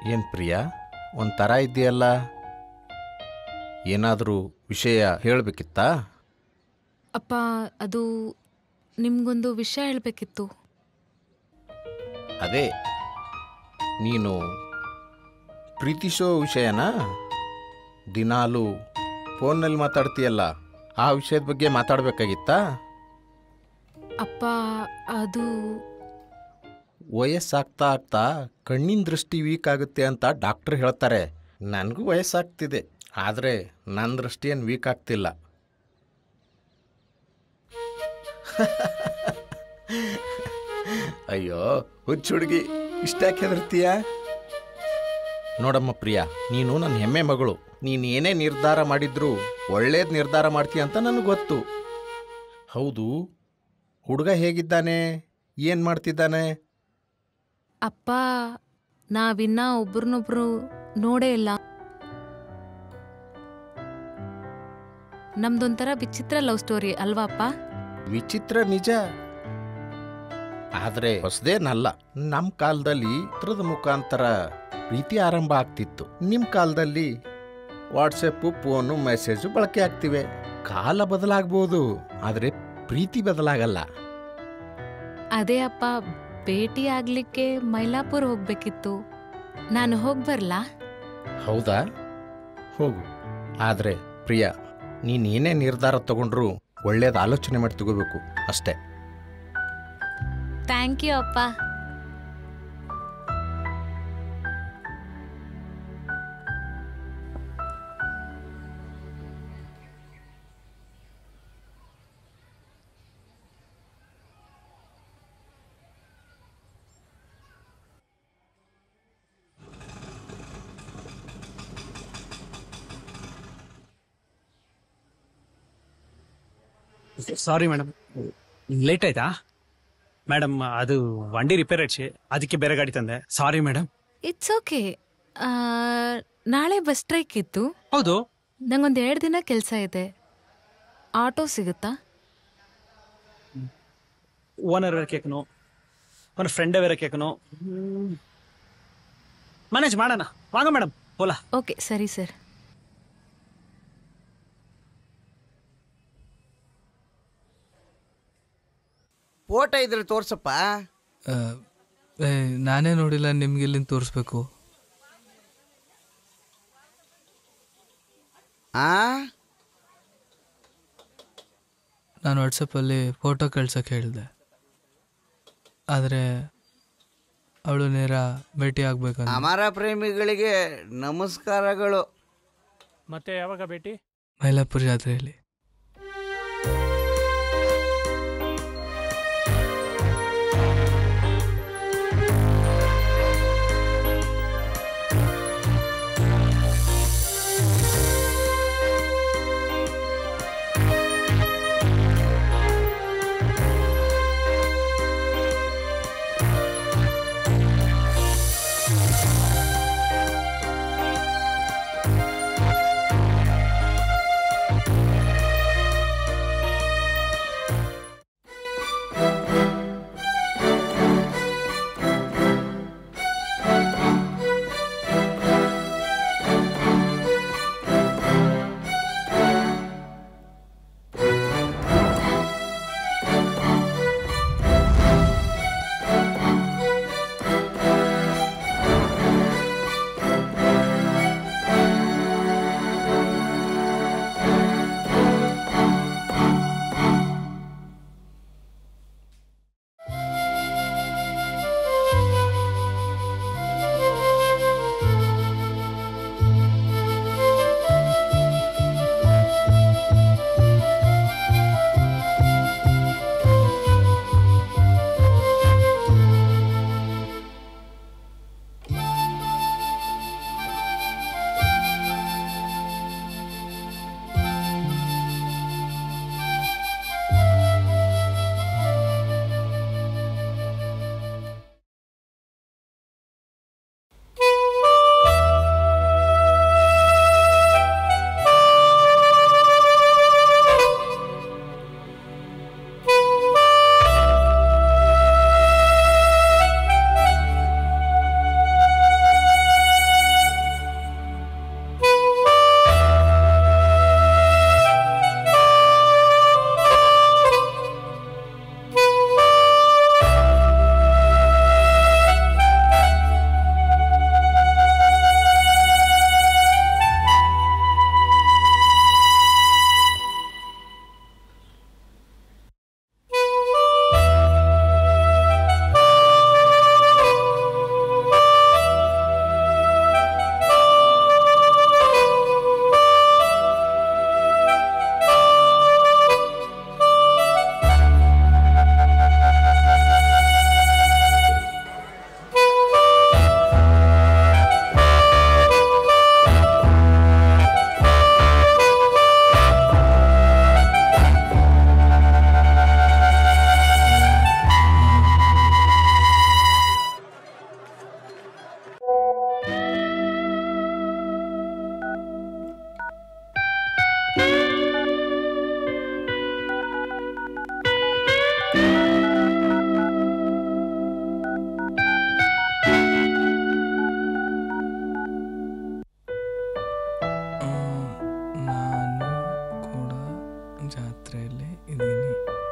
ಏನು ಪ್ರಿಯಾ ಒಂಥರ ಇದೆಯಲ್ಲ ಏನಾದರೂ ವಿಷಯ ಹೇಳಬೇಕಿತ್ತಾ ಅಪ್ಪ ಅದು ನಿಮ್ಗೊಂದು ವಿಷಯ ಹೇಳಬೇಕಿತ್ತು ಅದೇ ನೀನು ಪ್ರೀತಿಸೋ ವಿಷಯನಾ ದಿನಾಲು ಫೋನ್ನಲ್ಲಿ ಮಾತಾಡ್ತೀಯಲ್ಲ ಆ ವಿಷಯದ ಬಗ್ಗೆ ಮಾತಾಡಬೇಕಾಗಿತ್ತಾ ಅಪ್ಪ ಅದು ವಯಸ್ಸಾಗ್ತಾ ಆಗ್ತಾ ಕಣ್ಣಿನ ದೃಷ್ಟಿ ವೀಕ್ ಆಗುತ್ತೆ ಅಂತ ಡಾಕ್ಟ್ರ್ ಹೇಳ್ತಾರೆ ನನಗೂ ವಯಸ್ಸಾಗ್ತಿದೆ ಆದರೆ ನನ್ನ ದೃಷ್ಟಿ ಏನು ವೀಕ್ ಆಗ್ತಿಲ್ಲ ಅಯ್ಯೋ ಹುಚ್ಚು ಹುಡುಗಿ ಇಷ್ಟ್ಯಾಕೆ ಹೆದರ್ತೀಯ ನೋಡಮ್ಮ ಪ್ರಿಯಾ ನೀನು ನನ್ನ ಹೆಮ್ಮೆ ಮಗಳು ನೀನು ಏನೇ ನಿರ್ಧಾರ ಮಾಡಿದ್ರೂ ಒಳ್ಳೇದು ನಿರ್ಧಾರ ಮಾಡ್ತೀಯ ಅಂತ ನನಗೆ ಗೊತ್ತು ಹೌದು ಹುಡುಗ ಹೇಗಿದ್ದಾನೆ ಏನು ಮಾಡ್ತಿದ್ದಾನೆ ಅಪ್ಪ ನಾವಿನ್ನ ಒಬ್ರನ್ನೊಬ್ರು ನೋಡೇ ಇಲ್ಲ ನಮ್ದೊಂಥರ ವಿಚಿತ್ರ ಲವ್ ಸ್ಟೋರಿ ಅಲ್ವಾ ಅಪ್ಪ ವಿಚಿತ್ರ ನಿಜ ಆದರೆ ಹೊಸದೇನಲ್ಲ ನಮ್ಮ ಕಾಲದಲ್ಲಿ ಚಿತ್ರದ ಮುಖಾಂತರ ಪ್ರೀತಿ ಆರಂಭ ಆಗ್ತಿತ್ತು ನಿಮ್ಮ ಕಾಲದಲ್ಲಿ ವಾಟ್ಸಪ್ಪು ಫೋನು ಮೆಸೇಜು ಬಳಕೆ ಆಗ್ತಿವೆ ಕಾಲ ಬದಲಾಗ್ಬೋದು ಆದರೆ ಪ್ರೀತಿ ಬದಲಾಗಲ್ಲ ಅದೇ ಅಪ್ಪ ಭೇಟಿ ಆಗ್ಲಿಕ್ಕೆ ಮೈಲಾಪುರ್ ಹೋಗ್ಬೇಕಿತ್ತು ನಾನು ಹೋಗ್ ಬರ್ಲಾ ಹೌದಾ ಹೋಗು ಆದರೆ ಪ್ರಿಯಾ ನೀನು ಏನೇ ನಿರ್ಧಾರ ತಗೊಂಡ್ರೂ ಒಳ್ಳೇದು ಆಲೋಚನೆ ಮಾಡಿ ತಗೋಬೇಕು ಅಷ್ಟೇ ಥ್ಯಾಂಕ್ ಯು ಅಪ್ಪ ಸಾರಿ ಮೇಡಮ್ ಲೇಟ್ ಆಯ್ತಾ ಮೇಡಮ್ ಅದು ವಂಡಿ ರಿಪೇರ್ ಆಯ್ತು ಅದಕ್ಕೆ ಬೇರೆ ಗಾಡಿ ತಂದೆ ಸಾರಿ ಮೇಡಮ್ ಇಟ್ಸ್ ಓಕೆ ನಾಳೆ ಬಸ್ ಸ್ಟ್ರೈಕ್ ಇತ್ತು ಹೌದು ನಂಗೊಂದು ಎರಡು ದಿನ ಕೆಲಸ ಇದೆ ಆಟೋ ಸಿಗುತ್ತಾ ಓನರ್ ಬೇರೆ ಕೇಳ್ಕನು ಒಂದು ಫ್ರೆಂಡೇ ಬೇರೆ ಕೇಳ್ಕನು ಮ್ಯಾನೇಜ್ ಮಾಡೋಣ ವಾಂಗ ಮೇಡಮ್ ಓಲಾ ಓಕೆ ಸರಿ ಸರ್ ಫೋಟೋ ಇದ್ರೆ ತೋರ್ಸಪ್ಪ ಆ, ಏ, ನಾನೇ ನೋಡಿಲ್ಲ ನಿಮ್ಗೆ ಇಲ್ಲಿಂದ ತೋರಿಸ್ಬೇಕು ಆ ನಾನು ವಾಟ್ಸಪ್ಪಲ್ಲಿ ಫೋಟೋ ಕಳ್ಸಕ್ಕೆ ಹೇಳಿದೆ ಆದರೆ ಅವಳು ನೇರ ಭೇಟಿ ಆಗ್ಬೇಕಂತ ಅಮರ ಪ್ರೇಮಿಗಳಿಗೆ ನಮಸ್ಕಾರಗಳು ಮತ್ತೆ ಯಾವಾಗ ಭೇಟಿ ಮೈಲಾಪುರ ಜಾತ್ರೆಯಲ್ಲಿ ಆ ಜಾತ್ರೆಯಲ್ಲಿ ಇದ್ದೀನಿ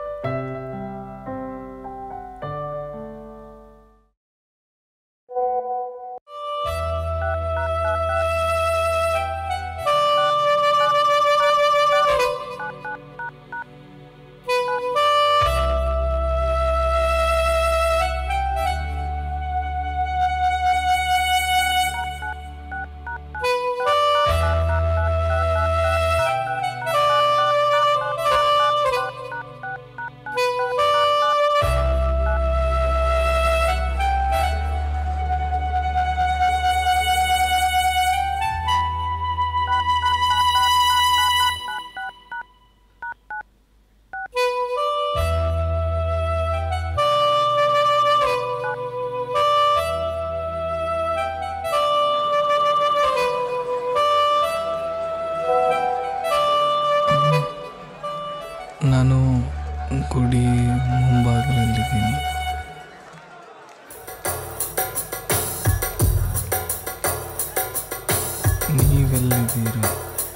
ನಾನು ಗುಡಿ ಮುಂಭಾಗದಲ್ಲಿದ್ದೀನಿ ನೀವೆಲ್ಲಿದ್ದೀರಾ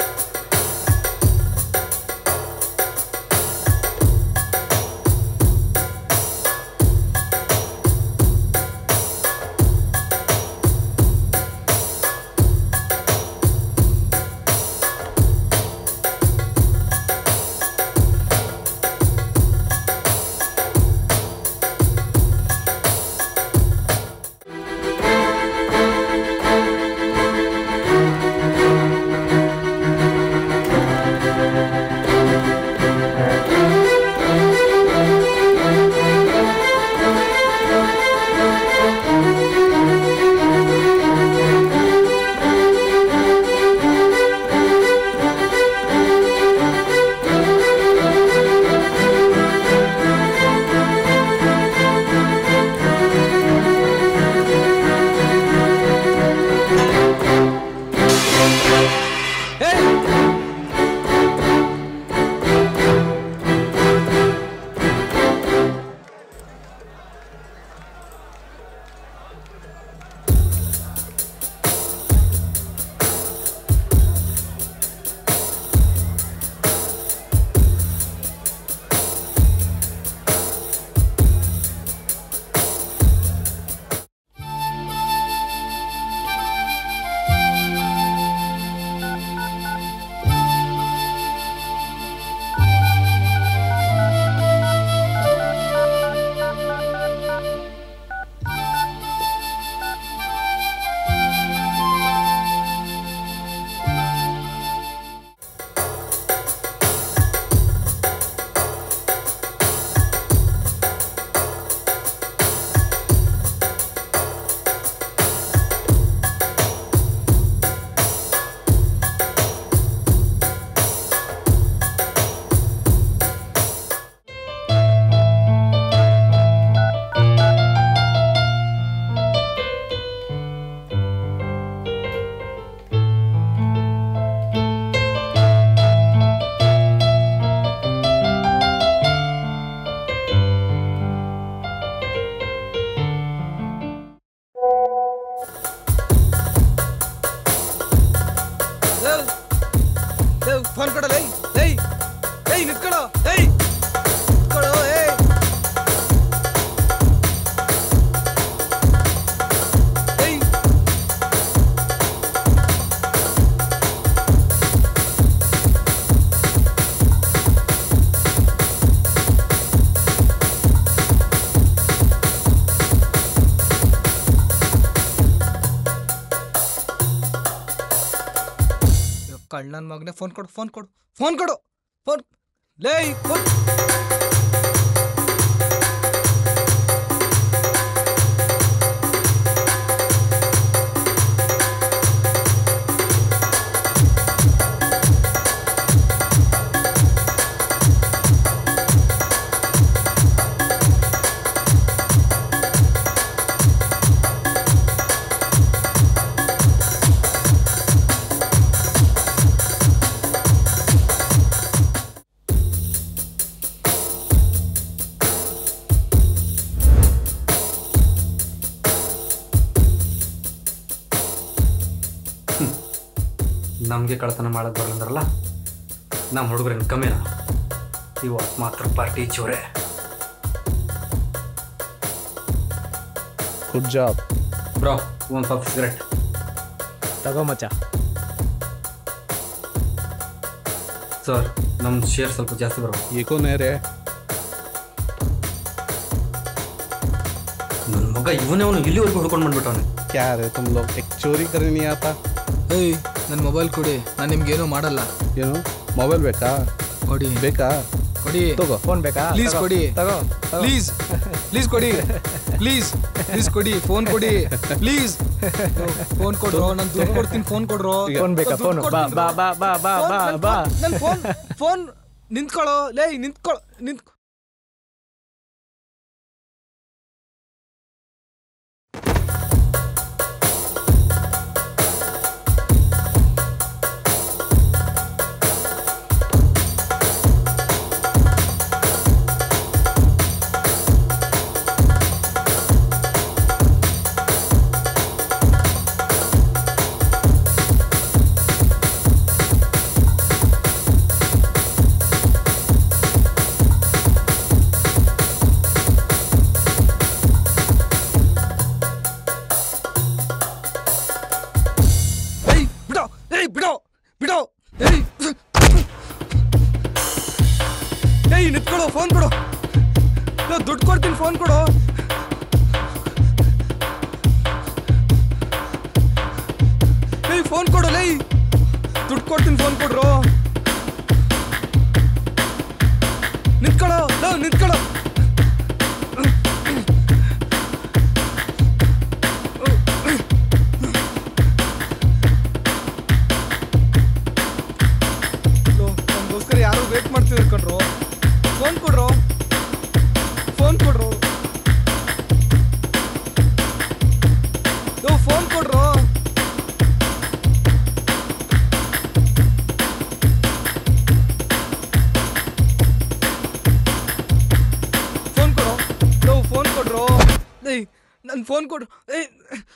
ಫೋನ್ ಕೊಡಲ್ಲ ಏಯ್ ಏಯ್ ಏಯ್ ನಿತ್ಕೊಳೋ ಏಯ್ ನಿತ್ಕೊಳೋ ಏಯ್ ಏಯ್ ಕಳ್ಳನ ಮಗನೇ ಫೋನ್ ಕೊಡು ಫೋನ್ ಕೊಡು ಫೋನ್ ಕೊಡು ಫೋನ್ ಲೇ ಫೋನ್ ನಮಗೆ ಕಳ್ತನ ಮಾಡೋದು ಬರಲ್ಲಂದ್ರಲ್ಲ ನಮ್ಮ ಹುಡುಗರೇನು ಕಮ್ಮಿನ ಇವತ್ತು ಮಾತ್ರ ಪಾರ್ಟಿ ಜೋರೆ ಗುಡ್ ಜಾಬ್ ಬ್ರೋ ಒಂದು ಪಫ್ ಸಿಗರೆಟ್ ತಗೋ ಮಚ್ಚ ಸರ್ ನಮ್ಮ ಶೇರ್ ಸ್ವಲ್ಪ ಜಾಸ್ತಿ ಬರೋ ಏಕೋ ನೇರೆ ನನ್ನ ಮಗ ಇವನೇ ಅವನು ಇಲ್ಲಿವರೆಗೂ ಹುಡ್ಕೊಂಡು ಬಂದ್ಬಿಟ್ಟವನು ಕ್ಯಾ ರೇ ತುಮ್ ಲೋಗ್ ಎಕ್ ಚೋರಿ ಕರಿ ನೀ ಆತ ಏಯ್ ನನ್ನ ಮೊಬೈಲ್ ಕೊಡಿ ನಾನು ನಿಮ್ಗೇನೂ ಮಾಡಲ್ಲ ಏನು ಮೊಬೈಲ್ ಬೇಕಾ ಕೊಡಿ ಬೇಕಾ ಕೊಡಿ ತಗೋ ಫೋನ್ ಬೇಕಾ ಪ್ಲೀಸ್ ತಗೋ, ಕೊಡಿ ತಗೋ ತಗೋ. ಪ್ಲೀಸ್ ಪ್ಲೀಸ್ ಕೊಡಿ ಪ್ಲೀಸ್ ಪ್ಲೀಸ್ ಕೊಡಿ ಫೋನ್ ಕೊಡಿ ಪ್ಲೀಸ್ ಫೋನ್ ಕೊಡ್ರೋ ನಾನು ದುಡ್ಡು ಕೊಡ್ತೀನಿ ಫೋನ್ ಕೊಡ್ರೋ ಫೋನ್ ಬೇಕಾ ಫೋನ್ ಬಾ ಬಾ ಬಾ ಬಾ ಬಾ ಬಾ ಬಾ ನನ್ನ ಫೋನ್ ಫೋನ್ ನಿಂತ್ಕೊಳ್ಳೋ ಲೇ ನಿಂತ್ಕೊಳ್ಳೋ ನಿಂತ್ ಏಯ್ ಬಿಡೋ ಏಯ್ ಬಿಡೋ ಬಿಡೋ ಏಯ್ ಏಯ್ ನಿಂತ್ಕೊಡು ಫೋನ್ ಕೊಡು ನಾನು ದುಡ್ಡು ಕೊಡ್ತೀನಿ ಫೋನ್ ಕೊಡು ಏಯ್ ಫೋನ್ ಕೊಡು ಲೈ ದುಡ್ಡು ಕೊಡ್ತೀನಿ ಫೋನ್ ಕೊಡ್ರು ನಿಂತ್ಕೊಳ್ಳೋ ಲೋ ನಿಂತ್ಕೊಳ್ಳೋ ನಮಗೋಸ್ಕರ ಯಾರು ವೇಟ್ ಮಾಡ್ತಿದ್ರು ಕಣ್ರು ಫೋನ್ ಕೊಡ್ರು ಫೋನ್ ಕೊಡ್ರು ಫೋನ್ ಕೊಡ್ರು ಫೋನ್ ಕೊಡು ಲೋ ಫೋನ್ ಕೊಡ್ರು ಏಯ್ ನನ್ನ ಫೋನ್ ಕೊಡು ಏಯ್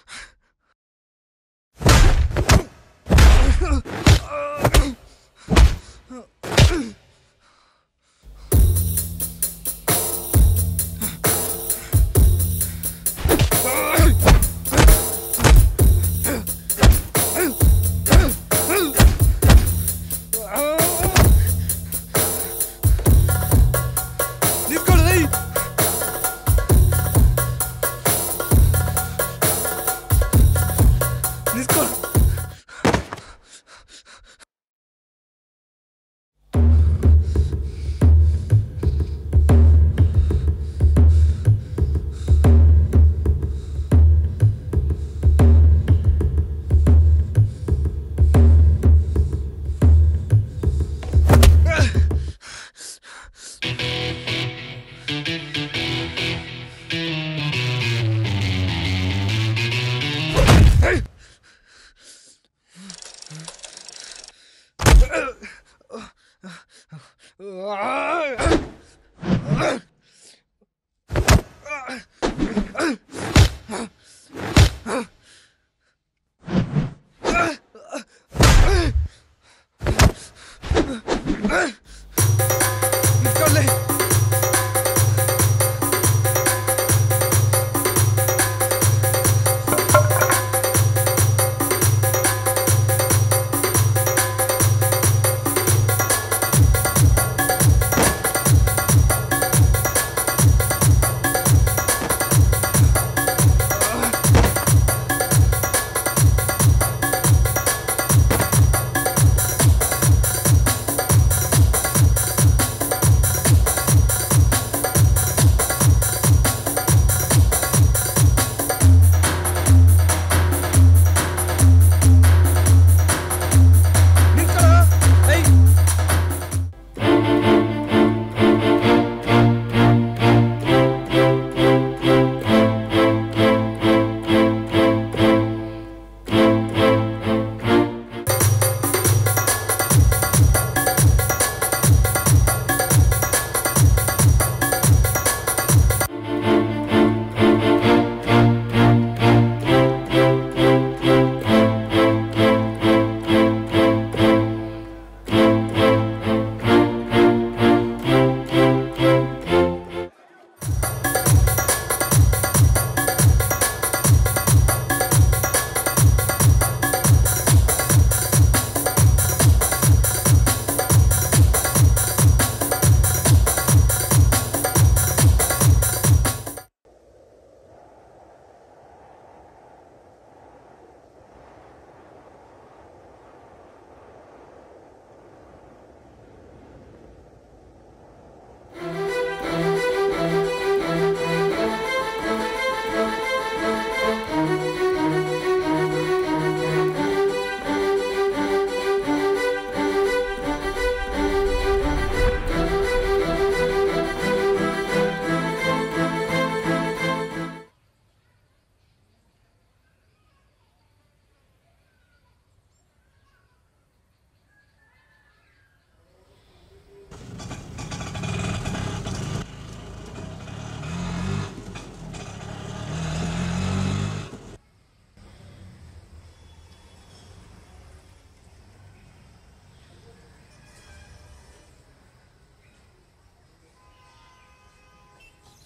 ನಿಂತ್ಕೊಳ್ಳು ಏಯ್ ನಿಂತ್ಕೊಳ್ಳು ನಿಂತ್ಕೊಳ್ಳಿ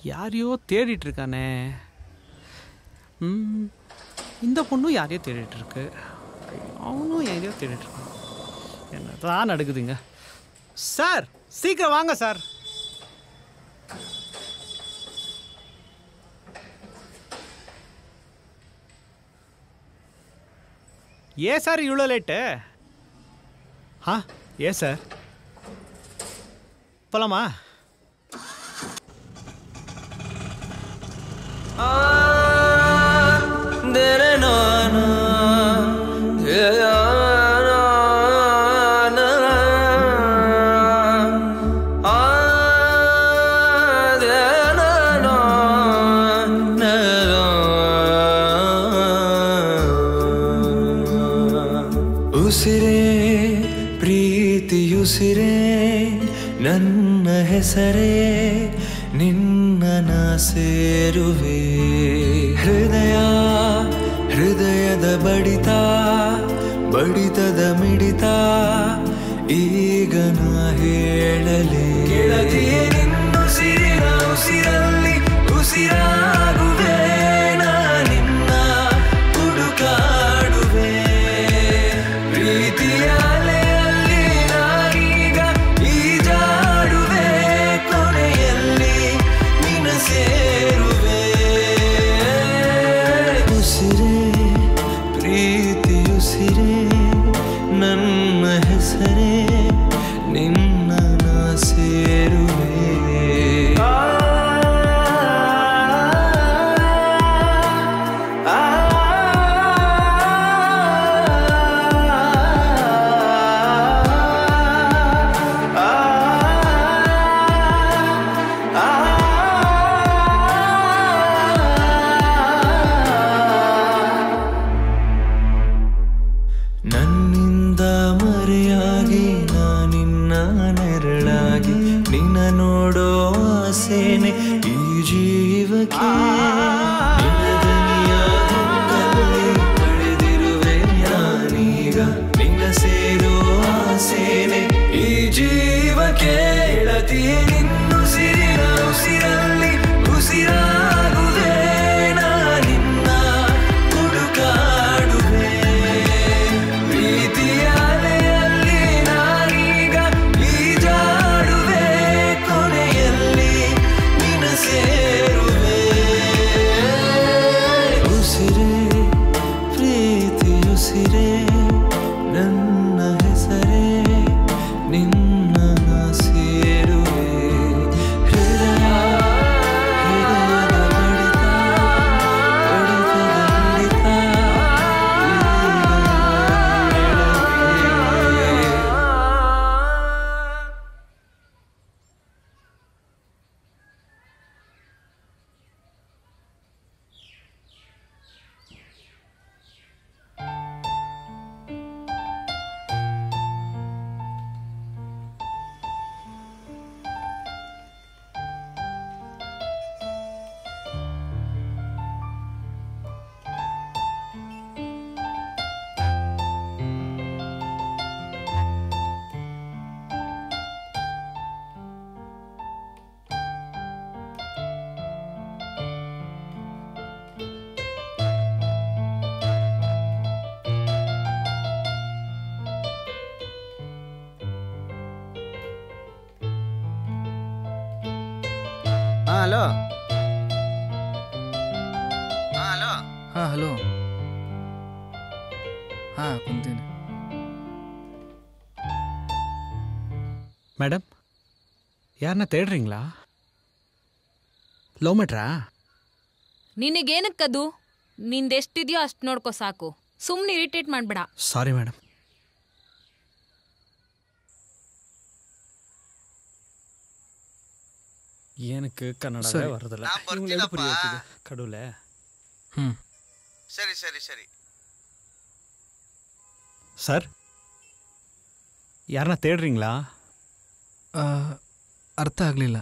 யாரையோ தேடிட்டு இருக்கானே ம், இந்த பொண்ணும் யாரையோ தேடிட்டு இருக்கு அவனும் யாரையோ தேடிட்டு இருக்கான் என்னதான் நடக்குதுங்க சார் சீக்கிரம் வாங்க சார் ஏன் சார் இவ்வளோ லேட்டு ஆ ஏன் சார் போலாமா ಉಸಿರೇ ಪ್ರೀತಿಯುಸಿರೇ ನನ್ನ ಹೆಸರೇ ನಿನ್ನ ನಾ ಸೇರುವೆ ಹೃದಯ ಹೃದಯದ ಬಡಿತ ಬಡಿತದ ಮಿಡಿತ ಈಗ ನಾ ಹೇಳಲೇ ಗೆಳತಿಯೇ ನಿನ್ನುಸಿರಿನ ಉಸಿರಲ್ಲಿ ಉಸಿರಾಗುವೆ ನಾ ನಿನ್ನ ಹುಡುಕಾಡುವೆ ಪ್ರೀತಿಯ ಅಲೆಯಲ್ಲಿ ನಾನೀಗ ಈಜಾಡುವೆ ಕೊನೆಯಲ್ಲಿ ನಿನ್ನ ಸೇರುವೆ ಉಸಿರೇ ಪ್ರೀತಿಯುಸಿರೇ ನನ್ನ ಹೆಸರೇ ನಿನ್ನ ನಾ ಸೇರುವೆ ನನ್ನಿಂದ ಮರೆಯಾಗಿ ನಾನಿನ್ನ ನೆರಳಾಗಿ ನಿನ್ನ ನೋಡೋ ಆಸೆನೆ ಈ ಜೀವಕ್ಕೆ ನಿನ್ನ ದನಿಯ ದುಃಖದಲ್ಲಿ ಕಳೆದಿರುವೆ ನಾನೀಗ ನಿನ್ನ ಸೇರೋ ಆಸೆನೆ ಈ ಜೀವಕ್ಕೆ ಗೆಳತಿಯೇ ನಿನ್ನುಸಿರಿನ ಉಸಿರಲ್ಲಿ ಉಸಿರಾಗುವೆ ನಾ ನಿನ್ನ ಹುಡುಕಾಡುವೆ ಪ್ರೀತಿಯ ಅಲೆಯಲ್ಲಿ ನಾನೀಗ ಈಜಾಡುವೆ ಕೊನೆಯಲ್ಲಿ ನಿನ್ನ ಸೇರುವೆ ಉಸಿರೇ ಪ್ರೀತಿಯುಸಿರೇ ನನ್ನ ಹೆಸರೇ ನಿನ್ನ ನಾ ಸೇರುವೆ ಹೃದಯ ಹೃದಯದ ಬಡಿತ ಬಡಿತದ ಹಾಂ ಹಲೋ ಹಾಂ ಹಲೋ ಹಾಂ ಹಲೋ ಹಾಂ ಕುಂತೀನಿ மேடம் யாருன்னா தேடுறீங்களா ಲವ್ ಮೆಟ್ರಾ ನಿನಗೇನಕ್ಕದು ನಿಂದೆಷ್ಟಿದೆಯೋ ಅಷ್ಟು ನೋಡ್ಕೋ ಸಾಕು ಸುಮ್ಮನೆ ಇರಿಟೇಟ್ ಮಾಡಬೇಡ ಸಾರಿ ಮೇಡಮ್ எனக்கு ಕನ್ನಡ ಸರಿ. ಬರೋದಿಲ್ಲ ನಾ ಇವ್ನಿಗೆ ಬರ್ತೀನಪ್ಪ. ಪುರಿ ಹೋಗ್ತಿದೆ ಕಡುಲೆ ಹ್ಞೂ ಸರಿ ಸರಿ ಸರಿ ಸರ್ யாருன்னா தேடுறீங்களா ಅರ್ಥ ಆಗಲಿಲ್ಲ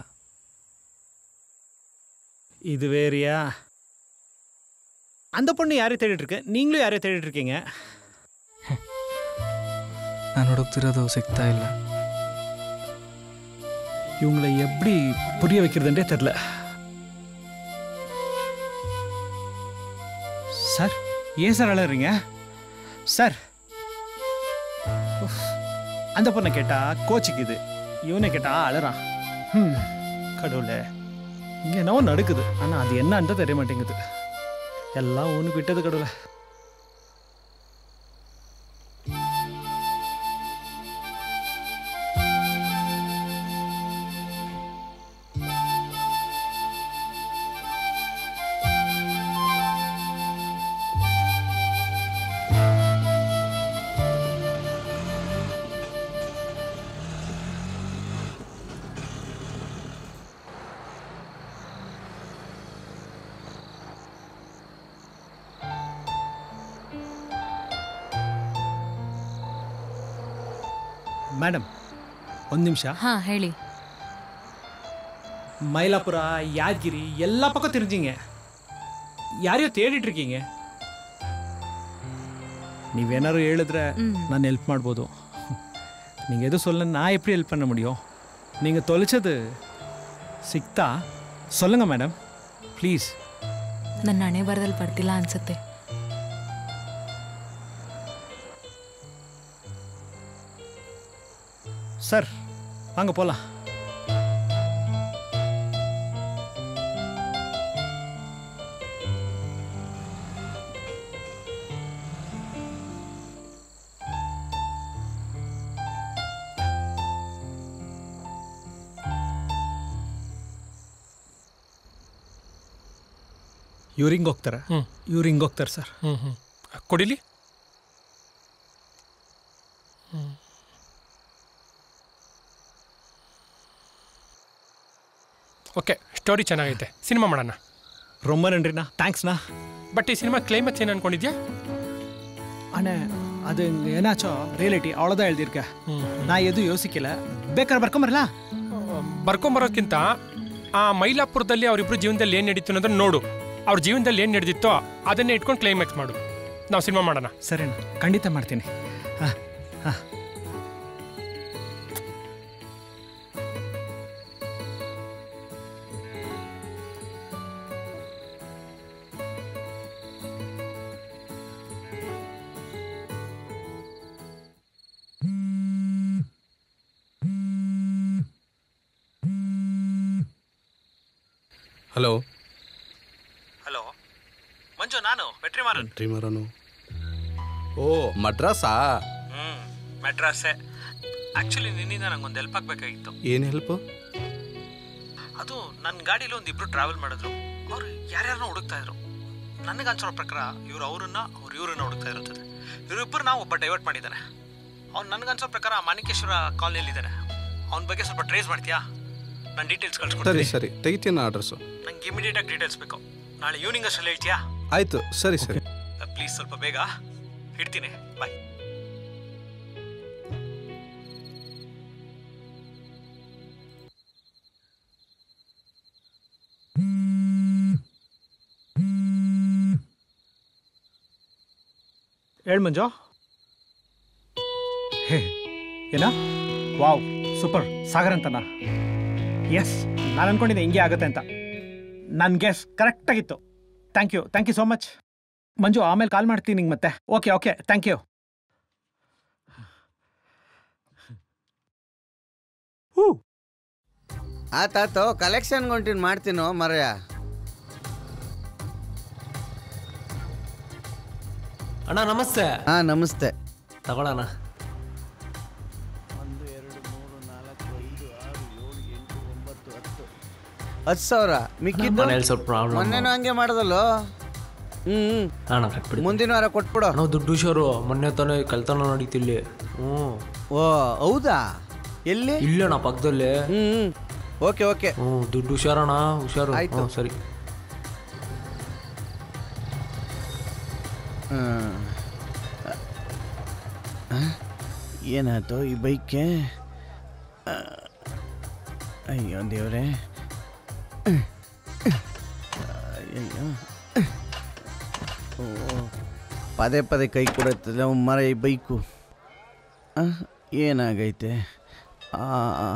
இது வேறியா அந்த பொண்ணு யாரையும் தேடிட்டு இருக்கு நீங்களும் யாரையும் தேடிட்டு இருக்கீங்க ನಾನು ಹುಡುಕ್ತಿರೋದು ಸಿಗ್ತಾ ಇಲ್ಲ இவங்களை எப்படி புரிய வைக்கிறதுன்றே தெரில சார் ஏன் சார் அழறீங்க சார் உஃப். அந்த பொண்ணை கேட்டா கோச்சிக்குது இவனை கேட்டா அழறான் ம் கடவுளே இங்கே என்னவோ நடக்குது ஆனால் அது என்னன்னு தான் தெரிய மாட்டேங்குது எல்லாம் ஒன்று விட்டது கடவுளே ಮೇಡಮ್ ಒಂದು ನಿಮಿಷ ಹಾ ಹೇಳಿ மயிலாப்புரா யாத்கிரி எல்லா பக்கம் தெரிஞ்சிங்க யாரையோ தேடிட்டு இருக்கீங்க ನೀವೇನಾದ್ರು ಹೇಳಿದ್ರೆ ನಾನು ಹೆಲ್ಪ್ ಮಾಡ್ಬೋದು நீங்கள் எதுவும் சொல்ல நான் எப்படி ஹெல்ப் பண்ண முடியும் நீங்கள் தொலைச்சது ಸಿಗ್ತಾ சொல்லுங்க ಮೇಡಮ್ ಪ್ಲೀಸ್ ನನ್ನ ಹಣೆ ಬರದಲ್ಲಿ ಬರ್ತಿಲ್ಲ ಅನ್ಸುತ್ತೆ சார் வாங்க போகலாம் ಇವ್ರು ಹಿಂಗೆ ಹೋಗ್ತಾರೆ ಇವ್ರು ಹಿಂಗೆ ಹೋಗ್ತಾರೆ ಸರ್ ಹ್ಞೂ ಹ್ಞೂ ಕೊಡಿಲಿ ಓಕೆ ಸ್ಟೋರಿ ಚೆನ್ನಾಗೈತೆ ಸಿನಿಮಾ ಮಾಡೋಣ ரொம்ப நன்றிண்ணா தேங்க்ஸ்ண்ணா ಬಟ್ ಈ ಸಿನಿಮಾ ಕ್ಲೈಮ್ಯಾಕ್ಸ್ ಏನು ಅನ್ಕೊಂಡಿದ್ಯಾ அண்ணே அது இங்க ஏன்னாச்சோ ரியாலிட்டி அவ்வளோதான் எழுதியிருக்கேன் நான் எதுவும் யோசிக்கல ಬೇಕಾದ್ರೆ ಬರ್ಕೊಂಬರಲ್ಲ ಬರ್ಕೊಂಬರೋಕ್ಕಿಂತ ಆ ಮೈಲಾಪುರದಲ್ಲಿ ಅವರಿಬ್ರು ಜೀವನದಲ್ಲಿ ಏನು ನಡೀತು ಅನ್ನೋದನ್ನ ನೋಡು ಅವ್ರ ಜೀವನದಲ್ಲಿ ಏನು ನಡೆದಿತ್ತೋ ಅದನ್ನೇ ಇಟ್ಕೊಂಡು ಕ್ಲೈಮ್ಯಾಕ್ಸ್ ಮಾಡು ನಾವು ಸಿನಿಮಾ ಮಾಡೋಣ ಸರಿಣ್ಣ ಖಂಡಿತ ಮಾಡ್ತೀನಿ ಹಾಂ ಹಾಂ ಹಲೋ ಹಲೋ ಮಂಜು ನಾನು ವೆಟ್ರಿಮಾರನ್ ಡ್ರೀಮರನು ಓ ಮಡ್ರಾಸಾ ಹ್ಞೂ ಮೆಡ್ರಾಸೆ ಆ್ಯಕ್ಚುಲಿ ನಿನ್ನಿಂದ ನಂಗೊಂದು ಹೆಲ್ಪ್ ಆಗಬೇಕಾಗಿತ್ತು ಏನು ಹೆಲ್ಪು ಅದು ನನ್ನ ಗಾಡೀಲಿ ಒಂದು ಇಬ್ರು ಟ್ರಾವೆಲ್ ಮಾಡಿದ್ರು ಅವ್ರು ಯಾರ್ಯಾರನ್ನ ಹುಡುಕ್ತಾ ಇದ್ರು ನನಗೆ ಅನ್ಸೋ ಪ್ರಕಾರ ಇವ್ರು ಅವರನ್ನ ಅವ್ರು ಇವ್ರನ್ನ ಹುಡುಕ್ತಾ ಇರುತ್ತದೆ ಇವರಿಬ್ಬರನ್ನ ಒಬ್ಬ ಡೈವರ್ಟ್ ಮಾಡಿದ್ದಾನೆ ಅವ್ನು ನನಗನ್ಸೋ ಪ್ರಕಾರ ಮಾಣಿಕೇಶ್ವರ ಕಾಲನಿಯಲ್ಲಿದ್ದಾನೆ ಅವನ ಬಗ್ಗೆ ಸ್ವಲ್ಪ ಟ್ರೇಸ್ ಮಾಡ್ತೀಯಾ ನಾನು ಡೀಟೇಲ್ಸ್ ಸರಿ ಕಳ್ಸ್ಕೊಡ್ತೀನಿ ಸರಿ ತೆಗಿತೀನಿ ಅಡ್ರೆಸ್ಸು ನಂಗೆ ಇಮಿಡಿಯೇಟಾಗಿ ಡೀಟೇಲ್ಸ್ ಬೇಕು ನಾಳೆ ಈವ್ನಿಂಗ್ ಅಷ್ಟರಲ್ಲಿ ಹೇಳ್ತೀಯಾ ಆಯಿತು ಸರಿ ಸರಿ ಪ್ಲೀಸ್ ಸ್ವಲ್ಪ ಬೇಗ ಇಡ್ತೀನಿ ಬಾಯ್ ಹೇಳ್ ಮಂಜು ಹೇ ಏನ ವಾವ್ ಸೂಪರ್ ಸಾಗರ್ ಅಂತನಾ ಎಸ್ ನಾನು ಅನ್ಕೊಂಡಿದ್ದೆ ಹಿಂಗೆ ಆಗುತ್ತೆ ಅಂತ ನನ್ನ ಗೆಸ್ ಕರೆಕ್ಟಾಗಿತ್ತು thank you thank you so much Manju ಆಮೇಲೆ ಕಾಲ್ ಮಾಡ್ತೀನಿ ನಿಂಗೆ ಮತ್ತೆ ಓಕೆ ಓಕೆ ಥ್ಯಾಂಕ್ ಯು ಆತಾತು ಕಲೆಕ್ಷನ್ ಹೊಂಟಿನ್ ಮಾಡ್ತೀನೋ ಮರ್ಯ ಅಣ್ಣ ನಮಸ್ತೆ ಹಾ ನಮಸ್ತೆ ತಗೊಳ್ಳೋಣ ಹತ್ತು ಸಾವಿರ ಮಿಕ್ಕಿದ್ದು ಮನೇಲಿ ಸ್ವಲ್ಪ ಪ್ರಾಬ್ಲಮ್ ಮೊನ್ನೆನೂ ಹಂಗೆ ಮಾಡ್ದಲ್ಲೋ ಹ್ಮ್ ಅಣ್ಣ ಕಟ್ಬಿಡಿ ಮುಂದಿನ ವಾರ ಕೊಟ್ಬಿಡು ಅಣ್ಣ ದುಡ್ಡು ಹುಷಾರು ಮೊನ್ನೆ ತಾನೇ ಕಳ್ತನ ನಡೀತಿಲ್ಲಿ ಹ್ಞೂ ಓ ಹೌದಾ ಎಲ್ಲಿ ಇಲ್ಲಣ್ಣ ಪಕ್ಕದಲ್ಲಿ ಹ್ಮ್ ಓಕೆ ಓಕೆ ಹ್ಞೂ ದುಡ್ಡು ಹುಷಾರಣ್ಣ ಹುಷಾರು ಆಯ್ತು. ಹ್ಞೂ ಸರಿ ಹ್ಮ್. ಆ? ಏನಾಯ್ತು ಈ ಬೈಕ್ಗೆ ಆ, ಅಯ್ಯೋ ದೇವ್ರೆ ಅಯ್ಯೋ ಓ ಪದೇ ಪದೇ ಕೈ ಕೊಡುತ್ತಲ್ಲ ಮರ ಈ ಬೈಕು ಆ, ಏನಾಗೈತೆ ಆ ಆ.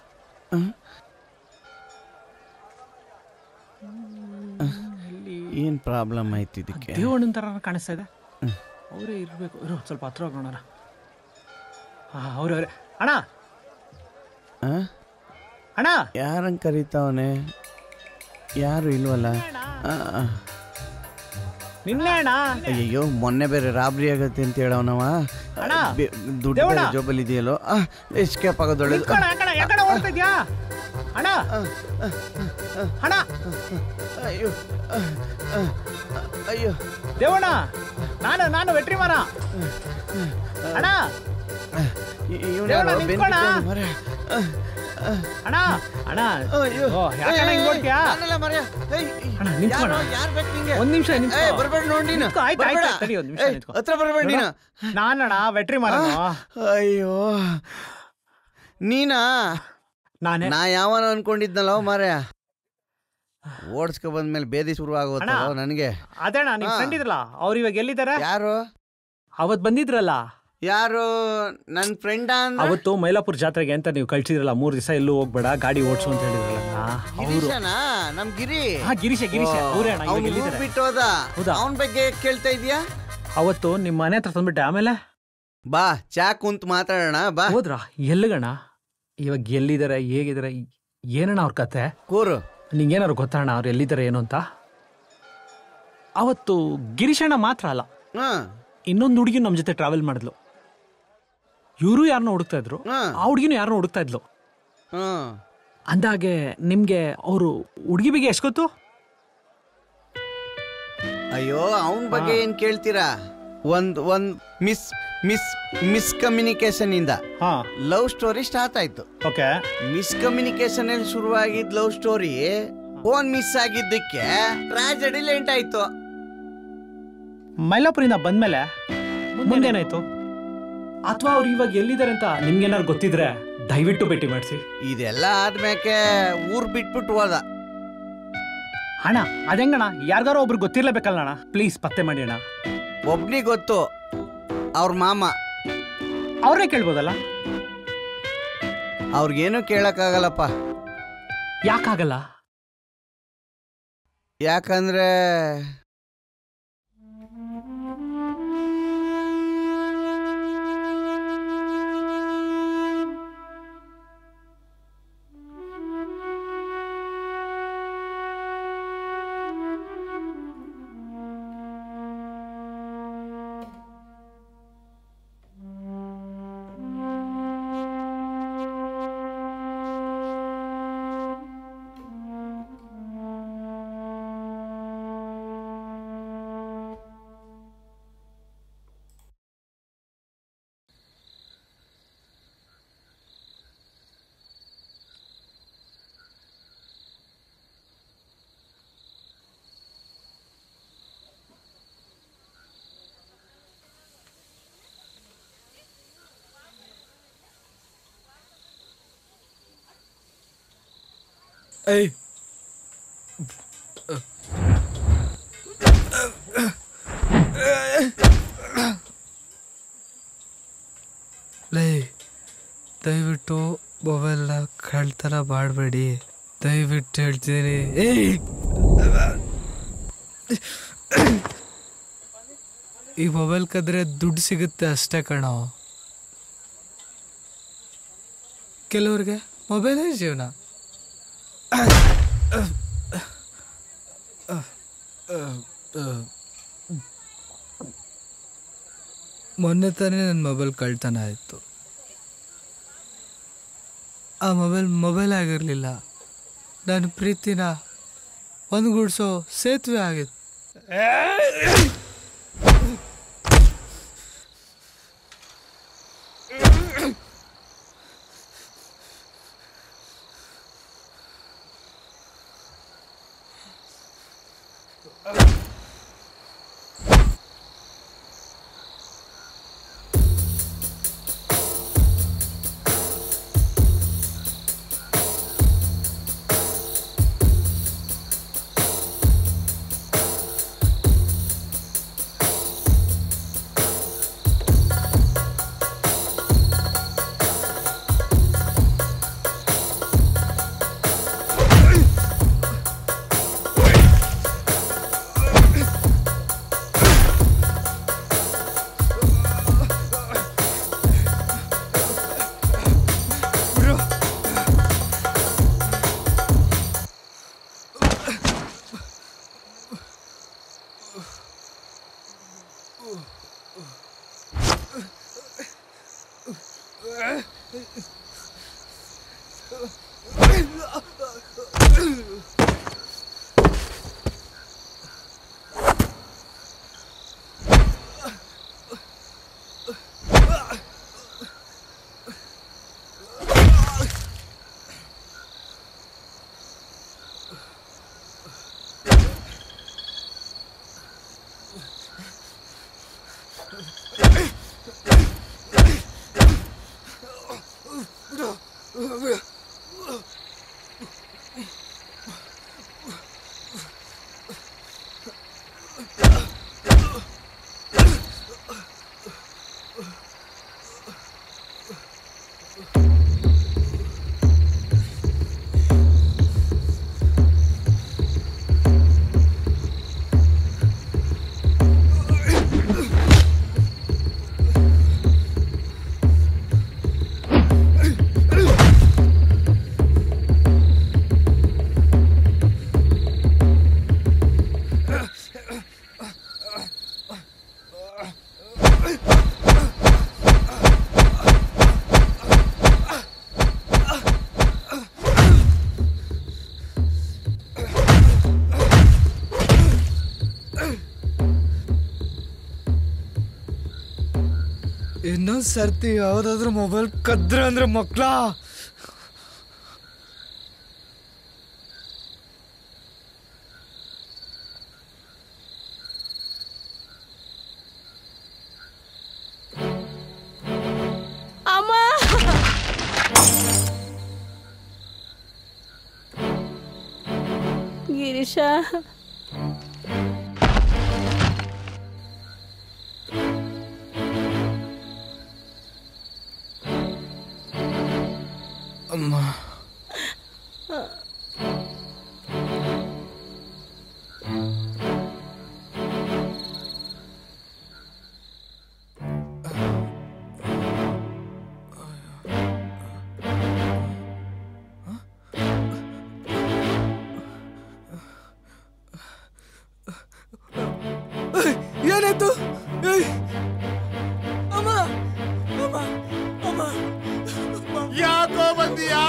ಆ? ಏನು ಏನು ಪ್ರಾಬ್ಲಮ್ ಆಯ್ತು ಇದಕ್ಕೆ ದೇವಣ್ಣನ ಥರ ಕಾಣಿಸ್ತಾ ಇದೆ ಅವರೇ ಇರಬೇಕು ಇರೋ ಸ್ವಲ್ಪ ಹತ್ರ ಹೋಗಿ ನೋಡೋಣ ಹಾಂ ಅವ್ರೆ ಅವರೇ ಅಣ್ಣ ಆ? ಅಣ್ಣ ಯಾರಂಗ್ ಕರೀತಾವನೆ ಯಾರು ಇಲ್ವಲ್ಲ ಆ, ಆ. ನಿನ್ನೆ ಅಣ್ಣ ಅಯ್ಯಯ್ಯೋ ಮೊನ್ನೆ ಬೇರೆ ರಾಬ್ರಿ ಆಗತ್ತೆ ಅಂತ ಹೇಳವನವ ಅಣ್ಣ, ಬೆ- ದುಡ್ಡು ದೇವಣ್ಣ. ಬೇರೆ ಜೋಬಲ್ಲಿ ಇದೆಯಲ್ಲೋ ಎಸ್ಕೇಪ್ ಆಗೋದು ಒಳ್ಳೇದು ನಿಂತ್ಕೊಣ, ಯಾಕಣ ಯಾಕಣ ಓಡ್ತಾ ಇದ್ಯಾ ಅಣ್ಣ ಅಣ್ಣ ಅಯ್ಯೋ ಅಯ್ಯೋ ದೇವಣ್ಣ ನಾನು ನಾನು ವೆಟ್ರಿ ಮರ ಅಣ್ಣ ಇವ್ನು ದೇವಣ್ಣ ಯಾರೋ ನಿಂತ್ಕೊಣ. ಬೆನ್ಕಿದ್ದಾನೆ ಮರೆ. ಅಣ್ಣ ಅಣ್ಣ ಅಯ್ಯೋ. ಓ, ಯಾಕಣ್ಣ ಹಿಂಗ್ ಓಡ್ತೀಯಾ ನಾನಲ್ಲ ಮರ್ಯ. ಏಯ್, ಅಣ್ಣ ನಿಂತ್ಕೊಣ ಯಾರು- ಯಾರು ಬೇಕು ನಿಂಗೆ? ಒಂದ್ ನಿಮಿಷ ನಿಂತ್ಕೊ. ಏಯ್, ಬರ್ಬೇಡ ನೋಡ್ ನೀನು. ನಿಂತ್ಕೊ, ಆಯ್ತು ಆಯ್ತು ಬರ್ಬೇಡ. ತಡಿ ಒಂದ್ ನಿಮಿಷ ಏಯ್, ನಿಂತ್ಕೊ. ಹತ್ರ ಬರ್ಬೇಡ ನೋಡು, ನೀನು. ನಾನಣ್ಣ ವೆಟ್ರಿ ಮರ ಅಯ್ಯೋ ನೀನಾ ನಾನೇ ನಾ ಯಾವನ ಅನ್ಕೊಂಡಿದ್ನಲ್ಲ ಮಾರ್ಯ ಓಡಿಸ್ಕೊ ಬಂದ್ಮೇಲೆ ಬೇದಿ ಶುರು ಆಗೋತ್ತಲ್ಲ ಅಣ್ಣ. ನನಗೆ ಅದೇಣ್ಣ ನಿಮ್ ಹಾ. ಫ್ರೆಂಡ್ ಇದ್ರಲ್ಲ ಅವ್ರು ಇವಾಗ ಎಲ್ಲಿದ್ದಾರೆ ಯಾರು ಅವತ್ ಬಂದಿದ್ರಲ್ಲ ಯಾರು ನನ್ನ ಫ್ರೆಂಡ ಅವತ್ತು ಮೈಲಾಪುರ ಜಾತ್ರೆಗೆ ಅಂತ ನೀವು ಕಳ್ಸಿದ್ರಲ್ಲ ಮೂರ್ ದಿವಸ ಎಲ್ಲೂ ಹೋಗ್ಬೇಡ ಗಾಡಿ ಓಡಿಸು ಅಂತ ಹೇಳಿದ್ರಲ್ಲ ಅವರು ಗಿರೀಶನಾ ನಮ್ ಗಿರಿ ಹಾ, ಗಿರೀಶ, ಗಿರೀಶ. ಓ, ಅವ್ರೇ ಅಣ್ಣ, ಇವಾಗ ಅವ್ನು ಎಲ್ಲಿದ್ದಾರೆ? ಊರ್ ಬಿಟ್ಟು ಹೋದ ಹೌದಾ? ಅವನ ಬಗ್ಗೆ ಕೇಳ್ತಾ ಇದೀಯಾ ಅವತ್ತು ನಿಮ್ಮ ಮನೆ ಹತ್ರ ತಂದ್ಬಿಟ್ಟೆ ಆಮೇಲೆ ಬಾ ಚಾ ಕುಂತ್ ಮಾತಾಡೋಣ ಬಾ ಹೋದ್ರ ಎಲ್ಲಿಗಣ ಇವಾಗ ಎಲ್ಲಿದ್ದಾರೆ ಹೇಗಿದ್ದಾರೆ ಏನಣ್ಣ ಅವ್ರ ಕತೆ ಕೂರು ನಿಂಗೇನಾದ್ರು ಗೊತ್ತಣ್ಣ ಅವ್ರು ಎಲ್ಲಿದ್ದಾರೆ ಏನು ಅಂತ ಅವತ್ತು ಗಿರೀಶಣ್ಣ ಮಾತ್ರ ಅಲ್ಲ ಇನ್ನೊಂದು ಹುಡುಗಿ ನಮ್ಮ ಜೊತೆ ಟ್ರಾವೆಲ್ ಮಾಡಿದ್ಲು ಇವರು ಯಾರನ್ನ ಹುಡುಕ್ತಾ ಇದ್ರು ಆ ಹುಡುಗಿನೂ ಯಾರನ್ನ ಹುಡುಕ್ತಾ ಇದ್ಲು ಅಂದಾಗೆ ನಿಮ್ಗೆ ಅವರು ಹುಡುಗಿ ಬಗ್ಗೆ ಎಷ್ಟು ಗೊತ್ತು ಅಯ್ಯೋ ಅವನ ಬಗ್ಗೆ ಏನ್ ಕೇಳ್ತೀರಾ ಒಂದ್ ಒಂದ್ ಮಿಸ್ ಮಿಸ್ ಮಿಸ್ ಕಮ್ಯುನಿಕೇಶನ್ ಇಂದ ಲವ್ ಸ್ಟೋರಿ ಸ್ಟಾರ್ಟ್ ಆಯ್ತು ಓಕೆ ಮಿಸ್ ಕಮ್ಯುನಿಕೇಶನ್ ಅಲ್ಲಿ ಶುರುವಾಗಿದ್ ಲವ್ ಸ್ಟೋರಿ ಫೋನ್ ಮಿಸ್ ಆಗಿದ್ದಕ್ಕೆ ಟ್ರಾಜಡಿ ಲೇಟ್ ಆಯ್ತು ಮೈಲಾಪುರಿಂದ ಬಂದ್ಮೇಲೆ ಮುಂದೇನಾಯ್ತು ಅಥವಾ ಅವ್ರು ಇವಾಗ ಎಲ್ಲಿದ್ದಾರೆ ಅಂತ ನಿಮ್ಗೇನಾದ್ರು ಗೊತ್ತಿದ್ರೆ ದಯವಿಟ್ಟು ಭೇಟಿ ಮಾಡಿಸಿ ಇದೆಲ್ಲ ಆದ್ಮೇಕೆ ಊರ್ ಬಿಟ್ಬಿಟ್ಟು ಹೋದ ಅಣ್ಣ ಅದೆಂಗಣ ಯಾರಿಗಾರೋ ಒಬ್ರು ಗೊತ್ತಿರ್ಲೇಬೇಕಲ್ಲ ಅಣ್ಣ ಪ್ಲೀಸ್ ಪತ್ತೆ ಮಾಡಿ ಅಣ್ಣ ಒಬ್ನಿಗೆ ಗೊತ್ತು ಅವ್ರ ಮಾಮ ಅವ್ರೇ ಕೇಳ್ಬೋದಲ್ಲ ಅವ್ರಿಗೇನು ಕೇಳಕ್ಕಾಗಲ್ಲಪ್ಪ ಯಾಕಾಗಲ್ಲ ಯಾಕಂದ್ರೆ ಏಯ್ ಲೈ ದಯವಿಟ್ಟು ಮೊಬೈಲ್ನ ಕಳ್ತನ ಮಾಡಬೇಡಿ ದಯವಿಟ್ಟು ಹೇಳ್ತೀನಿ ಏಯ್ ಈ ಮೊಬೈಲ್ ಕದ್ರೆ ದುಡ್ಡು ಸಿಗುತ್ತೆ ಅಷ್ಟೇ ಕಣೋ ಕೆಲವ್ರಿಗೆ ಮೊಬೈಲೇ ಜೀವನ ಮೊನ್ನೆ ತಾನೇ ನನ್ನ ಮೊಬೈಲ್ ಕಳ್ತನ ಆಯಿತು ಆ ಮೊಬೈಲ್ ಮೊಬೈಲ್ ಆಗಿರಲಿಲ್ಲ ನನ್ನ ಪ್ರೀತಿನ ಒಂದುಗೂಡಿಸೋ ಸೇತುವೆ ಆಗಿತ್ತು ಇನ್ನೊಂದ್ ಸರ್ತಿ ಯಾವ್ದಾದ್ರು ಮೊಬೈಲ್ ಕದ್ರ ಅಂದ್ರೆ ಮಕ್ಳ ಅಮ್ಮ ಗಿರೀಶ ಅಮ್ಮ ಏನಾಯ್ತು ಏಯ್! ಅಮ್ಮ ಅಮ್ಮ ಅಮ್ಮ ಯಾಕೋ ಬಂದಿಯಾ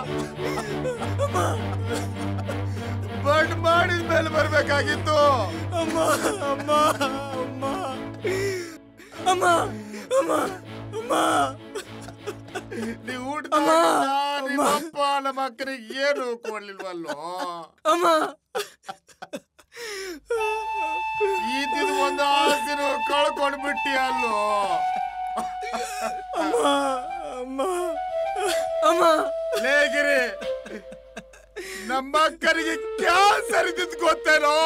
ಬಂಡ್ ಮಾಡಿದ ಮೇಲೆ ಬರ್ಬೇಕಾಗಿತ್ತು ಅಮ್ಮ ಅಮ್ಮ ಅಮ್ಮ ಅಮ್ಮ ಅಮ್ಮ ಅಮ್ಮ ನೀವು ಊಟ ಅಮ್ಮ, ನಿಮ್ಮಪ್ಪ ನಮ್ಮ ಅಕ್ಕನಿಗೆ ಏನು ಕೊಡ್ಲಿಲ್ವಲ್ಲೋ ಅಮ್ಮ ಈತಿದ್ ಒಂದು ಆಸೆನು ಕಳ್ಕೊಂಡ್ ಬಿಟ್ಟಿ ಅಲ್ಲೋ ಅಮ್ಮ ಅಮ್ಮ ಅಮ್ಮ ಲೇಗಿರಿ ನಮ್ಮ ಅಕ್ಕನಿಗೆ ಕ್ಯಾನ್ಸರ್ ಇದ್ದಿದ್ ಗೊತ್ತೇನೋ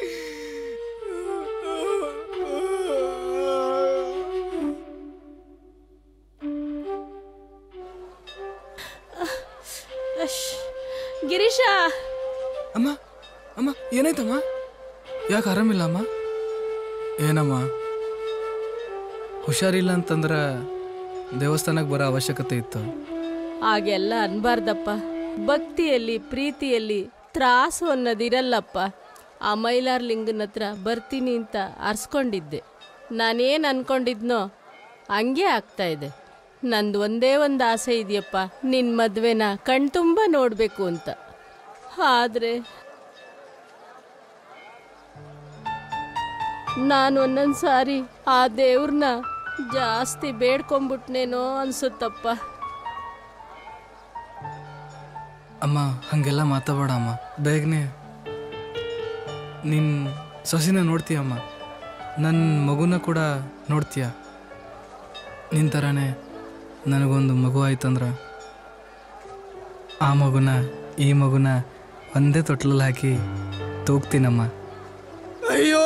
ಅಶ್, ಗಿರೀಶ ಅಮ್ಮ ಅಮ್ಮ ಏನಾಯ್ತಮ್ಮ ಯಾಕೆ ಆರಾಮಿಲ್ಲ ಅಮ್ಮ ಏನಮ್ಮ ಹುಷಾರಿಲ್ಲ ಅಂತಂದ್ರೆ ದೇವಸ್ಥಾನಕ್ಕೆ ಬರೋ ಅವಶ್ಯಕತೆ ಇತ್ತು ಹಾಗೆಲ್ಲ ಅನ್ಬಾರ್ದಪ್ಪ ಭಕ್ತಿಯಲ್ಲಿ ಪ್ರೀತಿಯಲ್ಲಿ ತ್ರಾಸು ಅನ್ನೋದಿರಲ್ಲಪ್ಪ ಆ ಮೈಲಾರ್ ಲಿಂಗನ ಹತ್ರ ಬರ್ತೀನಿ ಅಂತ ಅರ್ಸ್ಕೊಂಡಿದ್ದೆ ನಾನೇನು ಅನ್ಕೊಂಡಿದ್ನೋ ಹಂಗೆ ಆಗ್ತಾ ಇದೆ ನಂದು ಒಂದೇ ಒಂದು ಆಸೆ ಇದೆಯಪ್ಪ ನಿನ್ನ ಮದುವೆನ ಕಣ್ತುಂಬ ನೋಡಬೇಕು ಅಂತ ಆದರೆ ನಾನು ಒಂದೊಂದು ಸಾರಿ ಆ ದೇವ್ರನ್ನ ಜಾಸ್ತಿ ಬೇಡ್ಕೊಂಬಿಟ್ನೇನೋ ಅನ್ಸುತ್ತಪ್ಪ ಅಮ್ಮ ಹಾಗೆಲ್ಲ ಮಾತಾಡಬೇಡ ಅಮ್ಮ ಬೇಗನೆ ನಿನ್ನ ಸೊಸಿನ ನೋಡ್ತೀಯಮ್ಮ ನನ್ನ ಮಗುನ ಕೂಡ ನೋಡ್ತೀಯ ನಿನ್ನ ಥರನೇ ನನಗೊಂದು ಮಗು ಆಯ್ತಂದ್ರೆ ಆ ಮಗುನ ಈ ಮಗುನ ಒಂದೇ ತೊಟ್ಲಲ್ಲಿ ಹಾಕಿ ತೂಗ್ತೀನಮ್ಮ ಅಯ್ಯೋ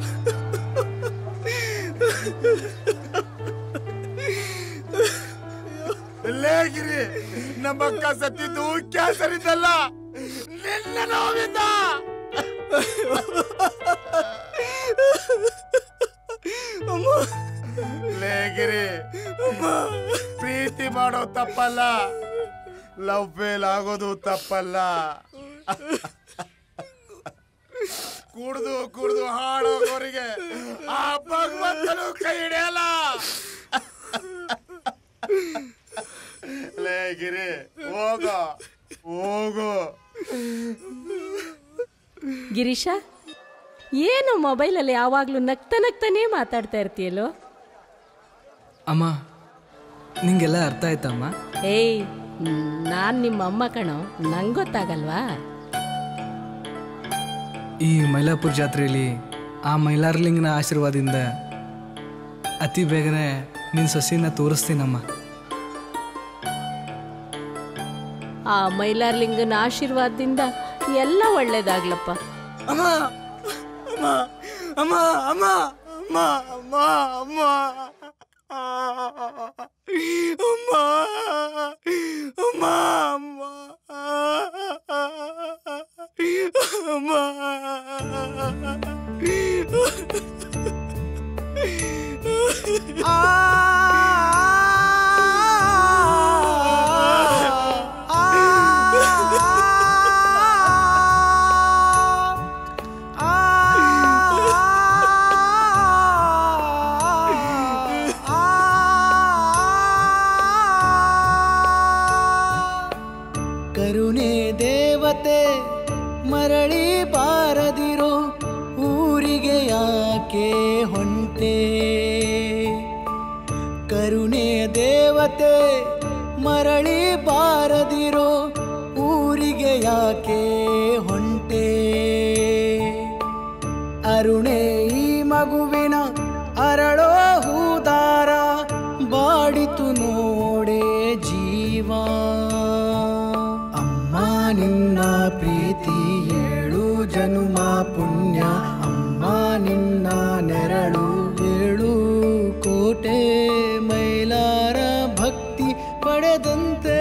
ಲೇಗಿರಿ ನಮ್ಮ ಅಕ್ಕ ಸತ್ತಿದ್ದು ಕ್ಯಾನ್ಸರ್ ಇದ್ದಲ್ಲ ನಿನ್ನ ನೋವಿಂದ ಲೇಗಿರಿ ಪ್ರೀತಿ ಮಾಡೋ ತಪ್ಪಲ್ಲ ಲವ್ ಫೇಲ್ ಆಗೋದು ತಪ್ಪಲ್ಲ ಕುಡ್ದು ಕುಡ್ದು ಹಾಳೋಗೋರಿಗೆ ಆ ಭಗವಂತನು ಕೈ ಹಿಡಿಯಲ್ಲ ಲೇ ಗಿರಿ ಹೋಗೋ ಹೋಗೋ ಗಿರೀಶ ಏನು ಮೊಬೈಲಲ್ಲಿ ಯಾವಾಗಲೂ ನಗ್ತಾ ನಗ್ತಾನೇ ಮಾತಾಡ್ತಾ ಇರ್ತೀಯಲ್ಲೋ ಅಮ್ಮ ನಿಂಗೆಲ್ಲ ಅರ್ಥ ಆಯ್ತಮ್ಮ ಏಯ್ ನಾನು ನಿಮ್ಮ ಅಮ್ಮ ಕಣೋ ನಂಗೆ ಗೊತ್ತಾಗಲ್ವಾ ಈ ಮೈಲಾಪುರ ಜಾತ್ರೆಯಲ್ಲಿ ಆ ಮೈಲಾರಲಿಂಗನ ಆಶೀರ್ವಾದದಿಂದ ಅತಿ ಬೇಗನೆ ನಿನ್ನ ಸೊಸಿನ ತೋರಿಸ್ತೀನಮ್ಮ ಆ ಮೈಲಾರ್ಲಿಂಗನ ಆಶೀರ್ವಾದದಿಂದ ಎಲ್ಲ ಒಳ್ಳೇದಾಗ್ಲಪ್ಪ ಅಮ್ಮ ಅಮ್ಮ ಅಮ್ಮ ಅಮ್ಮ ಅಮ್ಮ ಅಮ್ಮ ಅಮ್ಮ ಅಮ್ಮ ಅಮ್ಮ ಅಮ್ಮ ಕರುಣೆ ದೇವತೆ ಮರಳಿ ಬಾರದಿರೋ ಊರಿಗೆ ಯಾಕೆ ಹೊಂಟೆ ಕರುಣೆ ದೇವತೆ ಮರಳಿ ಬಾರದಿರೋ ಊರಿಗೆ ಯಾಕೆ ಹೊಂಟೆ ಅರುಣೆ ಈ ಮಗುವಿನ ಅರಳೋ ಹೂದಾರ ಬಾಡಿತು ನೋಡೆ ಜೀವ ಅಮ್ಮ ನಿನ್ನ ಪ್ರೀತಿ ಏಳು ಜನುಮ ಪುಣ್ಯ ಅಮ್ಮ ನಿನ್ನ ನೆರಳು ಏಳು ಕೋಟೆ ಮೈಲಾರ ಭಕ್ತಿ ಪಡೆದಂತೆ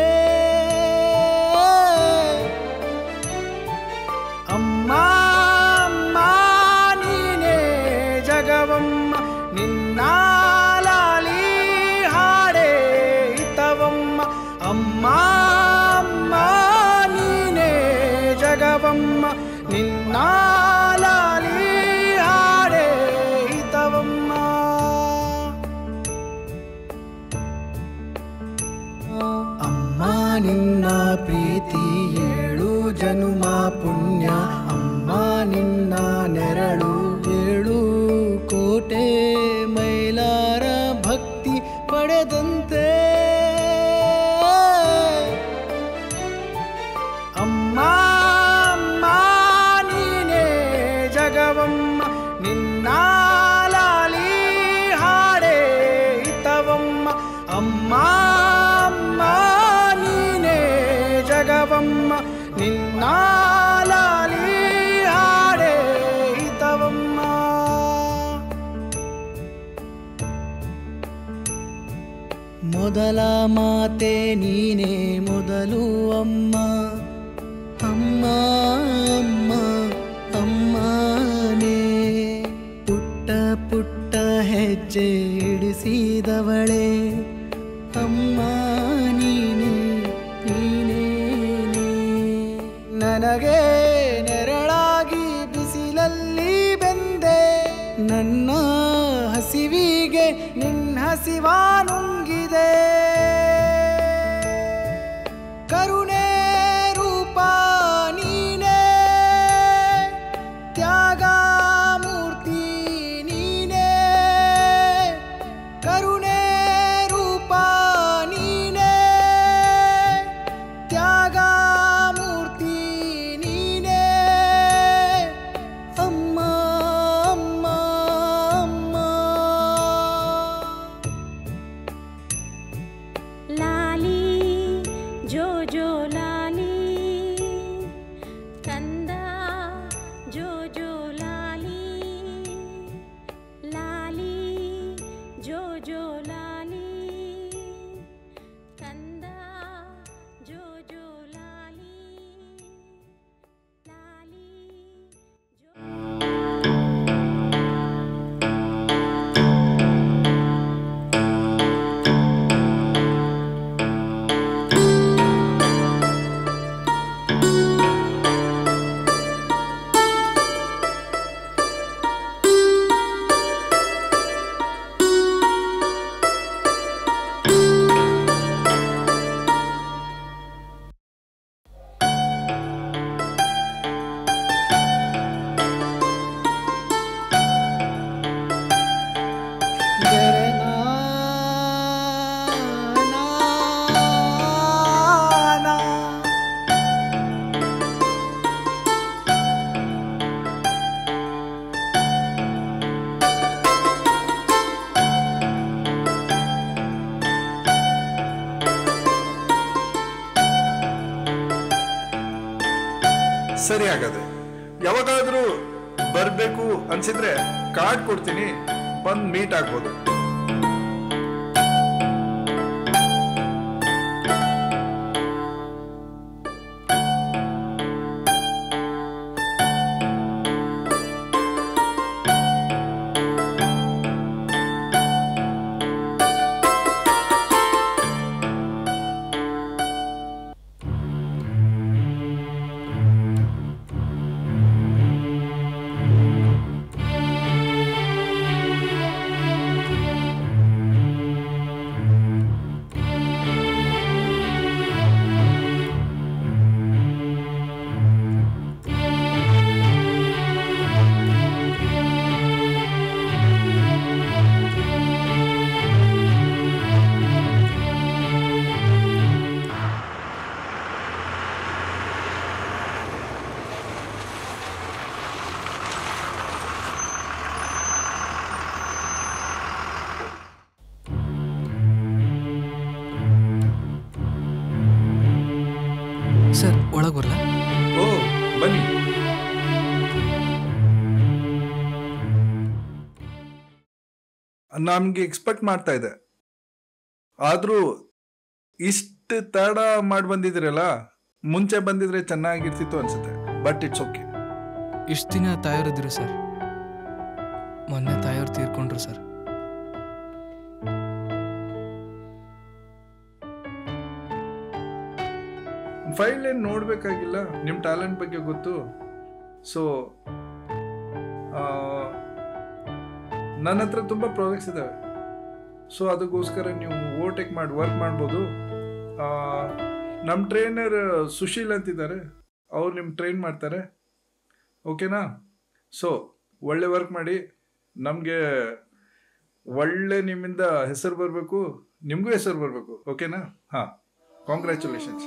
ಅಮ್ಮ ಅಮ್ಮ ನೀನೇ ಜಗವಮ್ಮ ನಿನ್ನ ಲಾಲಿ ಹಾಡೇ ಇತವಮ್ಮ ಅಮ್ಮ ಅಮ್ಮ ನೀನೇ ಜಗವಮ್ಮ ನಿನ್ನ ಲಾಲಿ ಹಾಡೇ ಇತವಮ್ಮ ಅಮ್ಮ ನಿನ್ನ ಪ್ರೀತಿ ಏಳು ಜನುಮ ಪುಣ್ಯ ಅಮ್ಮ ನಿನ್ನ ನೆರಳು ಏಳು ಕೋಟೆ ಮೈಲಾರ ಭಕ್ತಿ ಪಡೆದಂತೆ ಅಮ್ಮ ಅಮ್ಮ ನೀನೇ ಜಗವಮ್ಮ ನಿನ್ನ ಲಾಲಿ ಹಾಡೇ ಇತವಮ್ಮ ಅಮ್ಮ ಅಮ್ಮ ನೀನೇ ಜಗವಮ್ಮ ನಿನ್ನ ಲಾಲಿ ಹಾಡೇ ಇತವಮ್ಮ ಮೊದಲ ಮಾತೆ ನೀನೇ ಮೊದಲು ಅಮ್ಮ ಅಮ್ಮ ಅಮ್ಮ ಅಮ್ಮನೇ ಪುಟ್ಟ ಪುಟ್ಟ ಹೆಜ್ಜೆ ಇಡಿಸಿದವಳೆ ಅಮ್ಮ ನೀನೇ ನೀನೇನೇ ನನಗೆ ನೆರಳಾಗಿ ಬಿಸಿಲಲ್ಲಿ ಬೆಂದೆ ನನ್ನ ಹಸಿವಿಗೆ ನಿನ್ನ ಹಸಿವ ನುಂಗಿದೆ ಕರುಣೆ ರೂಪ ನೀನೇ ತ್ಯಾಗ ಮೂರ್ತಿ ನೀನೇ ಕರುಣೆ ರೂಪ ನೀನೇ ತ್ಯಾಗ ಮೂರ್ತಿ ನೀನೇ ಅಮ್ಮ ಅಮ್ಮ ಅಮ್ಮ ಸರಿ ಹಾಗಾದ್ರೆ ಯಾವಾಗಾದ್ರೂ ಬರ್ಬೇಕು ಅನ್ಸಿದ್ರೆ ಕಾರ್ಡ್ ಕೊಡ್ತೀನಿ ಬಂದ್ ಮೀಟ್ ಆಗ್ಬೋದು ಸರ್ ಒಳಗೆ ಬರಲ್ಲ ಓ ಬನ್ನಿ ನಮ್ಗೆ ಎಕ್ಸ್ಪೆಕ್ಟ್ ಮಾಡ್ತಾ ಇದೆ ಆದ್ರೂ ಇಷ್ಟು ತಡ ಮಾಡಿ ಬಂದಿದ್ದೀರಲ್ಲ ಮುಂಚೆ ಬಂದಿದ್ರೆ ಚೆನ್ನಾಗಿರ್ತಿತ್ತು ಅನ್ಸುತ್ತೆ ಬಟ್ ಇಟ್ಸ್ ಓಕೆ ಇಷ್ಟು ದಿನ ತಾಯರಿದ್ರು ಸರ್ ಮೊನ್ನೆ ತಾಯವ್ರು ತೀರ್ಕೊಂಡ್ರು ಸರ್ ಫೈಲ್ ಏನು ನೋಡಬೇಕಾಗಿಲ್ಲ ನಿಮ್ಮ ಟ್ಯಾಲೆಂಟ್ ಬಗ್ಗೆ ಗೊತ್ತು ಸೊ ನನ್ನ ಹತ್ರ ತುಂಬ ಪ್ರಾಜೆಕ್ಟ್ಸ್ ಇದ್ದಾವೆ ಸೊ ಅದಕ್ಕೋಸ್ಕರ ನೀವು ಓವರ್ಟೇಕ್ ಮಾಡಿ ವರ್ಕ್ ಮಾಡ್ಬೋದು ನಮ್ಮ ಟ್ರೈನರ್ ಸುಶೀಲ್ ಅಂತಿದ್ದಾರೆ ಅವ್ರು ನಿಮ್ಮ ಟ್ರೈನ್ ಮಾಡ್ತಾರೆ ಓಕೆನಾ ಸೊ ಒಳ್ಳೆ ವರ್ಕ್ ಮಾಡಿ ನಮಗೆ ಒಳ್ಳೆ ನಿಮ್ಮಿಂದ ಹೆಸರು ಬರಬೇಕು ನಿಮಗೂ ಹೆಸರು ಬರಬೇಕು ಓಕೆನಾ ಹಾಂ ಕಾಂಗ್ರ್ಯಾಚುಲೇಷನ್ಸ್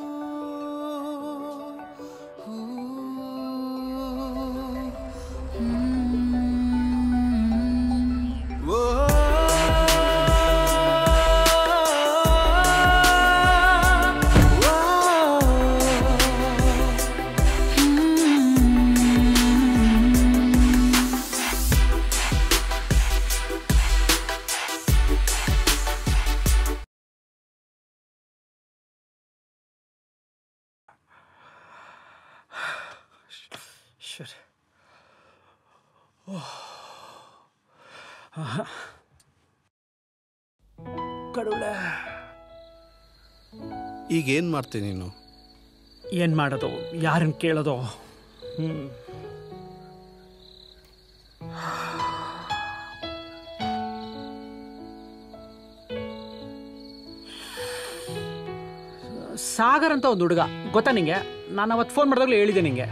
Shit. ಕಡುಳೆ ಈಗ ಏನು ಮಾಡ್ತೀನಿ ನೀನು ಏನು ಮಾಡೋದು ಯಾರನ್ನ ಕೇಳೋದು ಹ್ಞೂ ಸಾಗರ್ ಅಂತ ಒಂದು ಹುಡುಗ ಗೊತ್ತಾ ನಿಂಗೆ ನಾನು ಅವತ್ತು ಫೋನ್ ಮಾಡಿದಾಗಲೂ ಹೇಳಿದೆ ನಿಂಗೆ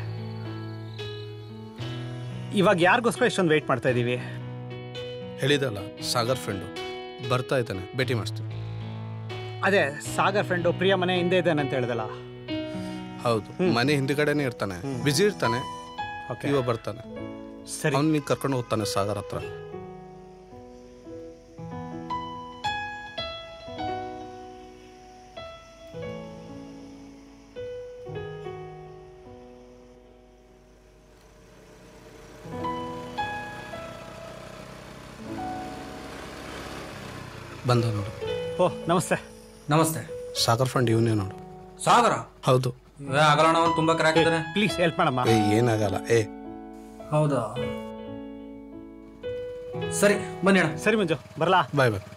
ಇವಾಗ ಯಾರಿಗೋಸ್ಕರ ಇಷ್ಟೊಂದು ವೆಯ್ಟ್ ಮಾಡ್ತಾ ಇದ್ದೀವಿ ಹೇಳಿದಲ್ಲ ಸಾಗರ್ ಫ್ರೆಂಡು ಬರ್ತಾ ಇದ್ದಾನೆ ಭೇಟಿ ಮಾಡಿಸ್ತೀನಿ ಅದೇ ಸಾಗರ್ ಫ್ರೆಂಡು ಪ್ರಿಯ ಮನೆ ಹಿಂದೆ ಇದ್ದಾನೆ ಅಂತ ಹೇಳ್ದಲ್ಲ ಹೌದು ಮನೆ ಹಿಂದ್ಗಡೆನೇ ಇರ್ತಾನೆ ಬಿಸಿ ಇರ್ತಾನೆ ಇವ ಬರ್ತಾನೆ ಸರಿ ಅವ್ನು ನೀನು ಕರ್ಕೊಂಡು ಹೋಗ್ತಾನೆ ಸಾಗರ್ ಹತ್ರ ಬಂದ ನೋಡು ಓ ನಮಸ್ತೆ ನಮಸ್ತೆ ಸಾಗರ್ ಫ್ರೆಂಡ್ ಇವನೇ ನೋಡು ಸಾಗರ ಹೌದು ಏ, ಆಗಲ್ಲ ಅಣ್ಣ, ಅವ್ನು ತುಂಬಾ ಕ್ರ್ಯಾಕ್ ಇದ್ದಾನೆ ಪ್ಲೀಸ್ ಹೆಲ್ಪ್ ಮಾಡಮ್ಮ ಏ ಏನಾಗಲ್ಲ ಏ ಹೌದಾ ಸರಿ ಬನ್ನಿ ಅಣ್ಣ ಸರಿ ಮಂಜು ಬರಲಾ ಬಾಯ್ ಬಾಯ್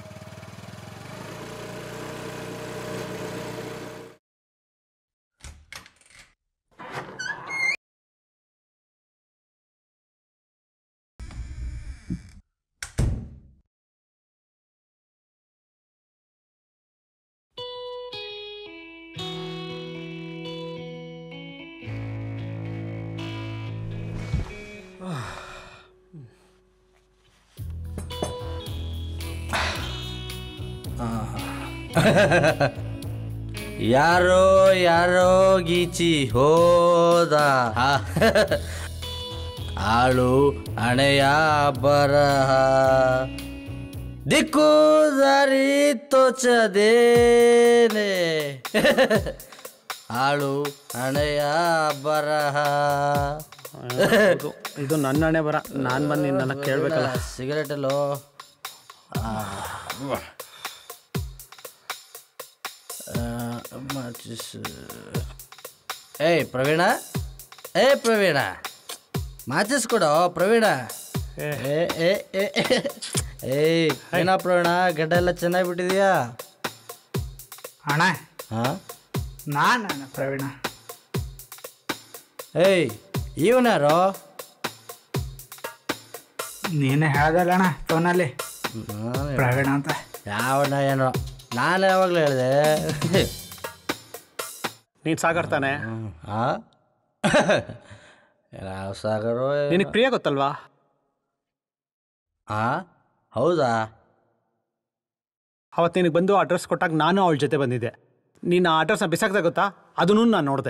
ಯಾರೋ ಯಾರೋ ಗೀಚಿ ಹೋದ ಆಳು ಹಣೆಯ ಬರಹ ದಿಕ್ಕು ದಾರಿ ತೋಚದೇನೆ ಆಳು ಹಣೆಯ ಬರಹ ಹೌದು. ಇದು ನನ್ನ ಹಣೆ ಬರ ನಾನು ಬಂದು ನನ್ನ ಕೇಳಬೇಕಲ್ಲ ಸಿಗರೇಟ್ ಎಲ್ಲೋ ಆ, ಆ, ಮಾಚಿಸ್. ಏಯ್ ಪ್ರವೀಣ ಏ ಪ್ರವೀಣ ಮಾಚಿಸ್ ಕೊಡೋ ಪ್ರವೀಣ ಏ ಏ ಏ ಏಯ್ ಏನ ಪ್ರವೀಣ ಗಡ್ಡ ಎಲ್ಲ ಚೆನ್ನಾಗಿ ಬಿಟ್ಟಿದ್ಯಾ ಅಣ್ಣ ಹಾಂ ನಾನು ಪ್ರವೀಣ ಏಯ್ ಇವನಾರೋ ನೀನೇ ಹೇಳ್ದಲ್ಲ ಅಣ್ಣ ಫೋನಲ್ಲಿ ಪ್ರವೀಣ ಅಂತ ಯಾವಣ್ಣ ಏನೋ ನಾನು ಯಾವಾಗಲೂ ಹೇಳಿದೆ ನೀನು ಸಾಗರ್ ತಾನೆ ಹಾಂ ಯಾವ ಸಾಗರು ನಿನಗೆ ಪ್ರಿಯ ಗೊತ್ತಲ್ವಾ ಹಾಂ ಹೌದಾ ಅವತ್ತು ನಿನಗೆ ಬಂದು ಅಡ್ರೆಸ್ ಕೊಟ್ಟಾಗ ನಾನು ಅವಳ ಜೊತೆ ಬಂದಿದ್ದೆ ನೀನು ಆ ಅಡ್ರೆಸ್ನ ಬಿಸಾಕ್ದೆ ಗೊತ್ತಾ ಅದನ್ನು ನಾನು ನೋಡಿದೆ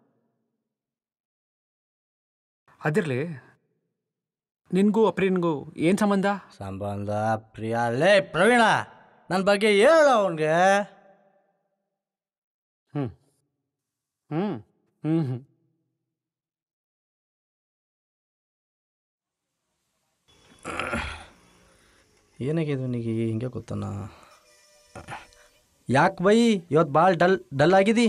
ಅದಿರಲಿ ನಿನಗೂ ಅಪ್ರಿನ್ಗೂ ಏನು ಸಂಬಂಧ ಸಂಬಂಧ ಪ್ರಿಯ ಲೇ ಪ್ರವೀಣ ನನ್ನ ಬಗ್ಗೆ ಹೇಳು ಅವನಿಗೆ ಹ್ಞೂ ಹ್ಞೂ ಹ್ಞೂ ಹ್ಞೂ ಏನಾಗಿದೆ ಅವನಿಗೆ ಹಿಂಗೆ ಗೊತ್ತಾನ ಯಾಕೆ ಬೈ ಇವತ್ತು ಭಾಳ ಡಲ್ ಡಲ್ ಆಗಿದಿ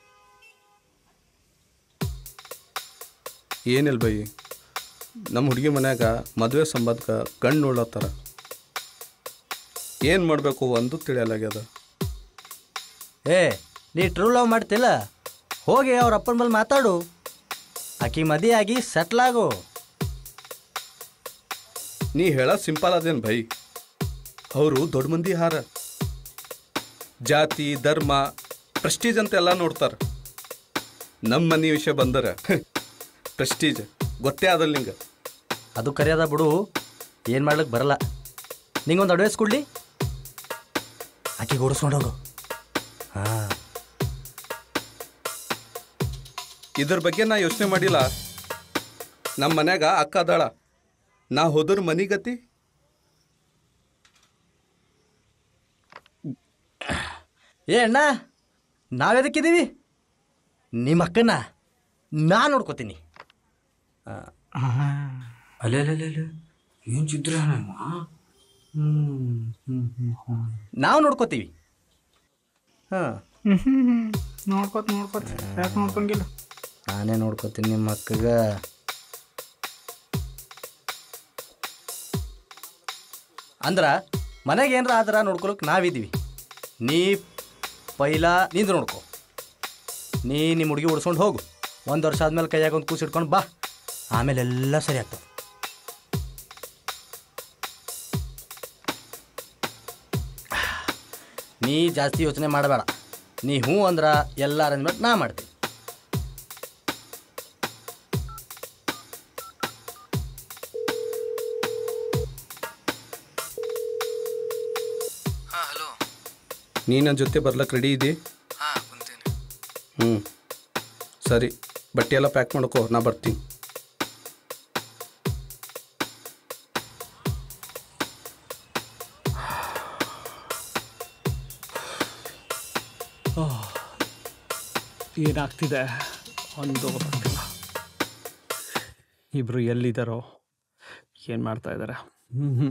ಏನಿಲ್ಲ ಬೈ ನಮ್ಮ ಹುಡುಗಿ ಮನ್ಯಾಗ ಮದುವೆ ಸಂಬಂಧಕ್ಕೆ ಕಣ್ಣು ನೋಡ್ಲತ್ತಾರ ಏನು ಮಾಡಬೇಕು ಒಂದು ತಿಳಿಯಲಾಗ್ಯದ ಏ ನೀ ಟ್ರೂ ಲವ್ ಮಾಡ್ತಿಲ್ಲ ಹೋಗಿ ಅವ್ರ ಅಪ್ಪನ ಬಲ್ಲಿ ಮಾತಾಡು ಆಕಿ ಮದುವೆ ಆಗಿ ಸೆಟ್ಲ್ ಆಗು ನೀ ಹೇಳೋದು ಸಿಂಪಲ್ ಅದೇನು ಭೈ ಅವರು ದೊಡ್ಡ ಮಂದಿ ಹಾರ ಜಾತಿ ಧರ್ಮ ಪ್ರೆಸ್ಟೀಜ್ ಅಂತ ಎಲ್ಲ ನೋಡ್ತಾರೆ ನಮ್ಮ ಮನೆ ವಿಷಯ ಬಂದರೆ ಪ್ರೆಸ್ಟೀಜ್ ಗೊತ್ತೇ ಆದಲ್ಲ ನಿಂಗೆ ಅದು ಕರೆಯದ ಬಿಡು ಏನು ಮಾಡ್ಲಿಕ್ಕೆ ಬರಲ್ಲ ನಿಂಗೊಂದು ಅಡ್ವೈಸ್ ಕೊಡ್ಲಿ ಆಕಿಗೆ ಓಡಿಸ್ಕೊಂಡೋಗು ಹಾಂ ಇದ್ರ ಬಗ್ಗೆ ನಾ ಯೋಚನೆ ಮಾಡಿಲ್ಲ ನಮ್ಮ ಮನ್ಯಾಗ ಅಕ್ಕ ಅದಾಳ ನಾ ಹೋದ್ರ ಮನಿಗತಿ ಏ ಅಣ್ಣ ನಾವೆದಕ್ಕಿದ್ದೀವಿ ನಿಮ್ಮ ಅಕ್ಕನ ನಾ ನೋಡ್ಕೋತೀನಿ ಅಲ್ಲೇ ಅಲ್ಲೇ ಅಲ್ಲೇ ಏನು ಚಿತ್ರ ನಾವು ನೋಡ್ಕೋತೀವಿ ಹಾಂ ನೋಡ್ಕೋತ ನೋಡ್ಕೋತ ಯಾಕೆ ನೋಡ್ಕೊಂಗಿಲ್ಲ ನಾನೇ ನೋಡ್ಕೋತೀನಿ ನಿಮ್ಮ ಅಕ್ಕಗ ಅಂದ್ರ ಮನೆಗೆ ಏನಾರ ಆದ್ರ ನೋಡ್ಕೊಳಕ್ ನಾವಿದ್ದೀವಿ ನೀ ಪೈಲ ನಿಂದು ನೋಡ್ಕೊ ನೀ ನಿಮ್ಮ ಹುಡುಗಿ ಉಡ್ಸ್ಕೊಂಡು ಹೋಗು ಒಂದು ವರ್ಷ ಆದ್ಮೇಲೆ ಕೈಯಾಗ ಒಂದು ಕೂಸು ಇಟ್ಕೊಂಡು ಬಾ ಆಮೇಲೆ ಎಲ್ಲ ಸರಿ ಆಗ್ತದೆ ನೀ ಜಾಸ್ತಿ ಯೋಚನೆ ಮಾಡಬೇಡ ನೀ ಹ್ಞೂ ಅಂದ್ರೆ ಎಲ್ಲ ಅರೇಂಜ್ಮೆಂಟ್ ನಾ ಮಾಡ್ತೀನಿ ನೀ ನನ್ನ ಜೊತೆ ಬರ್ಲಕ್ಕೆ ರೆಡಿ ಇದ್ದಿ ಹಾಂ ಕುಂತೀನಿ ಹ್ಞೂ ಸರಿ ಬಟ್ಟೆ ಎಲ್ಲ ಪ್ಯಾಕ್ ಮಾಡ್ಕೋ ನಾ ಬರ್ತೀನಿ ಏನಾಗ್ತಿದೆ ಒಂದು ಗೊತ್ತಾಗ್ತಿಲ್ಲ ಇಬ್ರು ಎಲ್ಲಿದ್ದಾರೋ ಏನು ಮಾಡ್ತಾ ಇದ್ದಾರೆ ಹ್ಞೂ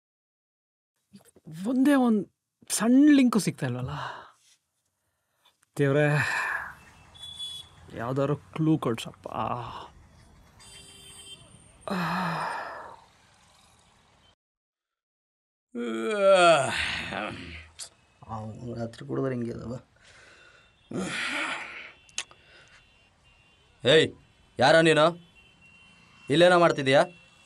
ಒಂದೇ ಒಂದು ಸಣ್ಣ ಲಿಂಕು ಸಿಗ್ತಾ ಇಲ್ವಲ್ಲ ದೇವ್ರೆ ಯಾವ್ದಾದ್ರು ಕ್ಲೂ ಕೊಡ್ಸಪ್ಪ ಅವ್ನು ರಾತ್ರಿ ಕುಡಿದ್ರೆ ಹಿಂಗೆ ಅದಾವ ಏಯ್ ಯಾರ ನೀನು ಇಲ್ಲೇನೋ ಮಾಡ್ತಿದ್ಯಾ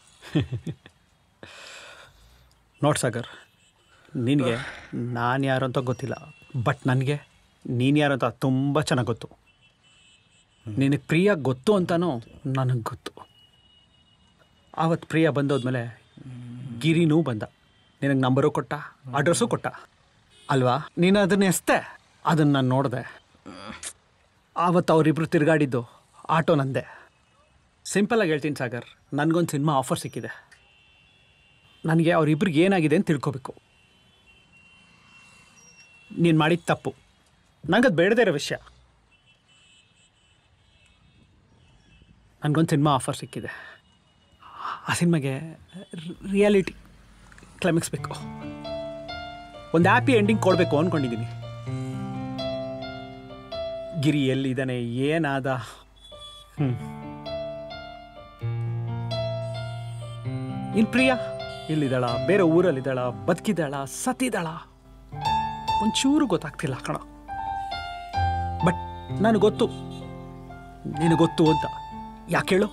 ನೋಡ್ ಸಾಗರ್ ನಿನಗೆ ನಾನು ಯಾರು ಅಂತ ಗೊತ್ತಿಲ್ಲ ಬಟ್ ನನಗೆ ನೀನು ಯಾರು ಅಂತ ತುಂಬ ಚೆನ್ನಾಗಿ ಗೊತ್ತು ನಿನಗೆ ಪ್ರಿಯ ಗೊತ್ತು ಅಂತನೂ ನನಗೆ ಗೊತ್ತು ಆವತ್ತು ಪ್ರಿಯ ಬಂದೋದ್ಮೇಲೆ ಗಿರಿನೂ ಬಂದ ನಿನಗೆ ನಂಬರು ಕೊಟ್ಟ ಅಡ್ರೆಸ್ಸು ಕೊಟ್ಟ ಅಲ್ವಾ ನೀನು ಅದನ್ನ ಎಸ್ತೆ ಅದನ್ನು ನಾನು ನೋಡಿದೆ ಆವತ್ತು ಅವರಿಬ್ರು ತಿರುಗಾಡಿದ್ದು ಆಟೋ ನಂದೆ ಸಿಂಪಲಾಗಿ ಹೇಳ್ತೀನಿ ಸಾಗರ್ ನನಗೊಂದು ಸಿನಿಮಾ ಆಫರ್ ಸಿಕ್ಕಿದೆ ನನಗೆ ಅವರಿಬ್ರಿಗೆ ಏನಾಗಿದೆ ಅಂತ ತಿಳ್ಕೊಬೇಕು ನೀನು ಮಾಡಿದ ತಪ್ಪು ನಂಗದು ಬೇಡದೇ ಇರೋ ವಿಷಯ ನನಗೊಂದು ಸಿನಿಮಾ ಆಫರ್ ಸಿಕ್ಕಿದೆ ಆ ಸಿನಿಮಾಗೆ ರಿಯಾಲಿಟಿ ಕ್ಲೈಮ್ಯಾಕ್ಸ್ ಬೇಕು ಒಂದು ಹ್ಯಾಪಿ ಎಂಡಿಂಗ್ ಕೊಡಬೇಕು ಅಂದ್ಕೊಂಡಿದ್ದೀನಿ ಗಿರಿ ಎಲ್ಲಿದ್ದಾನೆ ಏನಾದ ಹ್ಞೂ ಇನ್ ಪ್ರಿಯಾ ಇಲ್ಲಿದ್ದಾಳ ಬೇರೆ ಊರಲ್ಲಿದ್ದಾಳ ಬದುಕಿದ್ದಾಳ ಸತ್ತಿದ್ದಾಳ ಒಂಚೂರು ಗೊತ್ತಾಗ್ತಿಲ್ಲ ಕಣ ಬಟ್ ನನಗೆ ಗೊತ್ತು ನಿನಗೆ ಗೊತ್ತು ಅಂತ ಯಾಕೆ ಹೇಳು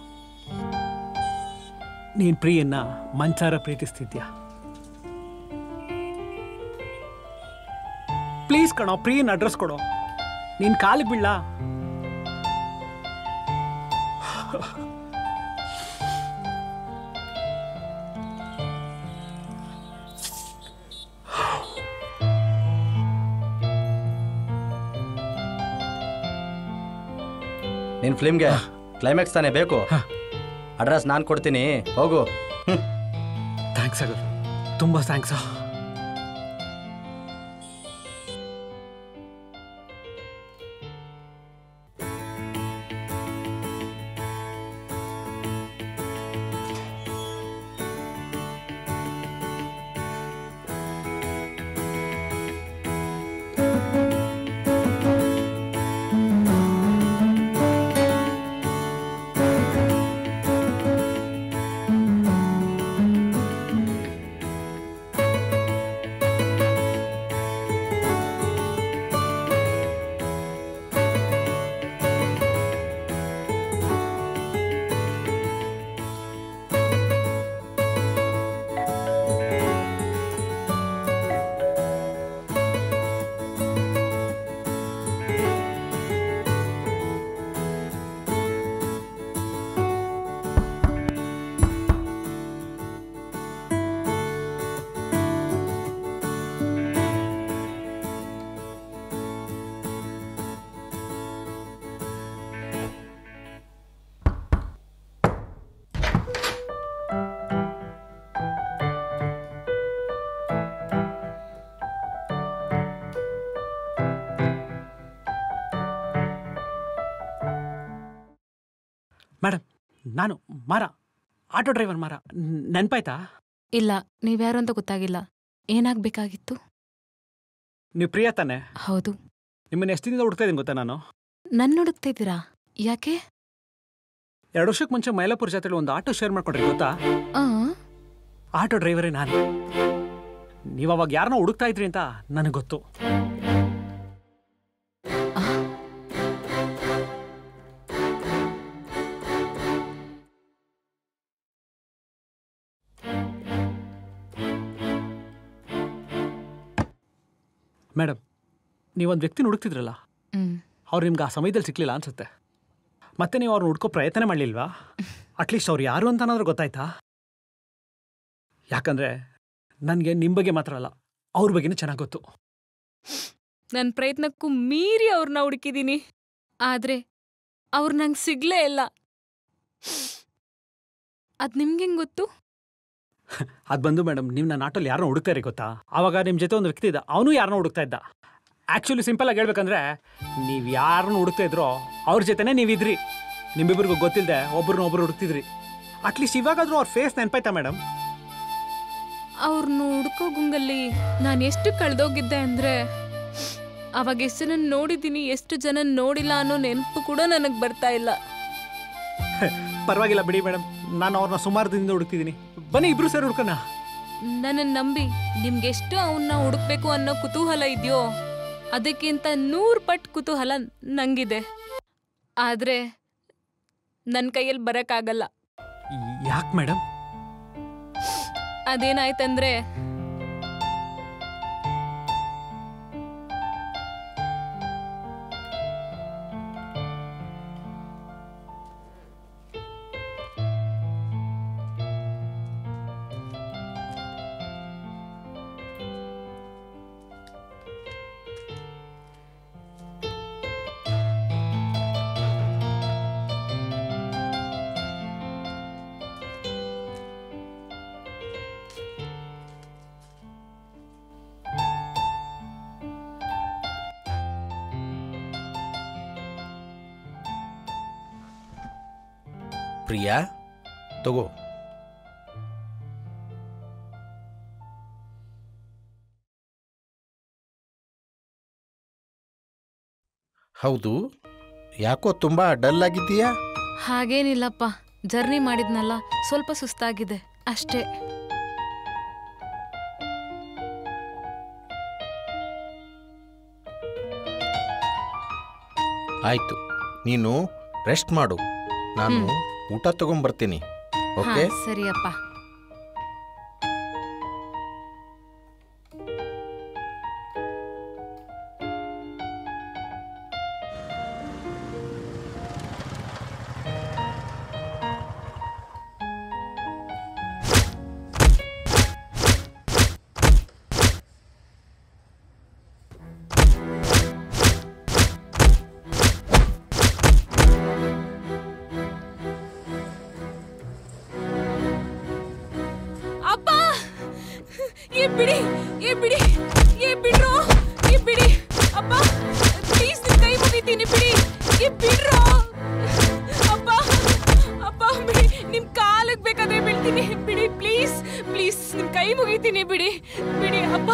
ನೀನು ಪ್ರಿಯನ್ನ ಮಂಚಾರ ಪ್ರೀತಿಸ್ತಿದ್ಯಾ ಪ್ಲೀಸ್ ಕಣೋ ಪ್ರಿಯನ್ ಅಡ್ರೆಸ್ ಕೊಡೋ ನೀನು ಕಾಲಿಗೆ ಬೀಳ ನಿನ್ನ ಫಿಲ್ಮ್ಗೆ ಕ್ಲೈಮ್ಯಾಕ್ಸ್ ತಾನೇ ಬೇಕು ಅಡ್ರೆಸ್ ನಾನು ಕೊಡ್ತೀನಿ ಹೋಗು ಥ್ಯಾಂಕ್ಸ್ ಅಗರ್ ತುಂಬ ಥ್ಯಾಂಕ್ಸ್ ಮೇಡಮ್ ನಾನು ಮಾರ ಆಟೋ ಡ್ರೈವರ್ ಮಾರ ನ್- ನೆನ್ಪಾಯ್ತಾ ಇಲ್ಲ ನೀವ್ಯಾರು ಅಂತ ಗೊತ್ತಾಗಿಲ್ಲ ಏನಾಗಬೇಕಾಗಿತ್ತು ನೀವು ಪ್ರಿಯಾ ತಾನೆ ಹೌದು ನಿಮ್ಮನ್ನ ಎಷ್ಟು ದಿನದಿಂದ ಹುಡ್ತಾ ಇದ್ದೀನಿ ಗೊತ್ತಾ ನಾನು ನನ್ನ ಹುಡುಕ್ತಾ ಇದ್ದೀರಾ ಯಾಕೆ ಎರಡು ವರ್ಷಕ್ಕೆ ಮುಂಚೆ ಮೈಲಾಪುರ ಜಾತ್ರೆಲಿ ಒಂದು ಆಟೋ ಶೇರ್ ಮಾಡ್ಕೊಂಡ್ರಿ ಗೊತ್ತಾ ಆ ಆಟೋ ಡ್ರೈವರೇ ನಾನು ನೀವು ಅವಾಗ ಯಾರನ್ನೋ ಹುಡುಕ್ತಾ ಇದ್ರಿ ಅಂತ ನನಗೆ ಗೊತ್ತು ಮೇಡಮ್ ನೀವೊಂದು ವ್ಯಕ್ತಿನ ಹುಡುಕ್ತಿದ್ರಲ್ಲ ಹ್ಮ್. ಅವ್ರು ನಿಮ್ಗೆ ಆ ಸಮಯದಲ್ಲಿ ಸಿಕ್ಲಿಲ್ಲ ಅನ್ಸುತ್ತೆ ಮತ್ತೆ ನೀವು ಅವ್ರನ್ನ ಹುಡ್ಕೋ ಪ್ರಯತ್ನ ಮಾಡಲಿಲ್ವಾ ಅಟ್ಲೀಸ್ಟ್ ಅವ್ರು ಯಾರು ಅಂತನಾದ್ರೂ ಗೊತ್ತಾಯ್ತಾ ಯಾಕಂದ್ರೆ ನನಗೆ ನಿಮ್ಮ ಬಗ್ಗೆ ಮಾತ್ರ ಅಲ್ಲ ಅವ್ರ ಬಗ್ಗೆನೂ ಚೆನ್ನಾಗಿ ಗೊತ್ತು ನನ್ನ ಪ್ರಯತ್ನಕ್ಕೂ ಮೀರಿ ಅವ್ರನ್ನ ಹುಡುಕಿದ್ದೀನಿ ಆದ್ರೆ ಅವ್ರು ನಂಗೆ ಸಿಗ್ಲೇ ಇಲ್ಲ ಅದ್ ನಿಮ್ಗೆ ಗೊತ್ತು ಅದು ಬಂದು ಮೇಡಮ್ ನೀವು ನನ್ನ ಆಟೋಲ್ಲಿ ಯಾರನ್ನೋ ಹುಡುಕ್ತಾ ಇರಿ ಗೊತ್ತಾ ಆವಾಗ ನಿಮ್ಮ ಜೊತೆ ಒಂದು ವ್ಯಕ್ತಿ ಇದ್ದ ಅವನು ಯಾರನ್ನೋ ಹುಡುಕ್ತಾ ಇದ್ದ ಆ್ಯಕ್ಚುಲಿ ಸಿಂಪಲ್ ಆಗಿ ಹೇಳ್ಬೇಕಂದ್ರೆ ನೀವು ಯಾರನ್ನು ಹುಡುಕ್ತಾ ಇದ್ರೋ ಅವ್ರ ಜೊತೆನೇ ನೀವಿದ್ರಿ ನಿಮ್ಮಿಬ್ಬರಿಗೂ ಗೊತ್ತಿಲ್ಲದೆ ಒಬ್ರನ್ನ ಒಬ್ರು ಹುಡುಕ್ತಿದ್ರಿ ಅಟ್ಲೀಸ್ಟ್ ಇವಾಗಾದ್ರೂ ಅವ್ರ ಫೇಸ್ ನೆನಪಾಯ್ತಾ ಮೇಡಮ್ ಅವ್ರನ್ನ ಹುಡ್ಕೋ ಗುಂಗಲ್ಲಿ ನಾನು ಎಷ್ಟು ಕಳೆದೋಗಿದ್ದೆ ಅಂದ್ರೆ ಅವಾಗ ಎಷ್ಟು ಜನ ನೋಡಿದ್ದೀನಿ ಎಷ್ಟು ಜನ ನೋಡಿಲ್ಲ ಅನ್ನೋ ನೆನಪು ಕೂಡ ನನಗೆ ಬರ್ತಾ ಇಲ್ಲ ಪರವಾಗಿಲ್ಲ ಬಿಡಿ ಮೇಡಮ್ ನಾನು ಅವ್ರನ್ನ ಸುಮಾರು ದಿನದಿಂದ ಹುಡುಕ್ತಿದ್ದೀನಿ ಬನ್ನಿ ಇಬ್ರು ಸೇರಿ ಹುಡ್ಕೋಣ ನನ್ನನ್ನು ನಂಬಿ ನಿಮ್ಗೆಷ್ಟು ಅವನ್ನ ಹುಡುಕ್ಬೇಕು ಅನ್ನೋ ಕುತೂಹಲ ಇದೆಯೋ ಅದಕ್ಕಿಂತ ನೂರು ಪಟ್ಟು ಕುತೂಹಲ ನಂಗಿದೆ ಆದ್ರೆ ನನ್ನ ಕೈಯಲ್ಲಿ ಬರಕ್ಕಾಗಲ್ಲ ಯಾಕೆ ಮೇಡಮ್ ಅದೇನಾಯ್ತಂದ್ರೆ ಪ್ರಿಯಾ ತಗೋ ಹೌದು ಯಾಕೋ ತುಂಬ ಡಲ್ ಆಗಿದ್ದೀಯಾ ಹಾಗೇನಿಲ್ಲಪ್ಪ ಜರ್ನಿ ಮಾಡಿದ್ನಲ್ಲ ಸ್ವಲ್ಪ ಸುಸ್ತಾಗಿದೆ ಅಷ್ಟೇ ಆಯ್ತು ನೀನು ರೆಸ್ಟ್ ಮಾಡು ನಾನು ಹ್ಮ್. ಊಟ ತಗೊಂಬರ್ತೀನಿ ಹಾ ಓಕೆ ಸರಿಯಪ್ಪ ಅಪ್ಪ ಏ ಬಿಡಿ ಏ ಬಿಡಿ ಏ ಬಿಡ್ರೋ ಏ ಬಿಡಿ ಅಪ್ಪ ಪ್ಲೀಸ್ ನಿಮ್ ಕೈ ಮುಗಿತೀನಿ ಬಿಡಿ ಏ ಬಿಡ್ರೋ ಅಪ್ಪ ಅಪ್ಪ ಬಿಡಿ ನಿಮ್ ಕಾಲಿಗೆ ಬೇಕಾದ್ರೆ ಬೀಳ್ತೀನಿ ಬಿಡಿ ಪ್ಲೀಸ್ ಪ್ಲೀಸ್ ನಿಮ್ ಕೈ ಮುಗಿತೀನಿ ಬಿಡಿ ಬಿಡಿ ಅಪ್ಪ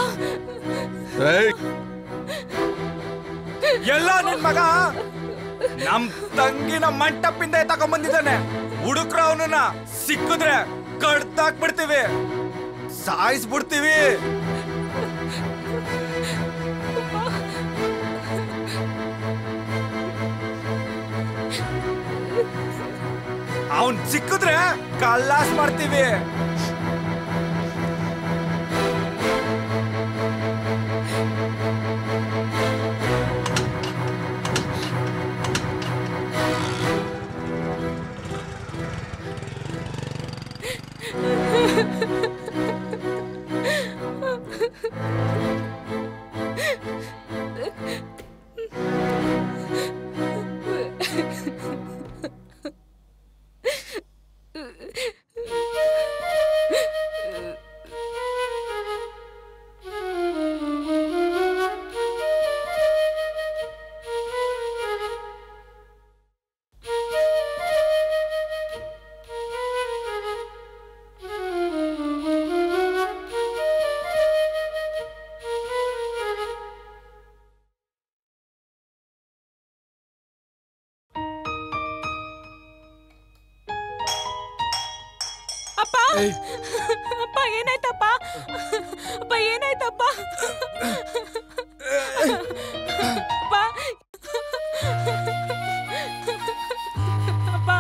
ಎಲ್ಲ ನಿನ್ ಮಗ ನಮ್ ತಂಗಿನ ಮಂಟಪಿಂದ ತಗೊಂಡ್ ಬಂದಿದ್ದಾನೆ ಹುಡುಕ್ರ ಅವನನ್ನ ಸಿಕ್ಕಿದ್ರೆ ಕಡ್ತಾಕ್ಬಿಡ್ತೀವಿ ಸಾಯಿಸ್ಬಿಡ್ತೀವಿ ಅವನ್ ಸಿಕ್ಕಿದ್ರೆ ಕಲ್ಲಾಸ್ ಮಾಡ್ತೀವಿ ಅಪ್ಪ ಅಪ್ಪ ಏನಾಯ್ತಪ್ಪ ಅಪ್ಪ ಏನಾಯ್ತಪ್ಪ ಅಪ್ಪ ಅಪ್ಪ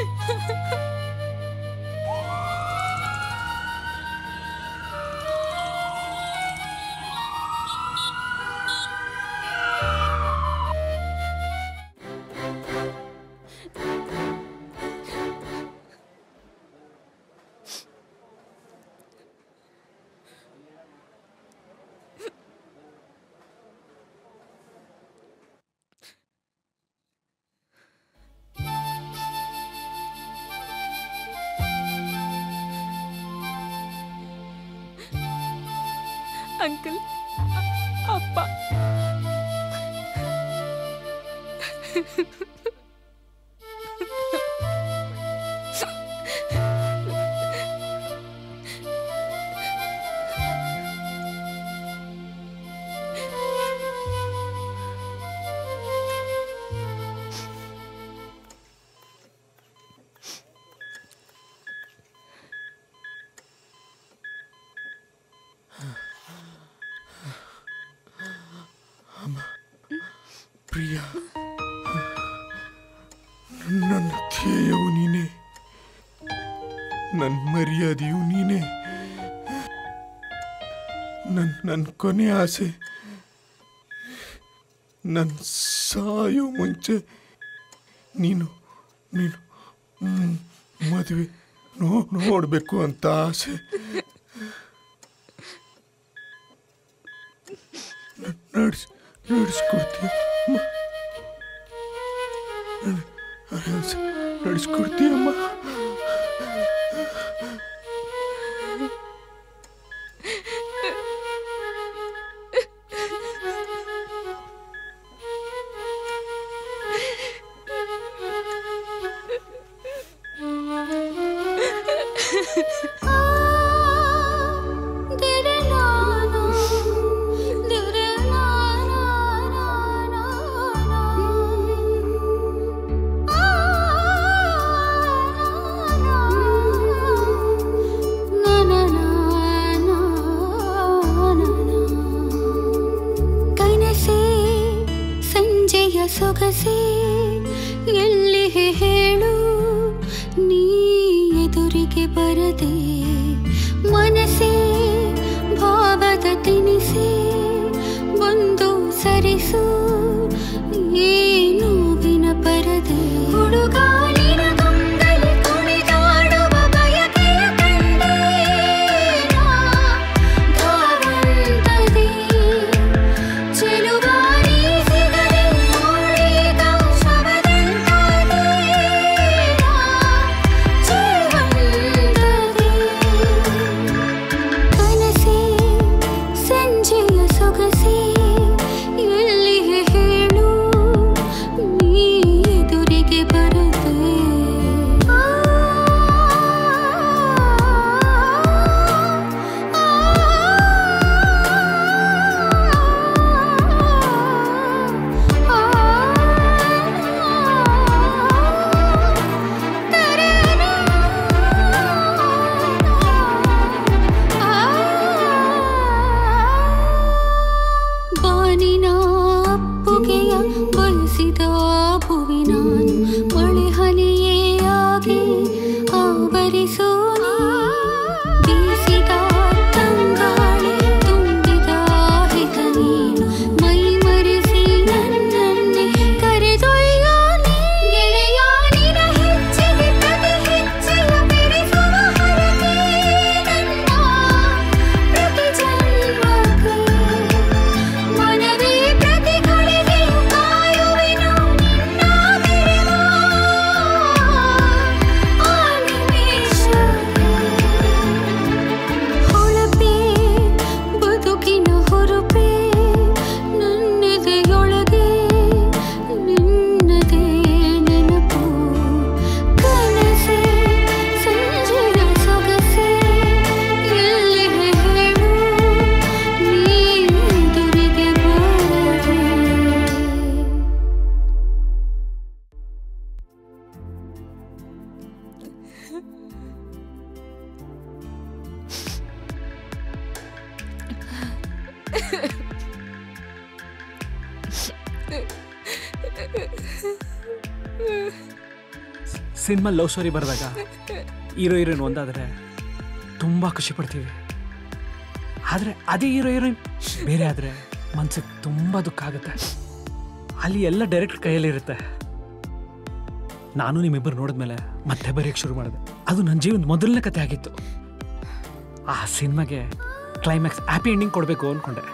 ಅಂಕಲ್ ಅಪ್ಪ ಪ್ರಿಯ ನನ್ನ ಧ್ಯೇಯವು ನೀನೇ ನನ್ನ ಮರ್ಯಾದೆಯು ನೀನೇ ನನ್ನ ನನ್ನ ಕೊನೆ ಆಸೆ ನನ್ನ ಸಾಯೋ ಮುಂಚೆ ನೀನು ನೀನು ಮ್, ಮದುವೆ ನೋ ನೋಡಬೇಕು ಅಂತ ಆಸೆ ನಡ್ಸ್ ನಡೆಸ್ಕೊಡ್ತೀಯ ನಡೆಸ್ಕೊಡ್ತೀಯಮ್ಮ ಸೊಗಸೆ ಎಲ್ಲಿ ಹೇಳು ನೀ ಎದುರಿಗೆ ಬರದೆ ಮನಸ್ಸೇ ಭಾವದ ತಿನಿಸೆ ಒಂದು ಸರಿಸು ಏನು ವಿನ ಪರದೆ ಹುಡುಗಾಲಿನ ಗೊಂಗಲಿ ಕುಣಿದಾಡುವ ಬಯಕೆಯ ಕಂಡೆ ನಾ ಧಾವಂತದೆ ಚೆಲುವಾರಿ ಸಿಗದೆ ನೋಡೀಗ ಶವದಂತಾದೆ ನಾ ಜೀವಂತದೆ ಕನಸೇ ಸಂಜೆಯ ಸೊಗಸೇ ಎಲ್ಲಿ ಹೇಳು ನೀ ಎದುರಿಗೆ ಬರದೆ ಬಾನಿನ ಅಪ್ಪುಗೆಯ ಬಯಸಿದ ಭುವಿ ನಾನು ಮಳೆ ಹನಿಯೇ ಆಗಿ ಆವರಿಸೋ ನೀ. ಬೀಸಿದ ತಂಗಾಳಿ ತುಂಬಿದ ಹಿತ ನೀನು ಮೈ ಮರೆಸಿ ನನ್ನನ್ನೇ ಕರೆದೊಯ್ಯೋ ನೀ. ಗೆಳೆಯ ನಿನ ಹೆಜ್ಜೆಗೆ ಪ್ರತಿ ಹೆಜ್ಜೆಯ ಬೆರೆಸುವ ಹರಕೆ ನನ್ನ ಪ್ರತಿ ಜನ್ಮಕ್ಕೆ ಮನವೇ ಪ್ರತಿ ಘಳಿಗೆಯು ಕಾಯುವೆನು ನಿನ್ನ ಬಿಡುವ ಆ ನಿಮಿಷಕ್ಕೆ. ಹೊಳಪೇ ಬದುಕಿನ ಹೊರಪೇ ನನ್ನೆದೆಯೊಳಗೆ ನಿನ್ನದೇ ನೆನಪು ಕನಸೇ ಸಂಜೆಯ ಸೊಗಸೇ ಎಲ್ಲಿ ಹೇಳು ನೀ ಎದುರಿಗೆ ಬರದೆ ಸಿನಿಮಾ ಲವ್ ಸ್ಟೋರಿ ಬರೆದಾಗ ಹೀರೋ ಹೀರೋಯಿನ್ ಒಂದಾದರೆ ತುಂಬ ಖುಷಿ ಪಡ್ತೀವಿ ಆದರೆ ಅದೇ ಹೀರೋ ಹೀರೋಯಿನ್ ಬೇರೆ ಆದರೆ ಮನ್ಸಿಗೆ ತುಂಬ ದುಃಖ ಆಗುತ್ತೆ ಅಲ್ಲಿ ಎಲ್ಲ ಡೈರೆಕ್ಟ್ ಕೈಯಲ್ಲಿರುತ್ತೆ ನಾನು ನಿಮ್ಮಿಬ್ಬರು ನೋಡಿದ್ಮೇಲೆ ಮತ್ತೆ ಬರೆಯೋಕ್ಕೆ ಶುರು ಮಾಡಿದೆ ಅದು ನನ್ನ ಜೀವನದ ಮೊದಲನೇ ಕತೆ ಆಗಿತ್ತು ಆ ಸಿನಿಮಾಗೆ ಕ್ಲೈಮ್ಯಾಕ್ಸ್ ಹ್ಯಾಪಿ ಎಂಡಿಂಗ್ ಕೊಡಬೇಕು ಅಂದ್ಕೊಂಡೆ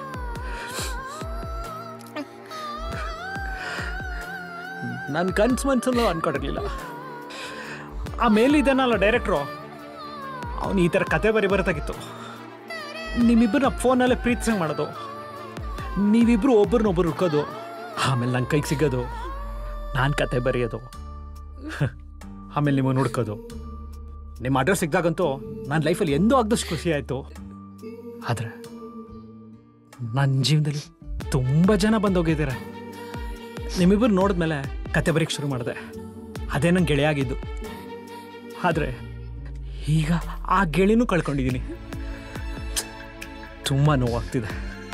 ನನ್ನ ಕನ್ಸು ಮನ್ಸಲ್ಲೂ ಅನ್ಕೊಂಡಿರ್ಲಿಲ್ಲ ಆ ಮೇಲಿದ್ದಾನಲ್ಲ ಡೈರೆಕ್ಟ್ರು ಅವನು ಈ ಥರ ಕತೆ ಬರಿ ಬರತ್ತಾಗಿತ್ತು ನಿಮ್ಮಿಬ್ಬರನ್ನ ಫೋನಲ್ಲೇ ಪ್ರೀತಿಸಂಗೆ ಮಾಡೋದು ನೀವಿಬ್ಬರು ಒಬ್ಬರನ್ನೊಬ್ಬರು ಹುಡ್ಕೋದು ಆಮೇಲೆ ನನ್ನ ಕೈಗೆ ಸಿಗೋದು ನಾನು ಕತೆ ಬರೆಯೋದು ಆಮೇಲೆ ನಿಮಗೆ ಹುಡ್ಕೋದು ನಿಮ್ಮ ಅಡ್ರೆಸ್ ಸಿಕ್ದಾಗಂತೂ ನನ್ನ ಲೈಫಲ್ಲಿ ಎಂದೂ ಆಗದಷ್ಟು ಖುಷಿ ಆಯಿತು ಆದರೆ ನನ್ನ ಜೀವನದಲ್ಲಿ ತುಂಬ ಜನ ಬಂದೋಗಿದ್ದಾರೆ ನಿಮ್ಮಿಬ್ಬರು ನೋಡಿದ್ಮೇಲೆ ಕತೆ ಬರೀಕ್ಕೆ ಶುರು ಮಾಡಿದೆ ಅದೇ ನಂಗೆ ಗೆಳೆಯಾಗಿದ್ದು ಆದರೆ ಈಗ ಆ ಗೆಳೆನೂ ಕಳ್ಕೊಂಡಿದ್ದೀನಿ ತುಂಬ ನೋವಾಗ್ತಿದೆ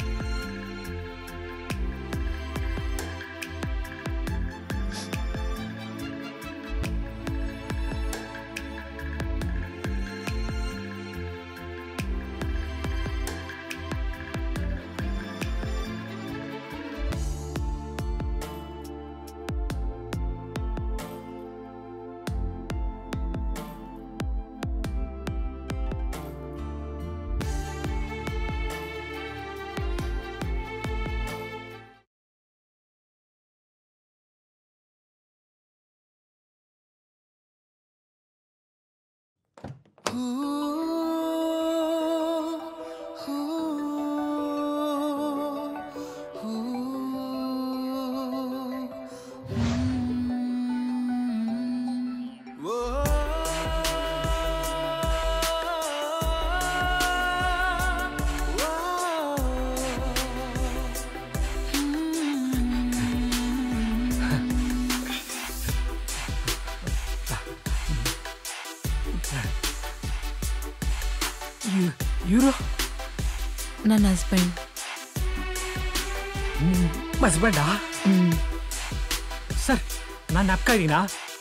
ಇವರು ನನ್ನ ಹಸ್ಬೆಂಡ್ ಹಸ್ಬೆಂಡಾ ಸರ್ ನಾನು ಅಪ್ಕ ಇದೀನಾ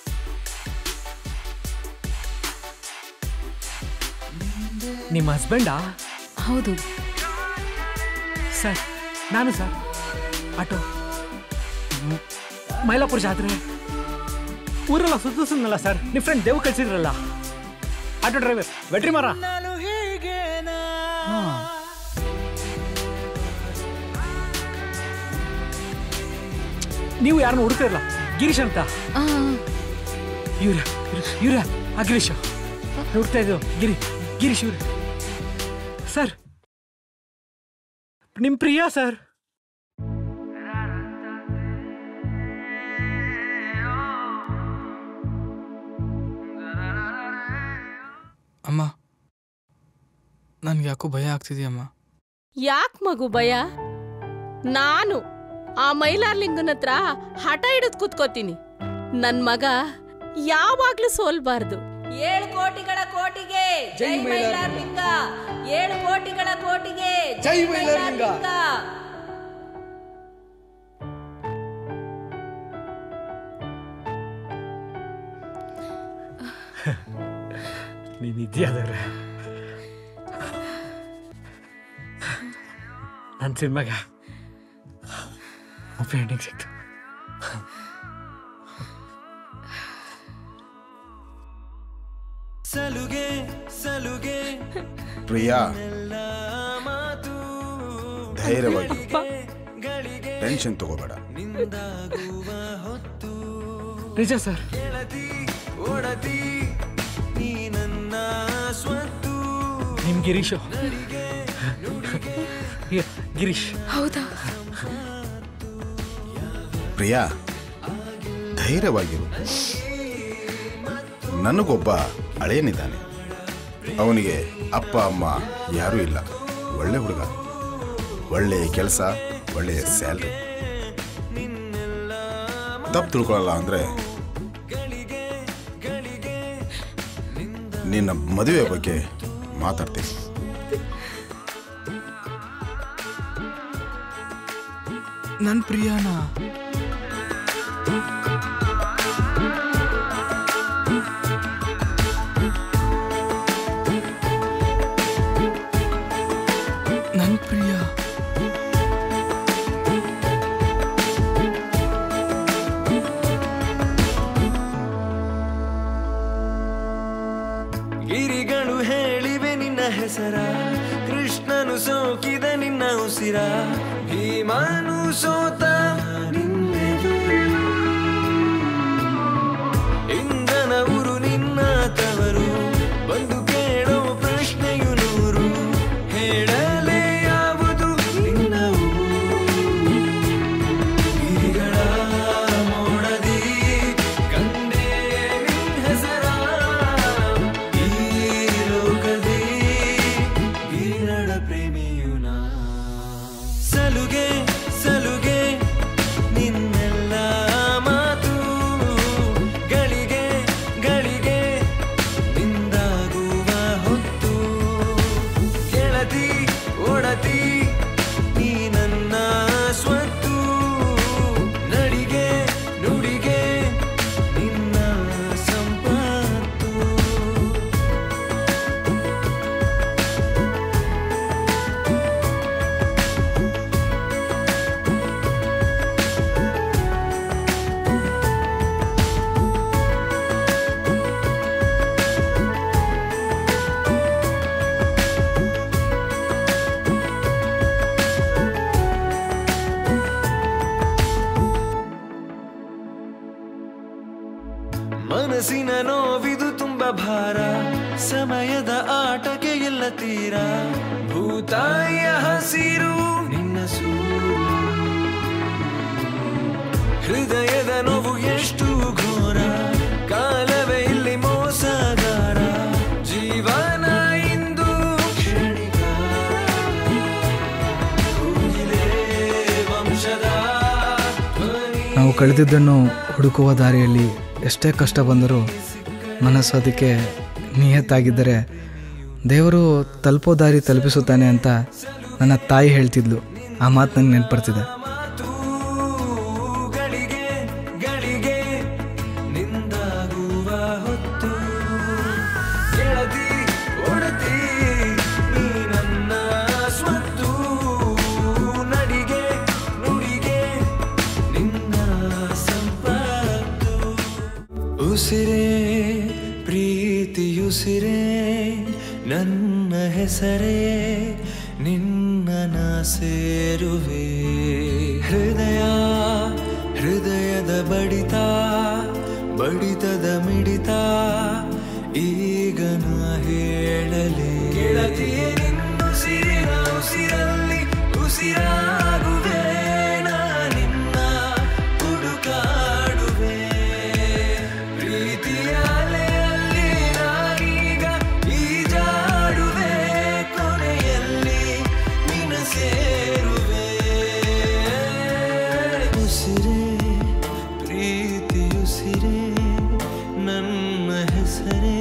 ನಿಮ್ಮ ಹಸ್ಬೆಂಡಾ ಹೌದು ಸರ್ ನಾನು ಸರ್ ಆಟೋ ಮ್- ಮೈಲಾಪುರ ಜಾತ್ರೆ ಊರೆಲ್ಲ ಸುತ್ತಿಸಲ್ಲ ಸರ್ ನಿಮ್ಮ ಫ್ರೆಂಡ್ ದೇವ್ ಕಳ್ಸಿದ್ರಲ್ಲ ಆಟೋ ಡ್ರೈವರ್ ವೆಟ್ರಿ ಮಾರ ನೀವು ಯಾರನ್ನ ಹುಡುಕ್ತಿರಲ್ಲ ಗಿರೀಶ್ ಅಂತ ಇವ್ರ ಇವ್ರ ಆ ಗಿರೀಶ್ ಹುಡ್ತಾ ಇದ್ದು ಗಿರಿ ಗಿರೀಶ್ ಇವ್ರ ಸರ್ ನಿಮ್ ಪ್ರಿಯಾ ಸರ್ ಅಮ್ಮ ನನ್ಗೆ ಯಾಕೋ ಭಯ ಆಗ್ತಿದೆಯಮ್ಮ ಯಾಕೆ ಮಗು ಭಯ ನಾನು ಆ ಮೈಲಾರ್ಲಿಂಗನ ಹತ್ರ ಹಠ ಹಿಡಿದು ಕೂತ್ಕೋತೀನಿ ನನ್ ಮಗ ಯಾವಾಗ್ಲೂ ಸೋಲ್ಬಾರ್ದು ಏಳು ಕೋಟಿಗಳ ಕೋಟಿಗೆ ಜೈ ಮೈಲಾರ್ಲಿಂಗ ಏಳು ಕೋಟಿಗಳ ಕೋಟಿಗೆ ಜೈ ಮೈಲಾರ್ಲಿಂಗ. ನೀನು ಇದೆಯಾದ್ರೆ ನನ್ನ ಸಿನಿಮಾಗ ಒಬ್ಬ ಎಂಡಿಂಗ್ ಸಿಕ್ತು ಸಲುಗೆ ಸಲುಗೆ ಪ್ರಿಯಾ ಧೈರ್ಯವಾಗಿ ಟೆನ್ಷನ್ ತಗೋಬೇಡ ನಿಜ ಸರ್ ಒಡತಿ ನೀ ನನ್ನ ಸ್ವತ್ತು ನಿಮ್ ಗಿರೀಶು ಗಿ- ಗಿರೀಶ್ ಹೌದಾ ಪ್ರಿಯಾ ಧೈರ್ಯವಾಗಿರು ನನಗೊಬ್ಬ ಅಳೆಯನಿದ್ದಾನೆ ಅವನಿಗೆ ಅಪ್ಪ ಅಮ್ಮ ಯಾರೂ ಇಲ್ಲ ಒಳ್ಳೆ ಹುಡುಗ ಒಳ್ಳೆಯ ಕೆಲಸ ಒಳ್ಳೆಯ ಸ್ಯಾಲ್ರಿ ತಪ್ಪು ತಿಳ್ಕೊಳ್ಳಲ್ಲ ಅಂದರೆ ನಿನ್ನ ಮದುವೆ ಬಗ್ಗೆ ಮಾತಾಡ್ತೀನಿ ನನ್ನ ಪ್ರಿಯಾನ ನನ್ನ ಪ್ರಿಯ ಗಿರಿಗಳು ಹೇಳಿವೆ ನಿನ್ನ ಹೆಸರ ಕೃಷ್ಣನು ಸೋಕಿದ ನಿನ್ನ ಉಸಿರ ಭೀಮನು ಸೋತ ನಿನ್ನೆದುರು. ಇಂದ್ರನ ಊರು ನಿನ್ನ ತವರು ಬಂದು ಕೇಳೋ ಪ್ರಶ್ನೆಯು ನೂರು ಹೇಳಲೇ ಯಾವುದು ನಿನ್ನ ಊರು? ಗಿರಿಗಳ ಮೋಡದಿ ಕಂಡೇ ನಿನ್ ಹೆಸರ ಈ ಲೋಕದಿ ಗಿರಿನಡ ಪ್ರೇಮಿಯು ನಾ ಸಲುಗೆ ಸಲುಗೆ ನಿನ್ನೆಲ್ಲ ಮಾತು ಗಳಿಗೆ ಗಳಿಗೆ ನಿಂದಾಗುವ ಹೊತ್ತು ಗೆಳತಿ ಒಡತಿ ನೀ ನನ್ನ ಸ್ವತ್ತು ನಡಿಗೆ ನುಡಿಗೆ ನಿನ್ನ ಸಂಪತ್ತು ಮನಸ್ಸಿನ ನೋವಿದು ತುಂಬ ಭಾರ ಸಮಯದ ಆಟಕ್ಕೆ ಎಲ್ಲ ತೀರ ಭೂತಾಯಿಯ ಹಸಿರು ನಿನ್ನ ಸೂರು ಹೃದಯದ ನೋವು ಎಷ್ಟು ಘೋರ ಕಾಲವೇ ಇಲ್ಲಿ ಮೋಸಗಾರ ಜೀವನ ಇಂದು ಕ್ಷಣಿಕ ಕೂಗಿಲೆ ವಂಶದ ಧ್ವನಿ ನಾವು ಕಳೆದಿದ್ದನ್ನು ಹುಡುಕುವ ದಾರಿಯಲ್ಲಿ ಎಷ್ಟೇ ಕಷ್ಟ ಬಂದರೂ ಮನಸ್ಸು ಅದಕ್ಕೆ ನಿಯತ್ತಾಗಿದ್ದರೆ ದೇವರು ತಲುಪೋ ದಾರಿ ತಲುಪಿಸುತ್ತಾನೆ ಅಂತ ನನ್ನ ತಾಯಿ ಹೇಳ್ತಿದ್ಲು ಆ ಮಾತು ನಂಗೆ ನೆನ್ಪಡ್ತಿದೆ ಗಳಿಗೆ ಗಳಿಗೆ ಉಸಿರೇ ನನ್ನ ಹೆಸರೇ ನಿನ್ನ ನಾ ಸೇರುವೆ ಹೃದಯ ಹೃದಯದ ಬಡಿತ ಬಡಿತದ ಮಿಡಿತ ಈಗ ನಾ ಹೇಳಲಿ ಗೆಳತಿಯೇ ನಿನ್ನುಸಿರಿನ ಉಸಿರಲ್ಲಿ ಉಸಿರಾಗುವೆ ನಾ ನಿನ್ನ ಹುಡುಕಾಡುವೆ ಪ್ರೀತಿಯ ಅಲೆಯಲ್ಲಿ ನಾನೀಗ ಈಜಾಡುವೆ ಕೊನೆಯಲ್ಲಿ ನಿನ್ನ ಸೇರುವೆ ಉಸಿರೇ ಪ್ರೀತಿಯುಸಿರೇ ನನ್ನ ಹೆಸರೇ